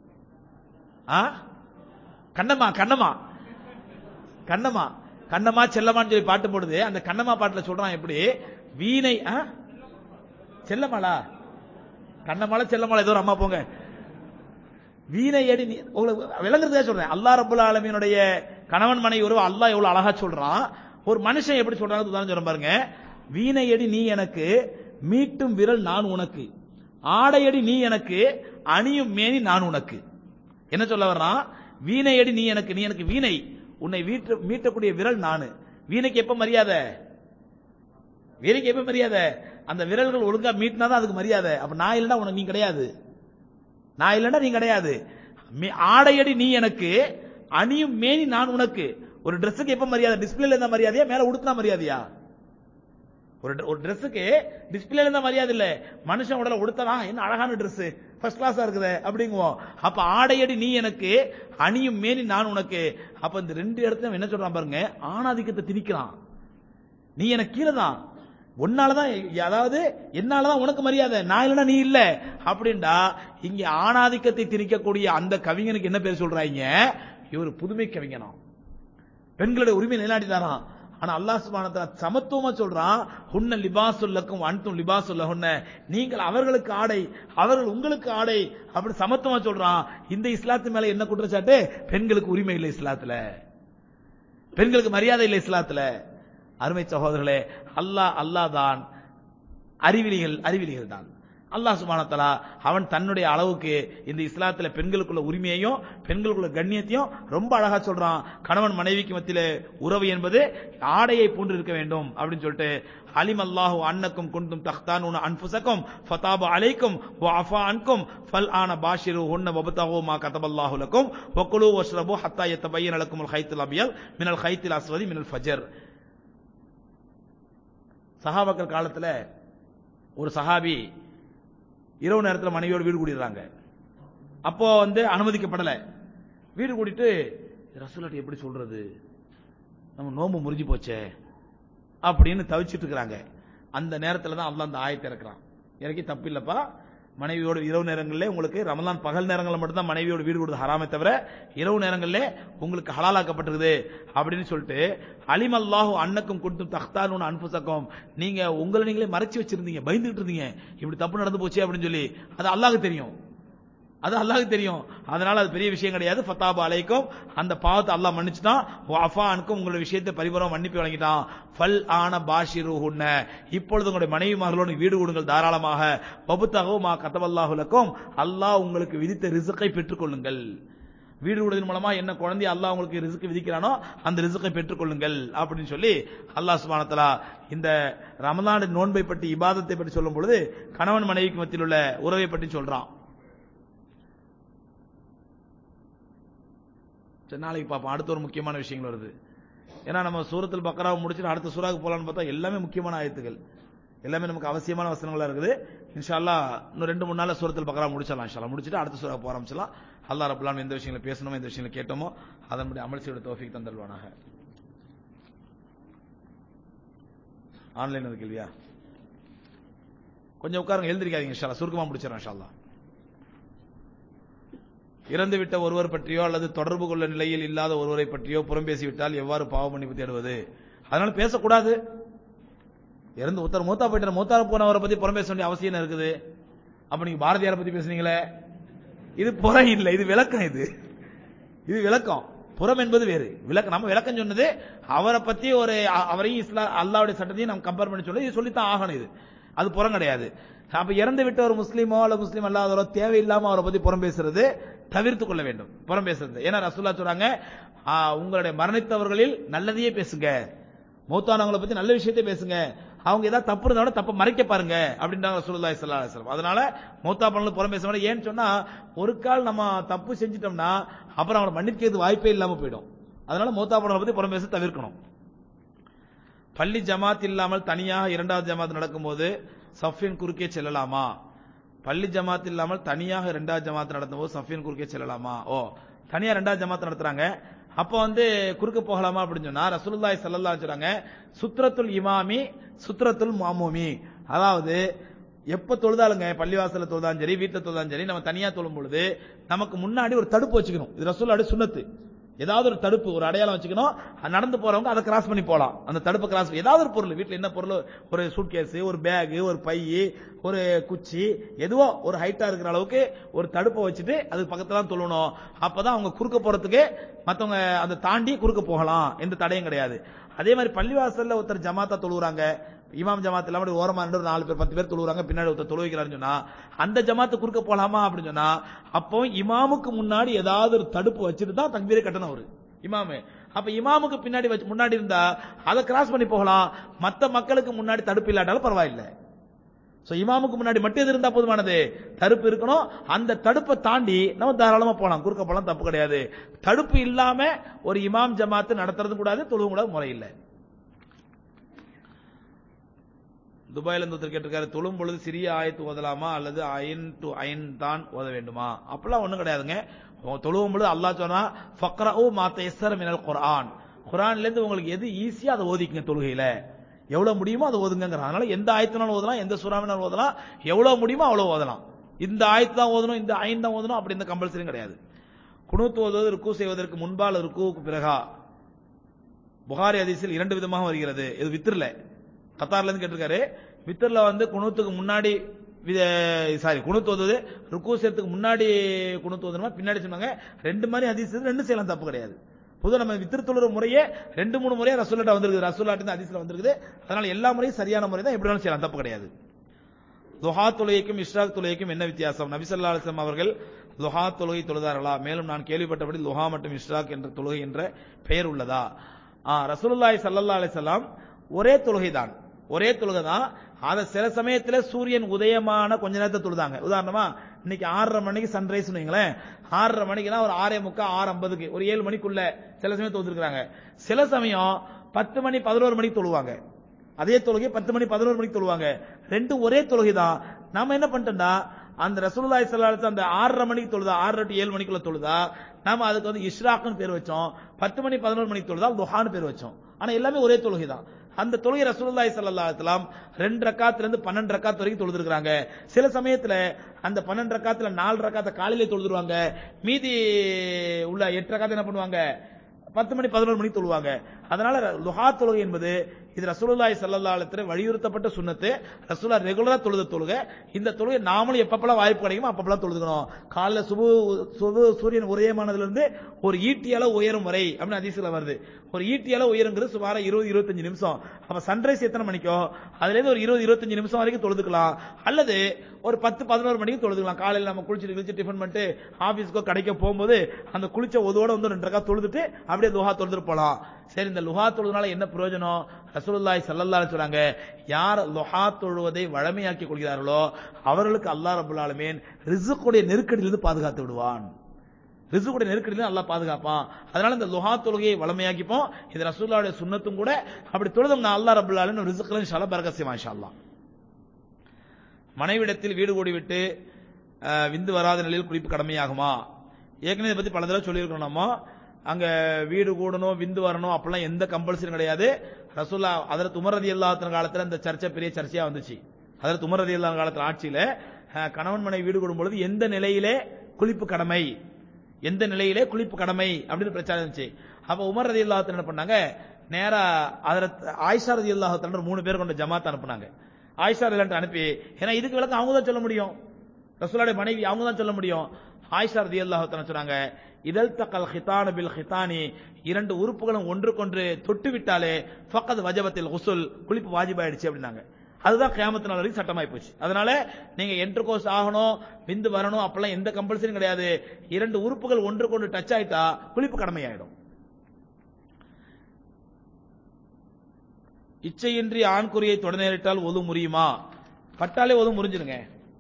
Speaker 1: ஆ கண்ணம்மா கண்ணம்மா கண்ணம்மா கண்ணம்மா செல்லம்மான்னு சொல்லி பாட்டு போடுது அந்த கண்ணம்மா பாட்டுல சொல்றான் எப்படி வீணை ஆ? செல்லம்மாளா கண்ணம்மாளா செல்லம்மாளா ஏதோ ஒரு அம்மா போங்க வீணையடி நீ உங்களுக்கு விளங்குறதே சொல்றேன் அல்லாஹ் ரப்பல் ஆலமீனுடைய கணவன் மனைவி உறவு அல்லாஹ் எவ்வளவு அழகா சொல்றான் ஒரு மனுஷன் எப்படி சொல்றாங்க உதாரணம் சொல்றேன் பாருங்க வீணையடி நீ எனக்கு மீட்டும் விரல் நான் உனக்கு ஆடையடி நீ எனக்கு அணியும் மேனி நான் உனக்கு என்ன சொல்ல வர்றான் வீணையடி நீ எனக்கு நீ எனக்கு வீணை உன்னை வீட்டு மீட்டக்கூடிய விரல் நானு வீணைக்கு எப்ப மரியாதை வீணைக்கு எப்ப மரியாதை அந்த விரல்கள் ஒழுங்கா மீட்டினாதான் அதுக்கு மரியாதை அப்ப நான் இல்லைன்னா உனக்கு நீ கிடையாது நான் இல்லைன்னா நீ கிடையாது மீ- ஆடையடி நீ எனக்கு அணியும் மேனி நான் உனக்கு ஒரு ட்ரெஸ்ஸுக்கு எப்ப மரியாதை டிஸ்பிளேல இருந்தா மரியாதையா மேல உடுத்தினா மரியாதையா ஒரு ஒரு ட்ரெஸ்ஸுக்கு டிஸ்பிளேல இருந்தா மரியாதை இல்ல மனுஷன் உடல உடுத்தனா என்ன அழகான Dress ஃபர்ஸ்ட் கிளாஸா இருக்குதே அப்படிங்குவோம் அப்ப ஆடையடி நீ எனக்கு அணியும் மேனி நான் உனக்கு அப்ப இந்த ரெண்டு இடத்துல என்ன சொல்றான் பாருங்க ஆணாதிக்கத்தை திணிக்கிறான் நீ எனக்கு கீழே தான் உன்னாலதான் அதாவது என்னாலதான் உனக்கு மரியாதை நான் இல்லைன்னா நீ இல்ல அப்படின்டா இங்க ஆணாதிக்கத்தை திணிக்கக்கூடிய அந்த கவிஞனுக்கு என்ன பேர் சொல்றாங்க இவர் புதுமை கவிஞனாம் பெண்களுடைய உரிமை நிலைநாட்டினாராம் ஆனா அல்லாஹ் சுப்ஹானஹு வ தஆலா சமத்துவமா சொல்றான் ஹுன்ன லிபாசுல்லக்கும் அன்தும் லிபாசுல்லஹுன்ன நீங்கள் அவர்களுக்கு ஆடை அவர்கள் உங்களுக்கு ஆடை அப்படி சமத்துவமா சொல்றான் இந்த இஸ்லாத்து மேல என்ன குற்றச்சாட்டு பெண்களுக்கு உரிமை இல்லை இஸ்லாத்துல பெண்களுக்கு மரியாதை இல்லை இஸ்லாத்துல அருமை சகோதரர்களே அல்லாஹ் அல்லாஹ் தான் அறிவிலிகள் அறிவிலிகள் தான் அல்லாஹ் சுபானத்தலா அவன் தன்னுடைய அளவுக்கு இந்த இஸ்லாத்துல பெண்களுக்குள்ள உரிமையையும் பெண்களுக்குள்ள கண்ணியத்தையும் ரொம்ப அழகா சொல்றான் கணவன் மனைவிக்கு மத்தியில உறவு என்பது ஆடையை போன்று இருக்க வேண்டும் அப்படின்னு சொல்லிட்டு அலிம் அல்லாஹு அன்னக்கும் குண்டும் தஹ்தான் உன அன்புசக்கும் ஃபதாபு அலைக்கும் வஃபா அன்கும் ஃபல் ஆன பாஷிரு உன்ன வபுதாஹு மா கதபல்லாஹு லக்கும் வக்குலு வஷ்ரபு ஹத்தா யத்தபையன லக்கும் அல் ஹைத்துல் அபியல் மினல் ஹைத்தில் அஸ்வதி மினல் ஃபஜர் சஹாபாக்கள் காலத்துல ஒரு சஹாபி இரவு நேரத்தில் மனைவியோடு வீடு கூடிடுறாங்க அப்போ வந்து அனுமதிக்கப்படல வீடு கூட்டிட்டு ரசூலாட்டி எப்படி சொல்றது நம்ம நோம்பு முறிஞ்சு போச்சே அப்படின்னு தவிச்சிட்டு இருக்கிறாங்க அந்த நேரத்தில் தான் அல்லாஹ் அந்த ஆயத்தை இறக்குறான் இறக்கி தப்பு இல்லப்பா மனைவியோடு இரவு நேரங்களிலே உங்களுக்கு ரமலான் பகல் நேரங்களில் மட்டும்தான் மனைவியோடு வீடு கொடுத்து ஹராமே தவிர இரவு நேரங்களிலே உங்களுக்கு ஹலாலாக்கப்பட்டிருக்குது அப்படின்னு சொல்லிட்டு அலிமல்லாஹு அன்னக்கும் கொடுத்தும் தख्ताனு அன்புசக்கம் நீங்க உங்களை நீங்களே மறைச்சு வச்சிருந்தீங்க பயந்துகிட்டு இருந்தீங்க இப்படி தப்பு நடந்து போச்சு அப்படின்னு சொல்லி அது அல்லாஹ்க்கு தெரியும் அது அல்லாஹ்க்கு தெரியும் அதனால அது பெரிய விஷயம் கிடையாது ஃபத்தாபு அலைக்கும் அந்த பாவத்தை அல்லாஹ் மன்னிச்சுட்டான் வஃபா அன்கும் உங்களுடைய விஷயத்தை பரிபூரம் மன்னிப்பு வழங்கிட்டான் ஃபல் ஆன பாஷிருஹுன்ன இப்பொழுது உங்களுடைய மனைவிமார்களோடு வீடு கொடுங்கள் தாராளமாக வபுத்தகவு மா கதவல்லாஹுலக்கும் அல்லாஹ் உங்களுக்கு விதித்த ரிசுக்கை பெற்றுக்கொள்ளுங்கள் வீடு கொடுவதன் மூலமா என்ன குழந்தை அல்லாஹ் உங்களுக்கு ரிசுக்கு விதிக்கிறானோ அந்த ரிசுக்கை பெற்றுக்கொள்ளுங்கள் அப்படின்னு சொல்லி அல்லாஹ் சுபானத்தலா இந்த ரமலான் நோன்பை பற்றி இபாதத்தை பற்றி சொல்லும் பொழுது கணவன் மனைவிக்கு மத்தியில் உள்ள உறவை பற்றி சொல்றான் சரி நாளைக்கு பார்ப்போம் அடுத்த ஒரு முக்கியமான விஷயங்கள் வருது ஏன்னா நம்ம சூரத்தில் பக்கராவை முடிச்சுட்டு அடுத்த சூறாவுக்கு போலான்னு பார்த்தா எல்லாமே முக்கியமான ஆயத்துகள் எல்லாமே நமக்கு அவசியமான வசனங்களா இருக்குது இன்ஷா அல்லாஹ் இன்னும் ரெண்டு மூணு நாள்ல சூரத்தில் பக்கரா முடிச்சிடலாம் இன்ஷா அல்லாஹ். முடிச்சிட்டு அடுத்த சூறா போக ஆரம்பிச்சலாம் அல்லாஹ் ரபுல்லான் எந்த விஷயங்களை பேசணுமோ எந்த விஷயங்களை கேட்டோமோ அதன்படி அமல் செய்ய தோஃபிக் தந்தல்வானாக ஆன்லைன் அது கேள்வியா கொஞ்சம் உட்காருங்க எழுந்திருக்காதீங்க இன்ஷா அல்லாஹ். சுருக்கமா முடிச்சிடறேன் இன்ஷா அல்லாஹ். இறந்துவிட்ட ஒருவர் பற்றியோ அல்லது தொடர்பு கொள்ள நிலையில் இல்லாத ஒருவரை பற்றியோ புறம் பேசிவிட்டால் எவ்வாறு பாவ மன்னிப்பு தேடுவது அதனால பேசக்கூடாது இறந்து ஒருத்தர் மூத்தா போயிட்டார் மூத்தா போனவரை பத்தி புறம் பேச வேண்டிய அவசியம் என்ன இருக்குது அப்ப நீங்க பாரதியாரை பத்தி பேசுனீங்களே இது புறம் இல்லை இது விளக்கம் இது இது விளக்கம் புறம் என்பது வேறு விளக்கம் நம்ம விளக்கம் சொன்னது அவரை பத்தி ஒரு அ- அவரையும் இஸ்லா அல்லாவுடைய சட்டத்தையும் நம்ம கம்பேர் பண்ணி சொல்லி இது சொல்லித்தான் ஆகணும் இது அது புறம் கிடையாது அப்ப இறந்து விட்ட ஒரு முஸ்லீமோ அல்ல முஸ்லீம் அல்லாதவரோ தேவையில்லாம அவரை பத்தி புறம் பேசுறது தவிர்த்து கொள்ள வேண்டும் புறம் பேசுறது ஏன்னா ரசூல்லா சொல்றாங்க ஆ, உங்களுடைய மரணித்தவர்களில் நல்லதையே பேசுங்க மௌத்தானவங்களை பத்தி நல்ல விஷயத்தை பேசுங்க அவங்க ஏதாவது தப்பு இருந்தா கூட தப்ப மறைக்க பாருங்க அப்படின்றாங்க ரசூலுல்லாஹி ஸல்லல்லாஹு அலைஹி வஸல்லம் அதனால மௌத்தா பண்ணல புறம் பேச வேண்டாம் ஏன்னு சொன்னா ஒரு கால் நம்ம தப்பு செஞ்சிட்டோம்னா அப்புறம் அவங்களை மன்னிக்கிறது வாய்ப்பே இல்லாம போயிடும் அதனால மௌத்தா பண்ணல பத்தி புறம் பேச தவிர்க்கணும் பள்ளி ஜமாத் இல்லாமல் தனியாக இரண்டாவது ஜமாத் நடக்கும்போது சஃபின் குறுக்கே செல்லலாமா பள்ளி ஜமாத் இல்லாமல் தனியாக இரண்டாவது ஜமாத் நடத்தும்போது சஃபின் குறுக்கே செல்லலாமா ஓ தனியா ரெண்டாவது ஜமாத் நடத்துறாங்க அப்ப வந்து குறுக்க போகலாமா அப்படின்னு சொன்னா ரசூலுல்லாஹி ஸல்லல்லாஹு அலைஹி சொல்றாங்க சுத்ரத்துல் இமாமி சுத்ரத்துல் மாமூமி அதாவது எப்ப தொழுதாலுங்க பள்ளிவாசல்ல தொழுதாலும் சரி வீட்டுல தொழுதாலும் சரி நம்ம தனியா தொழும் பொழுது நமக்கு முன்னாடி ஒரு தடுப்பு வச்சுக்கணும் இது ரசூலுடைய சுன்னத்து ஏதாவது ஒரு தடுப்பு ஒரு அடையாளம் வச்சுக்கணும் அது நடந்து போறவங்க அதை கிராஸ் பண்ணி போலாம் அந்த தடுப்பை கிராஸ் ஏதாவது ஒரு பொருள் வீட்ல என்ன பொருள் ஒரு சூட்கேஸ் ஒரு பேக் ஒரு பை ஒரு குச்சி எதுவோ ஒரு ஹைட்டா இருக்கிற அளவுக்கு ஒரு தடுப்பை வச்சுட்டு அதுக்கு பக்கத்துல தான் தொழணும் அப்பதான் அவங்க குறுக்க போறதுக்கு மத்தவங்க அதை தாண்டி குறுக்க போகலாம் எந்த தடையும் கிடையாது அதே மாதிரி பள்ளிவாசல்ல ஒருத்தர் ஜமாத்தா தொழுகிறாங்க இமாம் ஜமாத் இல்லாம அப்படி ஓரமா நின்று ஒரு நாலு பேர் பத்து பேர் தொழுகிறாங்க பின்னாடி ஒருத்தர் தொழுகிறான்னு சொன்னா அந்த ஜமாத்து குறுக்க போலாமா அப்படின்னு சொன்னா அப்போ இமாமுக்கு முன்னாடி ஏதாவது ஒரு தடுப்பு வச்சுட்டு தான் தக்பீரை கட்டணும் அவரு இமாமு அப்ப இமாமுக்கு பின்னாடி வச்சு முன்னாடி இருந்தா அதை கிராஸ் பண்ணி போகலாம் மத்த மக்களுக்கு முன்னாடி தடுப்பு இல்லாட்டாலும் பரவாயில்லை சோ இமாமுக்கு முன்னாடி மட்டும் எது இருந்தா போதுமானது தடுப்பு இருக்கணும் அந்த தடுப்பை தாண்டி நம்ம தாராளமா போலாம் குறுக்க போலாம் தப்பு கிடையாது தடுப்பு இல்லாம ஒரு இமாம் ஜமாத்து நடத்துறது கூடாது தொழுவும் கூட முறை இல்லை துபாயில இருந்து ஒருத்தர் கேட்டிருக்காரு தொழும் பொழுது சிறிய ஆயத்து ஓதலாமா அல்லது அயன் டு அயன் தான் ஓத வேண்டுமா அப்பெல்லாம் ஒண்ணும் கிடையாதுங்க உங்க தொழுவும் பொழுது அல்லாஹ் சொன்னா ஃபக்ரஉ மா தயஸ்ஸர மினல் குர்ஆன் குர்ஆன்ல இருந்து உங்களுக்கு எது ஈஸியா அதை ஓதிக்கங்க தொழுகையில எவ்வளவு முடியுமோ அதை ஓதுங்கிறான் அதனால எந்த ஆயத்தினாலும் ஓதலாம் எந்த சூறாவினாலும் ஓதலாம் எவ்வளவு முடியுமோ அவ்வளவு ஓதலாம் இந்த ஆயத்து தான் ஓதணும் இந்த ஐந்து தான் ஓதணும் அப்படி இந்த கம்பல்சரியும் கிடையாது குணூத்து ஓதுவது ருக்கு செய்வதற்கு முன்பால் ருக்குவுக்கு பிறகா புகாரி ஹதீஸில் இரண்டு விதமாக வருகிறது இது வித்திரல கத்தார்ல இருந்து கேட்டிருக்காரு வித்திரல வந்து குணத்துக்கு முன்னாடி சாரி குணத்து ஓதுவது ருக்கு செய்யறதுக்கு முன்னாடி குணத்து ஓதுமா பின்னாடி சொன்னாங்க ரெண்டு மாதிரி ஹதீஸ் இருக்கு, ரெண்டு செய்யலாம் தப்பு கிடையாது பொதுவா நம்ம வித்திரு தொழுற முறையே ரெண்டு மூணு முறையா ரசூல்லாட்ட வந்திருக்குது ரசூல்லாட்டு ஹதீஸ்ல வந்திருக்குது அதனால எல்லா முறையும் சரியான முறை தான் எப்படி வேணாலும் செய்யலாம் தப்பு கிடையாது துஹா தொழுகைக்கும் இஷ்ராக் தொழுகைக்கும் என்ன வித்தியாசம் நபி ஸல்லல்லாஹு அலைஹி வஸல்லம் அவர்கள் துஹா தொழுகை தொழுதார்களா மேலும் நான் கேள்விப்பட்டபடி துஹா மற்றும் இஷ்ராக் என்ற தொழுகை என்ற பெயர் உள்ளதா ஆ ரசூலுல்லாஹி ஸல்லல்லாஹு அலைஹி வஸல்லம் ஒரே தொழுகை தான் ஒரே தொழுகை தான் அத சில சமயத்துல சூரியன் உதயமான கொஞ்ச நேரத்தை தொழுதாங்க உதாரணமா இன்னைக்கு ஆறரை மணிக்கு சன்ரைஸ் வைங்களேன் ஆறரை மணிக்குனா ஒரு ஆறே முக்கா ஆறு ஐம்பதுக்கு ஒரு ஏழு மணிக்குள்ள சில சமயம் தொழுதுருக்காங்க சில சமயம் பத்து மணி பதினோரு மணிக்கு தொழுவாங்க அதே தொழுகை பத்து மணி பதினோரு மணிக்கு தொழுவாங்க ரெண்டும் ஒரே தொழுகை தான் நாம என்ன பண்ணிட்டோம்னா அந்த ரசூலுல்லாஹி ஸல்லல்லாஹு அலைஹி வஸல்லம் அந்த ஆறரை மணிக்கு தொழுதா ஆறரை டு ஏழு மணிக்குள்ள தொழுதா நாம அதுக்கு வந்து இஷ்ராக்னு பேர் வச்சோம் பத்து மணி பதினோரு மணிக்கு தொழுதா துஹான்னு பேர் வச்சோம் ஆனா எல்லாமே ஒரே தொழுகை தான் அந்த தொழுகை ரசூலுல்லாஹி ஸல்லல்லாஹு அலைஹி வஸல்லம் ரெண்டு ரக்காத்துல இருந்து பன்னெண்டு ரக்காத் வரைக்கும் தொழுதுருக்காங்க சில சமயத்துல அந்த பன்னெண்டு ரக்காத்துல நாலு ரக்காத்த காலையிலே தொழுதுருவாங்க மீதி உள்ள எட்டு ரக்காத்த என்ன பண்ணுவாங்க பத்து மணி பதினோரு மணிக்கு தொழுவாங்க அதனால லுஹா தொழுகை என்பது இது ரசூலுல்லாஹி ஸல்லல்லாஹு அலைஹி வஸல்லம் வலியுறுத்தப்பட்ட சுன்னத்து ரசூலா ரெகுலரா தொழுத தொழுகை இந்த தொழுகை நாமளும் எப்பப்பெல்லாம் வாய்ப்பு கிடைக்குமோ அப்பப்பெல்லாம் தொழுதுக்கணும் காலைல சுபு சுபு சூரியன் உதயமானதுல இருந்து ஒரு ஈட்டி அளவு உயரும் வரை அப்படின்னு அதிசயில வருது ஒரு ஈட்டி அளவு உயருங்கிறது சுமார இருபது இருபத்தஞ்சு நிமிஷம் அப்ப சன்ரைஸ் எத்தனை மணிக்கோ அதுல இருந்து ஒரு இருபது இருபத்தஞ்சு நிமிஷம் வரைக்கும் தொழுதுக்கலாம் அல்லது ஒரு பத்து பதினோரு மணிக்கு தொழுதுக்கலாம் காலையில நம்ம குளிச்சுட்டு குளிச்சு டிஃபன் பண்ணிட்டு ஆபீஸ்க்கோ கடைக்கோ போகும்போது அந்த குளிச்ச ஒதோட வந்து ரெண்டு ரக்கா தொழுதுட்டு அப்படியே லுஹா தொழுதுட்டு போலாம் சரி இந்த லுஹா தொழுதுனால என்ன பிரயோஜனம் ரசூலுல்லாஹி ஸல்லல்லாஹு அலைஹி சொல்றாங்க யார் லுஹா தொழுவதை வழமையாக்கி கொள்கிறார்களோ அவர்களுக்கு அல்லாஹ் ரப்பல் ஆலமீன் ரிஸ்குடைய நெருக்கடியிலிருந்து பாதுகாத்து விடுவான் ரிசுக்குடைய நெருக்கடியில நல்லா பாதுகாப்பான் அதனால இந்த லுஹா தொழுகையை வளமையாக்கிப்போம் இது ரசூலுல்லாஹுடைய சுன்னத்தும் கூட அப்படி தொழுதோம்னா அல்லாஹ் ரப்பல் ஆலமீன் ரிசுக்குல இன்ஷால்லா பரக்கத் செய்வான் இன்ஷால்லா மனைவிடத்தில் வீடு கூடி விட்டு அஹ், விந்து வராத நிலையில் குளிப்பு கடமையாகுமா ஏற்கனவே இதை பத்தி பல தடவை சொல்லியிருக்கோம் நம்ம அங்க வீடு கூடணும் விந்து வரணும் அப்படிலாம் எந்த கம்பல்சரியும் கிடையாது ரசூல்லா அதற்கு உமரதி இல்லாத காலத்துல இந்த சர்ச்சை பெரிய சர்ச்சையா வந்துச்சு அதற்கு உமரதி இல்லாத காலத்துல ஆட்சியில அஹ், கணவன் மனைவி வீடு கூடும் பொழுது எந்த நிலையிலே குளிப்பு கடமை எந்த நிலையிலே குளிப்பு கடமை அப்படின்னு பிரச்சாரம் இருந்துச்சு அப்ப உமர் ரதி என்ன பண்ணாங்க நேரா அதரத் ஆயிஷா ரதி அல்லாஹத்தன்ற மூணு பேர் கொண்ட ஜமாத் அனுப்புனாங்க ஆயிஷா ரதி அனுப்பி ஏன்னா இதுக்கு விளக்கம் அவங்க தான் சொல்ல முடியும் ரசூலுடைய மனைவி அவங்க தான் சொல்ல முடியும் ஆயிஷா ரதி அல்லாஹத்தன சொன்னாங்க இதழ் தக்கல் ஹிதான பில் ஹிதானி இரண்டு உறுப்புகளும் ஒன்றுக்கொன்று தொட்டு விட்டாலே ஃபக்கத் வஜபத்தில் உசுல் குளிப்பு வாஜிபாயிடுச்சு அப்படின்னாங்க அதுதான் கியாமத்து நாள் வரைக்கும் சட்டமாய் போச்சு அதனால நீங்க என்டர் கோர்ஸ் ஆகணும் விந்து வரணும் அப்பெல்லாம் எந்த கம்பல்சரியும் கிடையாது இரண்டு உறுப்புகள் ஒன்று கொண்டு டச் ஆயிட்டா குளிப்பு கடமையாயிடும் இச்சையின்றி ஆண்குறியை தொட நேரிட்டால் ஒது முறியுமா பட்டாலே ஒது முறிஞ்சிருங்க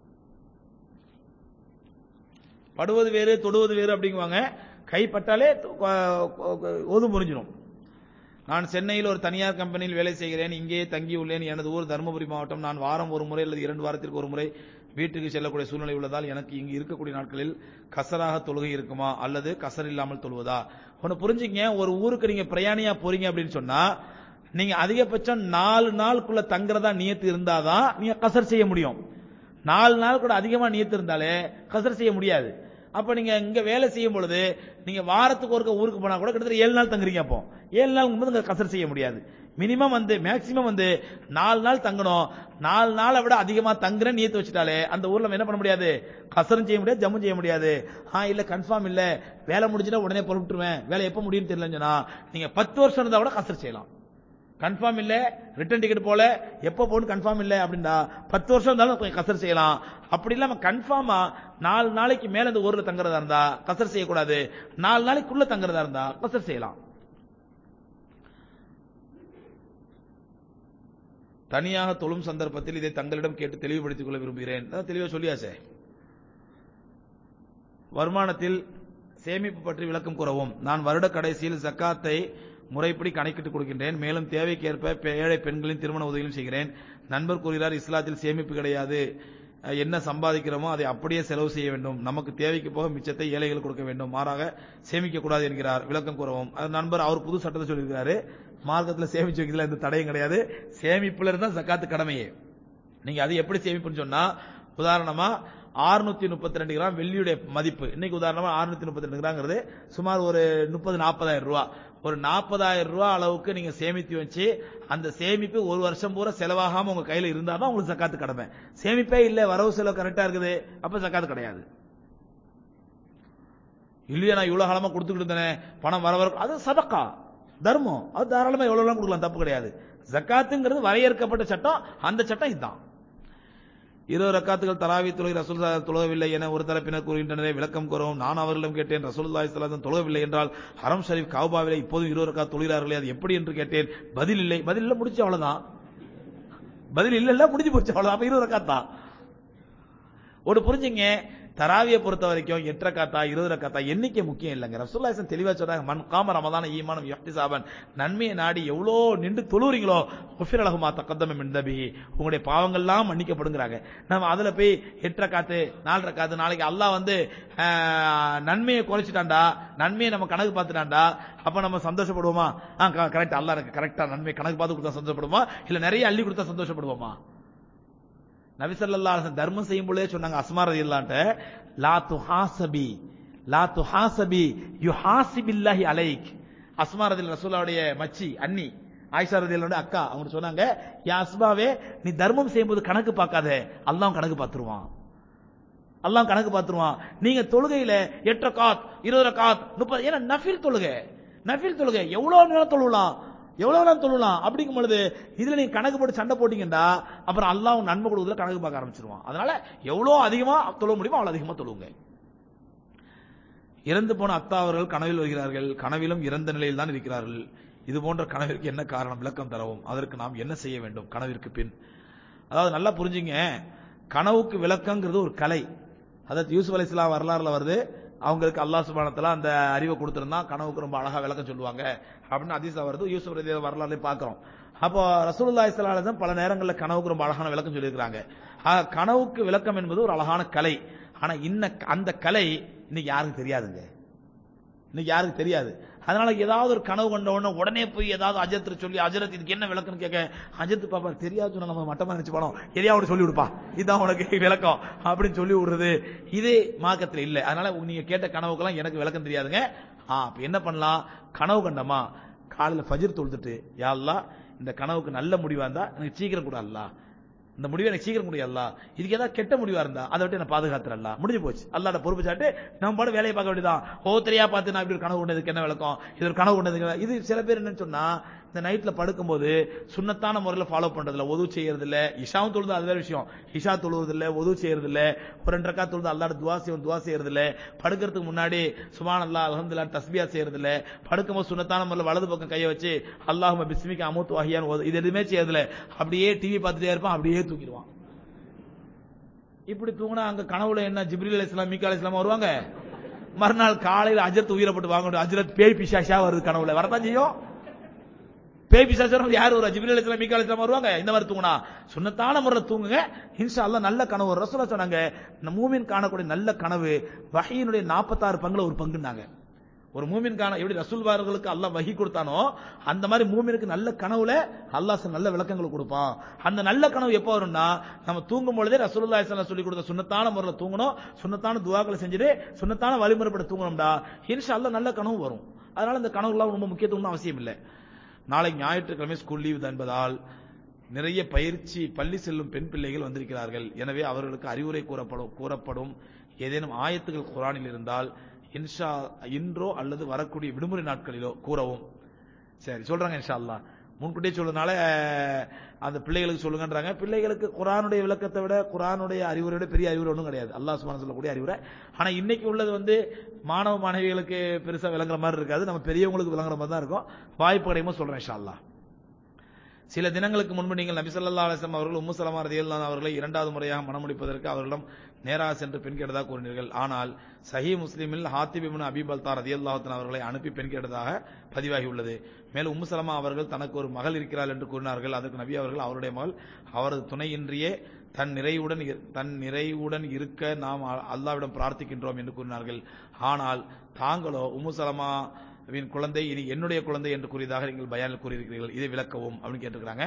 Speaker 1: படுவது வேறு தொடுவது வேறு அப்படிங்குவாங்க கை பட்டாலே ஒது முறிஞ்சிடும் நான் சென்னையில் ஒரு தனியார் கம்பெனியில் வேலை செய்கிறேன் இங்கேயே தங்கியுள்ளேன் எனது ஊர் தருமபுரி மாவட்டம் நான் வாரம் ஒரு முறை அல்லது இரண்டு வாரத்திற்கு ஒரு முறை வீட்டுக்கு செல்லக்கூடிய சூழ்நிலை உள்ளதால் எனக்கு இங்கு இருக்கக்கூடிய நாட்களில் கசராக தொழுகை இருக்குமா அல்லது கசர் இல்லாமல் தொழுவதா ஒன்னு புரிஞ்சுங்க ஒரு ஊருக்கு நீங்க பிரயாணியா போறீங்க அப்படின்னு சொன்னா நீங்க அதிகபட்சம் நாலு நாளுக்குள்ள தங்குறதா நியத்து இருந்தாதான் நீங்க கசர் செய்ய முடியும் நாலு நாள் கூட அதிகமா நியத்து இருந்தாலே கசர் செய்ய முடியாது அப்ப நீங்க இங்க வேலை செய்யும் பொழுது நீங்க வாரத்துக்கு ஒருக்க ஊருக்கு போனா கூட கிட்டத்தட்ட ஏழு நாள் தங்குறீங்க அப்போ ஏழு நாள் போது கசர் செய்ய முடியாது மினிமம் வந்து மேக்சிமம் வந்து நாலு நாள் தங்கணும் நாலு நாளை விட அதிகமா தங்குறேன் நியத்து வச்சுட்டாலே அந்த ஊர்ல நம்ம என்ன பண்ண முடியாது கசரும் செய்ய முடியாது ஜம்மும் செய்ய முடியாது ஆ இல்ல கன்ஃபார்ம் இல்ல வேலை முடிஞ்சுனா உடனே புறப்பட்டுருவேன் வேலை எப்ப முடியும்னு தெரியலன்னு சொன்னா நீங்க பத்து வருஷம் இருந்தா கூட கசர் செய்யலாம் கன்ஃபார்ம் இல்ல ரிட்டர்ன் டிக்கெட் போல எப்ப போகணும் கன்ஃபார்ம் இல்ல அப்படின்னா பத்து வருஷம் இருந்தாலும் கொஞ்சம் கசர் செய்யலாம் அப்படி இல்லாம கன்ஃபார்மா நாலு நாளைக்கு மேல இந்த ஊர்ல தங்குறதா இருந்தா கசர் செய்யக்கூடாது நாலு நாளைக்குள்ள தங்குறதா இருந்தா கசர் செய்யலாம் தனியாக தொழும் சந்தர்ப்பத்தில் இதை தங்களிடம் கேட்டு தெளிவுபடுத்திக் கொள்ள விரும்புகிறேன் அதான் தெளிவா சொல்லியாச்சே வருமானத்தில் சேமிப்பு பற்றி விளக்கம் கூறவும் நான் வருட கடைசியில் ஜக்காத்தை முறைப்படி கணக்கிட்டு கொடுக்கின்றேன் மேலும் தேவைக்கேற்ப ஏழை பெண்களின் திருமண உதவியும் செய்கிறேன் நண்பர் கூறுகிறார் இஸ்லாத்தில் சேமிப்பு கிடையாது என்ன சம்பாதிக்கிறோமோ அதை அப்படியே செலவு செய்ய வேண்டும் நமக்கு தேவைக்கு போக மிச்சத்தை ஏழைகள் கொடுக்க வேண்டும் மாறாக சேமிக்க கூடாது என்கிறார் விளக்கம் கூறவும் அது நண்பர் அவர் புது சட்டத்தை சொல்லியிருக்கிறாரு மார்க்கத்தில் சேமிச்சு வைக்கிறதுல எந்த தடையும் கிடையாது சேமிப்புல இருந்தா ஜக்காத்து கடமையே நீங்க அது எப்படி சேமிப்புன்னு சொன்னா உதாரணமா ஆறுநூத்தி முப்பத்தி ரெண்டு கிராம் வெள்ளியுடைய மதிப்பு இன்னைக்கு உதாரணமா ஆறுநூத்தி முப்பத்தி ரெண்டு கிராம்ங்கிறது சுமார் ஒரு முப்பது நாற்பதாயிரம் ரூபாய் ஒரு நாற்பதாயிரம் ரூபாய் அளவுக்கு நீங்க சேமித்து வச்சு அந்த சேமிப்பு ஒரு வருஷம் பூரா செலவாகாம உங்க கையில இருந்தா தான் உங்களுக்கு சக்காத்து கடமை சேமிப்பே இல்ல வரவு செலவு கரெக்டா இருக்குது அப்ப சக்காத்து கிடையாது இல்லையா நான் இவ்வளவு காலமா கொடுத்துக்கிட்டு இருந்தேனே பணம் வர வர அது சதக்கா தர்மம் அது தாராளமா எவ்வளவு கொடுக்கலாம் தப்பு கிடையாது ஜக்காத்துங்கிறது வரையறுக்கப்பட்ட சட்டம் அந்த சட்டம் இதுதான் இருபது ரக்காத்துகள் தராவி தொழுகை ரசூல் தொழவில்லை என ஒரு தரப்பினர் கூறுகின்றனரே விளக்கம் கூறவும் நான் அவர்களிடம் கேட்டேன் ரசூலுல்லாஹி ஸல்லல்லாஹு தொழவில்லை என்றால் ஹரம் ஷரீஃப் கௌபாவிலே இப்போதும் இருபது ரக்காத் தொழுகிறார்களே அது எப்படி என்று கேட்டேன் பதில் இல்லை பதில் இல்ல முடிச்சு அவ்வளவுதான் பதில் இல்ல இல்ல முடிஞ்சு போச்சு அவ்வளவுதான் அப்ப இருபது ரக்காத் தான் ஒரு புரிஞ்சுங்க தராவியை பொறுத்த வரைக்கும் எட்டு ரக்காத்தா இருபது ரக்காத்தா எண்ணிக்கை முக்கியம் இல்லைங்க ரசூல்லாசன் தெளிவா சொல்றாங்க மண் காம ரமதான ஈமானம் யஹ்திசாபன் நன்மையை நாடி எவ்வளோ நின்று தொழுறீங்களோ குஃபிர் அழகுமா தக்கத்தம் மின்தபி உங்களுடைய பாவங்கள்லாம் மன்னிக்கப்படுங்கிறாங்க நம்ம அதுல போய் எட்டு ரக்காத்து நாலு ரக்காத்து நாளைக்கு அல்லாஹ் வந்து ஆஹ், நன்மையை குறைச்சிட்டான்டா நன்மையை நம்ம கணக்கு பார்த்துட்டான்டா அப்ப நம்ம சந்தோஷப்படுவோமா ஆ கரெக்ட் அல்லாஹ் எனக்கு கரெக்டா நன்மை கணக்கு பார்த்து கொடுத்தா சந்தோஷப்படுவோமா இல்ல நிறைய அள்ளி கொடுத்தா சந்தோஷப்படுவோமா நபிசல்லா தர்மம் செய்யும் பொழுதே சொன்னாங்க அஸ்மா ரதியல்லான்ட்ட லா துஹாசபி லா துஹாசபி யுஹாசிபில்லாஹி அலைக் அஸ்மா ரதில் ரசூலாவுடைய மச்சி அண்ணி ஆயிஷா ரதியல்லோட அக்கா அவங்க சொன்னாங்க யா அஸ்மாவே நீ தர்மம் செய்யும்போது கணக்கு பார்க்காத அல்லாஹ் கணக்கு பார்த்துருவான் அல்லாஹ் கணக்கு பார்த்துருவான் நீங்க தொழுகையில எட்டு காத் இருபது காத் முப்பது ஏன்னா நஃபில் தொழுகை நஃபில் தொழுகை எவ்வளவு நேரம் தொழுலாம் எவ்வளவு நேரம் தொழலாம் அப்படிங்கும் பொழுது இதுல நீங்க கணக்கு போட்டு சண்டை போட்டீங்கன்னா அப்புறம் அல்லாஹ் உங்க நன்மை கொடுக்குறதுல கணக்கு பார்க்க ஆரம்பிச்சிருவான் அதனால எவ்வளவு அதிகமா தொழ முடியுமோ அவ்வளவு அதிகமா தொழுவுங்க இறந்து போன அத்தா அவர்கள் கனவில் வருகிறார்கள் கனவிலும் இறந்த நிலையில் தான் இருக்கிறார்கள் இது போன்ற கனவிற்கு என்ன காரணம் விளக்கம் தரவும் அதற்கு நாம் என்ன செய்ய வேண்டும் கனவிற்கு பின் அதாவது நல்லா புரிஞ்சுங்க கனவுக்கு விளக்கங்கிறது ஒரு கலை அதாவது யூசுப் அலி இஸ்லாம் வரலாறுல வருது அவங்களுக்கு அல்லாஹ் சுபானத்துல அந்த அறிவை கொடுத்திருந்தான் கனவுக்கு ரொம்ப அழகா விளக்கம் சொல்லுவாங்க அப்படின்னு அதிசா வருது யூசுப் ரதி வரலாறு பார்க்கிறோம் அப்போ ரசூலுல்லாஹி ஸல்லல்லாஹு அலைஹி வஸல்லம் பல நேரங்களில் கனவுக்கு ரொம்ப அழகான விளக்கம் சொல்லியிருக்காங்க ஆக, கனவுக்கு விளக்கம் என்பது ஒரு அழகான கலை ஆனா இன்ன அந்த கலை இன்னைக்கு யாருக்கும் தெரியாதுங்க இன்னைக்கு யாருக்கு தெரியாது அதனால ஏதாவது ஒரு கனவு கண்ட உடனே உடனே போய் ஏதாவது அஜரத் சொல்லி அஜரத் இதுக்கு என்ன விளக்கம்னு கேட்க அஜரத் பாப்பா தெரியாது சொன்னா நம்ம மட்டமா நினைச்சு போனோம் எதையா அவனுக்கு சொல்லி விடுப்பா இதுதான் உனக்கு விளக்கம் அப்படின்னு சொல்லி விடுறது இது மார்க்கத்துல இல்ல அதனால நீங்க கேட்ட கனவுக்கெல்லாம் எனக்கு விளக்கம் தெரியாதுங்க ஆ அப்ப என்ன பண்ணலாம் கனவு கண்டமா காலையில ஃபஜர் தொழுதுட்டு யா அல்லாஹ் இந்த கனவுக்கு நல்ல முடிவா இருந்தா எனக்கு சீக்கிரம் கூட அல்லாஹ் இந்த முடிவை எனக்கு சீக்கிரம் முடியல இதுக்கு ஏதாவது கெட்ட முடிவா இருந்தா அதை விட்டு என்ன பாதுகாத்துறல்ல முடிஞ்சு போச்சு அல்லாட பொறுப்பு சாட்டு நம்ம பாடு வேலையை பார்க்க வேண்டியதான் ஓ தெரியா பார்த்து நான் இப்படி ஒரு கனவு கொண்டதுக்கு என்ன விளக்கம் இது ஒரு கனவு கொண்டதுக்கு இது சில பேர் என்னன்னு சொன்னா இந்த நைட்ல படுக்கும்போது சுண்ணத்தான முறையில் ஃபாலோ பண்றதுல ஒது செய்யறது இல்ல இஷாவும் தொழுது அது வேற விஷயம் இஷா தொழுவது இல்ல ஒது செய்யறது இல்ல ஒரு ரெண்டு ரக்கா தொழுது அல்லாட துவா செய்யும் துவா செய்யறது இல்ல படுக்கிறதுக்கு முன்னாடி சுபான் அல்லா அலமதுல்லா தஸ்பியா செய்யறது இல்ல படுக்கும்போது சுண்ணத்தான முறையில் வலது பக்கம் கையை வச்சு அல்லாஹும பிஸ்மிக்கு அமுத்து வகையான் ஓது இது எதுவுமே செய்யறதில்ல அப்படியே டிவி பார்த்துட்டே இருப்பான் அப்படியே தூக்கிடுவான் இப்படி தூங்கினா அங்க கனவுல என்ன ஜிப்ரில் அலைஹிஸ்ஸலாம் மீகா அலைஹிஸ்ஸலாம் வருவாங்க மறுநாள் காலையில அஜரத் உயிரப்பட்டு வாங்க அஜரத் பேய் பிசாஷா வருது கனவுல வரதான் செய்யும் பேய் பிசாசம் யார் ஒரு ஜிப்ரில் அலைஹிஸ்ஸலாம் மீகா அலைஹிஸ்ஸலாம் வருவாங்க இந்த மாதிரி தூங்கினா சுன்னத்தான முறையில் தூங்குங்க இன்ஷா அல்லாஹ் நல்ல கனவு வரும். ரசூலா சொன்னாங்க இந்த மூமின் காணக்கூடிய நல்ல கனவு வஹீனுடைய 46 பங்குல ஒரு பங்குனாங்க ஒரு மூமின் காண எப்படி ரசூல்வார்களுக்கு அல்லாஹ் வஹி கொடுத்தானோ அந்த மாதிரி மூமினுக்கு நல்ல கனவுல அல்லாஹ் சில நல்ல விளக்கங்களை கொடுப்பான் அந்த நல்ல கனவு எப்போ வரும்னா நம்ம தூங்கும் பொழுதே ரசூலுல்லாஹி ஸல்லல்லாஹு அலைஹி சொல்லி கொடுத்த சுன்னத்தான முறையில் தூங்கணும் சுன்னத்தான துவாக்களை செஞ்சுட்டு சுன்னத்தான வழிமுறைப்பட தூங்கணும்டா இன்ஷா அல்லாஹ் நல்ல கனவு வரும் அதனால இந்த கனவுலாம் ரொம்ப முக்கியத்துவம் அவசியம் இல்லை நாளை ஞாயிற்றுக்கிழமை ஸ்கூல் லீவ் என்பதால் நிறைய பயிற்சி பள்ளி செல்லும் பெண் பிள்ளைகள் வந்திருக்கிறார்கள் எனவே அவர்களுக்கு அறிவுரை கூறப்படும் கூறப்படும் ஏதேனும் ஆயத்துகள் குரானில் இருந்தால் இன்ஷா இன்றோ அல்லது வரக்கூடிய விடுமுறை நாட்களிலோ கூறவும் சரி சொல்றாங்க இன்ஷா அல்லாஹ் முன்கூட்டியே சொல்றதுனால அஹ், அந்த பிள்ளைகளுக்கு சொல்லுங்கன்றாங்க பிள்ளைகளுக்கு குரானுடைய விளக்கத்தை விட குரானுடைய அறிவுரை விட பெரிய அறிவுரை ஒன்றும் கிடையாது அல்லாஹ் சுப்ஹானஹு சொல்லக்கூடிய அறிவுரை ஆனா இன்னைக்கு உள்ளது வந்து மாணவ மாணவிகளுக்கு பெருசா விளங்குற மாதிரி இருக்காது நம்ம பெரியவங்களுக்கு விளங்குற மாதிரி தான் இருக்கும் வாய்ப்பு கிடைக்குமோ சொல்றேன் இன்ஷா அல்லாஹ் சில தினங்களுக்கு முன்பு நீங்கள் நபி ஸல்லல்லாஹு அலைஹி வஸல்லம் அவர்கள் உம்மு சலமா ரலியல்லாஹு அவர்களை இரண்டாவது முறையாக மணமுடிப்பதற்கு அவர்களிடம் நேராக சென்று பெண் கேட்டதாக கூறினீர்கள் ஆனால் சஹி முஸ்லிமில் ஹாத்திப் இப்னு அபி பல்தா ரலியல்லாஹு தஆலா அவர்களை அனுப்பி பெண் கேட்டதாக பதிவாகி உள்ளது மேலும் உம்மு சலமா அவர்கள் தனக்கு ஒரு மகள் இருக்கிறாள் என்று கூறினார்கள் அதற்கு நபி அவர்கள் அவருடைய மகள் அவரது துணையின்றியே தன் நிறைவுடன் இரு- தன் நிறைவுடன் இருக்க நாம் அ- அல்லாஹ்விடம் பிரார்த்திக்கின்றோம் என்று கூறினார்கள் ஆனால் தாங்களோ உம்மு சலமா வின் குழந்தை இனி என்னுடைய குழந்தை என்று கூறியதாக நீங்கள் பயானில் கூறியிருக்கிறீர்கள் இதை விளக்கவும் அப்படின்னு கேட்டிருக்கிறாங்க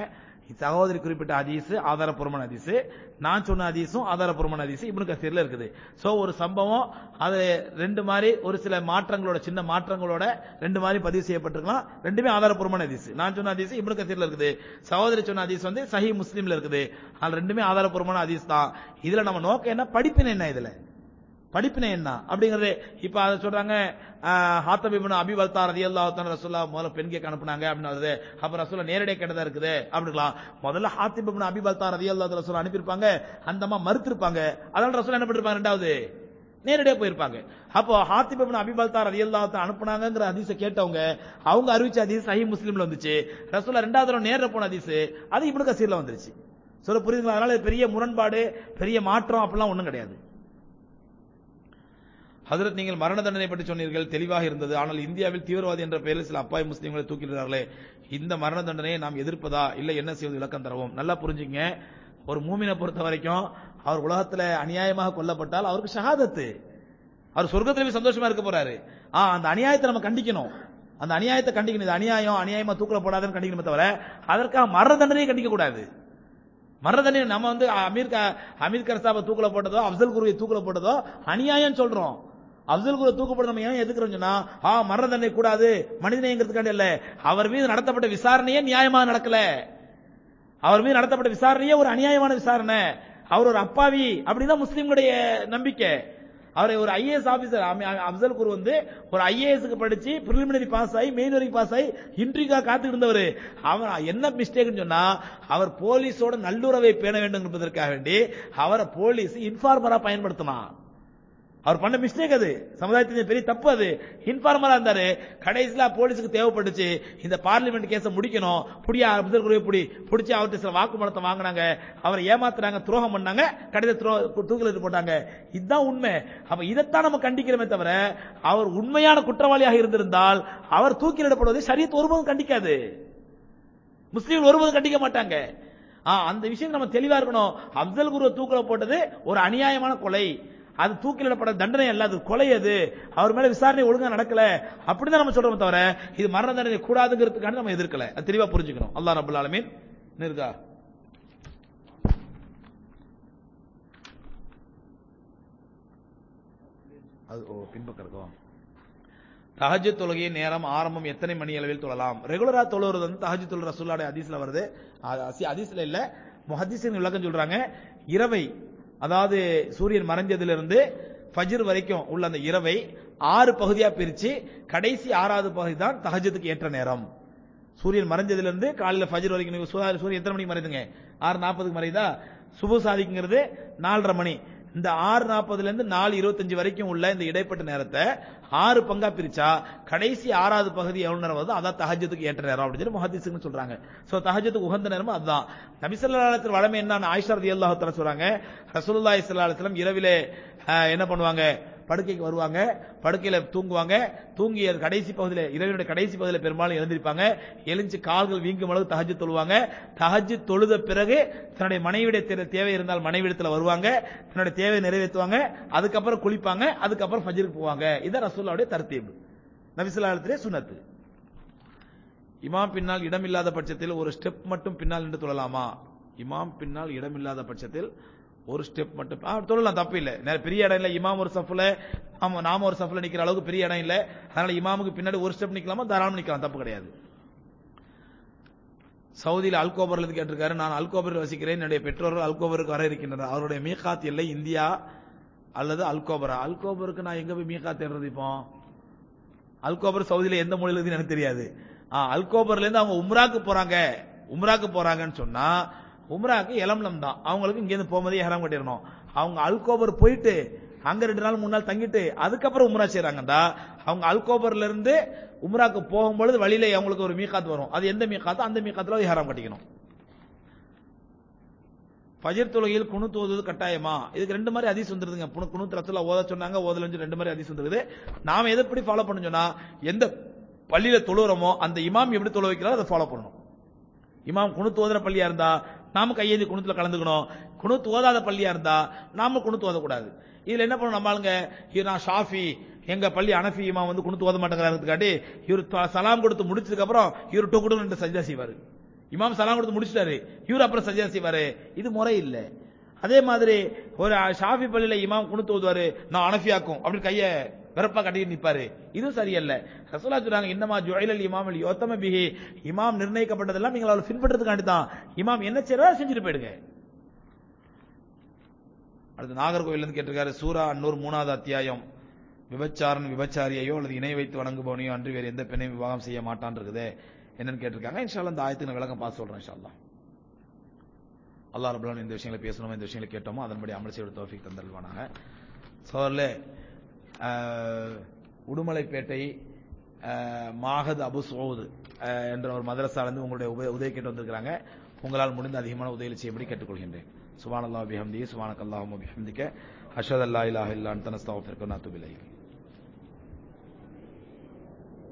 Speaker 1: சகோதரி குறிப்பிட்ட ஹதீஸ் ஆதாரப்பூர்வமான ஹதீஸ் நான் சொன்ன ஹதீஸும் ஆதாரப்பூர்வமான ஹதீஸ் இப்னு கசீர்ல இருக்குது சோ ஒரு சம்பவம் அது ரெண்டு மாதிரி ஒரு சில மாற்றங்களோட சின்ன மாற்றங்களோட ரெண்டு மாதிரி பதிவு செய்யப்பட்டிருக்கலாம் ரெண்டுமே ஆதாரப்பூர்வமான ஹதீஸ் நான் சொன்ன ஹதீஸ் இப்னு கசீர்ல இருக்குது சகோதரி சொன்ன ஹதீஸ் வந்து சஹி முஸ்லீம்ல இருக்குது அது ரெண்டுமே ஆதாரப்பூர்வமான ஹதீஸ் தான் இதுல நம்ம நோக்கம் என்ன படிப்பினை என்ன இதுல படிப்பினை என்ன அப்படிங்கறது இப்ப அதை சொல்றாங்க ஹாத்தப் இப்னு அபி வல்தா ரலியல்லாஹு தஆலா ரசூலுல்லாஹ் முதல்ல பெண் கேட்க அனுப்புனாங்க அப்படின்னு வருது அப்ப ரசூலா நேரடியாக கேட்டதா இருக்குது அப்படிங்களா முதல்ல ஹாத்திப் இப்னு அபி வல்தா ரலியல்லாஹு தஆலா ரசூல் அனுப்பியிருப்பாங்க அந்த அம்மா மறுத்திருப்பாங்க அதனால ரசூல் என்ன பண்ணிருப்பாங்க ரெண்டாவது நேரடியா போயிருப்பாங்க அப்போ ஹாத்திப் இப்னு அபி வல்தா ரலியல்லாஹு தஆலா அனுப்புனாங்கங்கிற ஹதீஸை கேட்டவங்க அவங்க அறிவிச்ச ஹதீஸ் சஹீஹ் முஸ்லிம்ல வந்துச்சு ரசூலா ரெண்டாவது தடவை நேர்ல போன ஹதீஸ் அது இப்னு கசீர்ல வந்துருச்சு சொல்ல புரியுதுங்களா அதனால பெரிய முரண்பாடு பெரிய மாற்றம் அப்படிலாம் ஒண்ணும் கிடையாது ஹதரத் நீங்கள் மரண தண்டனை பற்றி சொன்னீர்கள் தெளிவாக இருந்தது ஆனால் இந்தியாவில் தீவிரவாதி என்ற பெயரில் சில அப்பாவி முஸ்லீம்களை தூக்கிடுறார்களே இந்த மரண தண்டனையை நாம் எதிர்ப்பதா இல்ல என்ன செய்வது விளக்கம் தரவும் நல்லா புரிஞ்சுங்க ஒரு மூமினை பொறுத்த வரைக்கும் அவர் உலகத்துல அநியாயமாக கொல்லப்பட்டால் அவருக்கு ஷஹாதத்து அவர் சொர்க்கத்துல போய் சந்தோஷமா இருக்க போறாரு ஆ அந்த அநியாயத்தை நம்ம கண்டிக்கணும் அந்த அநியாயத்தை கண்டிக்கணும் இது அநியாயம் அநியாயமா தூக்கல போடாதுன்னு கண்டிக்கணுமே தவிர அதற்காக மரண தண்டனையை கண்டிக்க கூடாது மரண தண்டனை நம்ம வந்து அமீர் க- அமீர் கர்சாபை தூக்கல போட்டதோ அப்சல் குருவை தூக்கல போட்டதோ அநியாயம் சொல்றோம் அப்துல் குரு தூக்கப்பட நம்ம ஏன் எதுக்குறோம் சொன்னா ஆ மரண தண்டனை கூடாது மனிதநேயங்கிறதுக்காண்டி இல்ல அவர் மீது நடத்தப்பட்ட விசாரணையே நியாயமா நடக்கல அவர் மீது நடத்தப்பட்ட விசாரணையே ஒரு அநியாயமான விசாரணை அவர் ஒரு அப்பாவி அப்படிதான் முஸ்லிம்களுடைய நம்பிக்கை அவரை ஒரு ஐஏஎஸ் ஆபீசர் அப்சல் குரு வந்து ஒரு ஐஏஎஸ்க்கு படிச்சு பிரிலிமினரி பாஸ் ஆகி மெயின் வரைக்கும் பாஸ் ஆகி இன்ட்ரிகா காத்துட்டு இருந்தவர் அவர் என்ன மிஸ்டேக்னு சொன்னா அவர் போலீஸோட நல்லுறவை பேண வேண்டும் என்பதற்காக வேண்டி அவரை போலீஸ் இன்ஃபார்மரா பயன்படுத்தினான் அவர் பண்ண மிஸ்டேக் அது சமுதாயத்தின் பெரிய தப்பு அது இன்ஃபார்மரா இருந்தாரு கடைசியில போலீஸுக்கு தேவைப்பட்டுச்சு இந்த பார்லிமெண்ட் கேஸை முடிக்கணும் புடியா அப்துல் குருவை புடி புடிச்சு அவர்கிட்ட சில வாக்குமூலத்தை வாங்கினாங்க அவரை ஏமாத்துறாங்க துரோகம் பண்ணாங்க கடைசியில் தூக்கிலிட்டு போட்டாங்க இதுதான் உண்மை அப்ப இதைத்தான் நம்ம கண்டிக்கிறோமே தவிர அவர் உண்மையான குற்றவாளியாக இருந்திருந்தால் அவர் தூக்கிலிடப்படுவதை சரியத் ஒருபோதும் கண்டிக்காது முஸ்லீம்கள் ஒருபோதும் கண்டிக்க மாட்டாங்க ஆ, அந்த விஷயம் நம்ம தெளிவா இருக்கணும் அப்துல் குரு தூக்கில போட்டது ஒரு அநியாயமான கொலை அது தூக்கிலிடப்பட தண்டனை அல்ல அது கொலை அது அவர் மேல விசாரணை ஒழுங்கா நடக்கல அப்படிதான் நம்ம சொல்றோம் தவிர இது மரண தண்டனை கூடாதுங்கிறதுக்காண்டி நம்ம எதிர்க்கல அது தெளிவா புரிஞ்சுக்கணும் அல்லாஹ் ரபுல் ஆலமீன் இருக்கா அது ஓ பின்பக்கம் இருக்கும் தஹஜ் தொழுகையின் நேரம் ஆரம்பம் எத்தனை மணி அளவில் தொழலாம் ரெகுலரா தொழுவது வந்து தஹஜ் தொழு ரசூல்லாடைய ஹதீஸ்ல வருது அது அசி- ஹதீஸ்ல இல்ல முஹத்திஸின் விளக்கம் சொல்றாங்க இரவை அதாவது சூரியன் மறைஞ்சதிலிருந்து ஃபஜ்ர் வரைக்கும் உள்ள அந்த இரவை ஆறு பகுதியா பிரிச்சு கடைசி ஆறாவது பகுதி தான் தஹஜத்துக்கு ஏற்ற நேரம் சூரியன் மறைஞ்சதிலிருந்து காலையில ஃபஜ்ர் வரைக்கும் நீங்க சூ- சூரியன் எத்தனை மணிக்கு மறையுதுங்க ஆறு நாற்பதுக்கு மறையுதா சுபு சாதிக்குங்கிறது நாலரை மணி இந்த ஆறு நாற்பதுல இருந்து நாலு இருபத்தஞ்சு வரைக்கும் உள்ள இந்த இடைப்பட்ட நேரத்தை ஆறு பங்கா பிரிச்சா கடைசி ஆறாவது பகுதி எவ்வளவு நேரம் வருதோ அதான் தஹஜத்துக்கு ஏற்ற நேரம் அப்படின்னு சொல்லி முஹத்திஸ்னு சொல்றாங்க சோ தஹஜத்துக்கு உகந்த நேரமும் அதுதான் நபிசல்லாத்துல வளமை என்ன ஆயிஷா ரலியல்லாஹு தஆலா சொல்றாங்க ரசூலுல்லாஹி ஸல்லல்லாஹு அலைஹி வஸல்லம் இரவிலே அஹ், என்ன பண்ணுவாங்க படுக்கைக்கு வருவாங்க படுக்கையில தூங்குவாங்க தூங்கிய கடைசி பகுதியில இரவினுடைய கடைசி பகுதியில பெரும்பாலும் எழுந்திருப்பாங்க எழுந்து கால்கள் வீங்கும் அளவு தஹஜ் தொழுவாங்க தஹஜ் தொழுத பிறகு தன்னுடைய மனைவியுடைய தே- தேவை இருந்தால் மனைவிடத்துல வருவாங்க தன்னுடைய தேவையை நிறைவேற்றுவாங்க அதுக்கப்புறம் குளிப்பாங்க அதுக்கப்புறம் ஃபஜ்ருக்கு போவாங்க இதான் ரசூலுல்லாஹ்வுடைய தர்த்தீப் நபிசுல்லாஹத்திலே சுன்னத்து இமாம் பின்னால் இடமில்லாத பட்சத்தில் ஒரு ஸ்டெப் மட்டும் பின்னால் நின்று தொழலாமா இமாம் பின்னால் இடமில்லாத பட்சத்தில் ஒரு ஸ்டெப் மட்டும் ஆ, தொழலாம் தப்பு இல்ல நிறைய பெரிய இடம் இல்ல இமாம் ஒரு சஃப்ல ஆமா நாம ஒரு சஃப்ல நிக்கிற அளவுக்கு பெரிய இடம் இல்ல அதனால இமாமுக்கு பின்னாடி ஒரு ஸ்டெப் நிக்கலாமா தாராளமா நிக்கலாம் தப்பு கிடையாது சவுதியில் அல்கோபர்ல இருந்து கேட்டிருக்காரு நான் அல்கோபரில் வசிக்கிறேன் என்னுடைய பெற்றோர்கள் அல்கோபருக்கு வர இருக்கின்றனர் அவருடைய மீகாத் எல்லை இந்தியா அல்லது அல்கோபரா அல்கோபருக்கு நான் எங்க போய் மீகாத் தேடுறது இப்போ அல்கோபர் சவுதியில எந்த மொழியில இருக்குன்னு எனக்கு தெரியாது ஆ, அல்கோபர்ல இருந்து அவங்க உம்ராக்கு போறாங்க உம்ராக்கு போறாங்கன்னு சொன்னா உம்ராக்கு எலம்லம் தான் அவங்களுக்கு இங்க இருந்து போகும்போதே ஹராம் கட்டிடணும் அவங்க அல்கோபர் போயிட்டு அங்க ரெண்டு நாள் மூணு நாள் தங்கிட்டு அதுக்கப்புறம் உம்ரா செய்றாங்கடா அவங்க அல்கோபர்ல இருந்து உம்ராக்கு போகும்பொழுது வழியில அவங்களுக்கு ஒரு மீகாத் வரும் அது எந்த மீகாத்தோ அந்த மீகாத்துல ஹராம் கட்டிக்கணும் ஃபஜர் தொழுகையில் குணு ஓதுவது கட்டாயமா இதுக்கு ரெண்டு மாதிரி அதிஸ் வந்துருதுங்க புணு குணு ரத்துல ஓத சொன்னாங்க ஓதலஞ்சு ரெண்டு மாதிரி அதிஸ் வந்துருது நாம எதை எப்படி ஃபாலோ பண்ண சொன்னா எந்த பள்ளியில தொழுறோமோ அந்த இமாம் எப்படி தொழ வைக்கிறாரோ அதை ஃபாலோ பண்ணணும் இமாம் குணுத்து ஓதுற பள்ளியா இருந்தா நாம கையேந்தி குணுத்துல கலந்துக்கணும் குணுத்து ஓதாத பள்ளியா இருந்தா நாம குணுத்து ஓதக்கூடாது இதுல என்ன பண்ணணும் நம்ம ஆளுங்க இது நான் ஷாஃபி எங்க பள்ளி அனஃபி இமாம் வந்து குணுத்து ஓத மாட்டேங்கிறாருக்காட்டி இவர் த- சலாம் கொடுத்து முடிச்சதுக்கு அப்புறம் இவர் டொக்குடு சஜ்ஜா செய்வாரு இமாம் சலாம் கொடுத்து முடிச்சிட்டாரு இவர் அப்புறம் சஜா செய்வாரு இது முறை இல்லை அதே மாதிரி ஒரு ஷாஃபி பள்ளியில இமாம் குணுத்து ஓதுவாரு நான் அனஃபியாக்கும் அப்படி கைய வெறப்பா கட்டிட்டு நிப்பாரு இதுவும் சரியல்ல ரசூலா சொல்றாங்க இன்னமா ஜுவைலல் இமாம் யோத்தம பிஹி இமாம் நிர்ணயிக்கப்பட்டதெல்லாம் நீங்கள் அவளை பின்பற்றதுக்காண்டி தான் இமாம் என்ன செய்யறோ அதை செஞ்சுட்டு போயிடுங்க அடுத்து நாகர்கோவில் இருந்து கேட்டிருக்காரு சூரா அன்னூர் மூணாவது அத்தியாயம் விபச்சாரன் விபச்சாரியையோ அல்லது இணை வைத்து வணங்குபவனையோ அன்று வேறு எந்த பெண்ணையும் விவாகம் செய்ய மாட்டான் இருக்குதே என்னன்னு கேட்டிருக்காங்க இன்ஷால்லா இந்த ஆயத்துக்கு நான் விளக்கம் பார்த்து சொல்றேன் இன்ஷால்லா அல்லாஹ் ரபுல்லான் இந்த விஷயங்களை பேசணுமோ இந்த விஷயங்களை கேட்டோமோ அதன்படி அமல் செய்ய தோஃபிக் தந்தல்வானாங்க சோர்ல உடுமலைப்பேட்டை அஹ், மாஹத் அபு சோது என்ற ஒரு மதரசாலேருந்து உங்களுடைய உப- உதவி கேட்டு வந்திருக்கிறாங்க உங்களால் முடிந்த அதிகமான உதவிகளை செய்யும்படி கேட்டுக்கொள்கின்றேன் சுபான் அல்லாஹ் பிஹம்தி சுபானக் அல்லாஹும் பிஹம்திக்க அஷத் அல்லா இலாஹ் இல்லான் தனஸ்தாஃபிற்கு நாத்துபிலை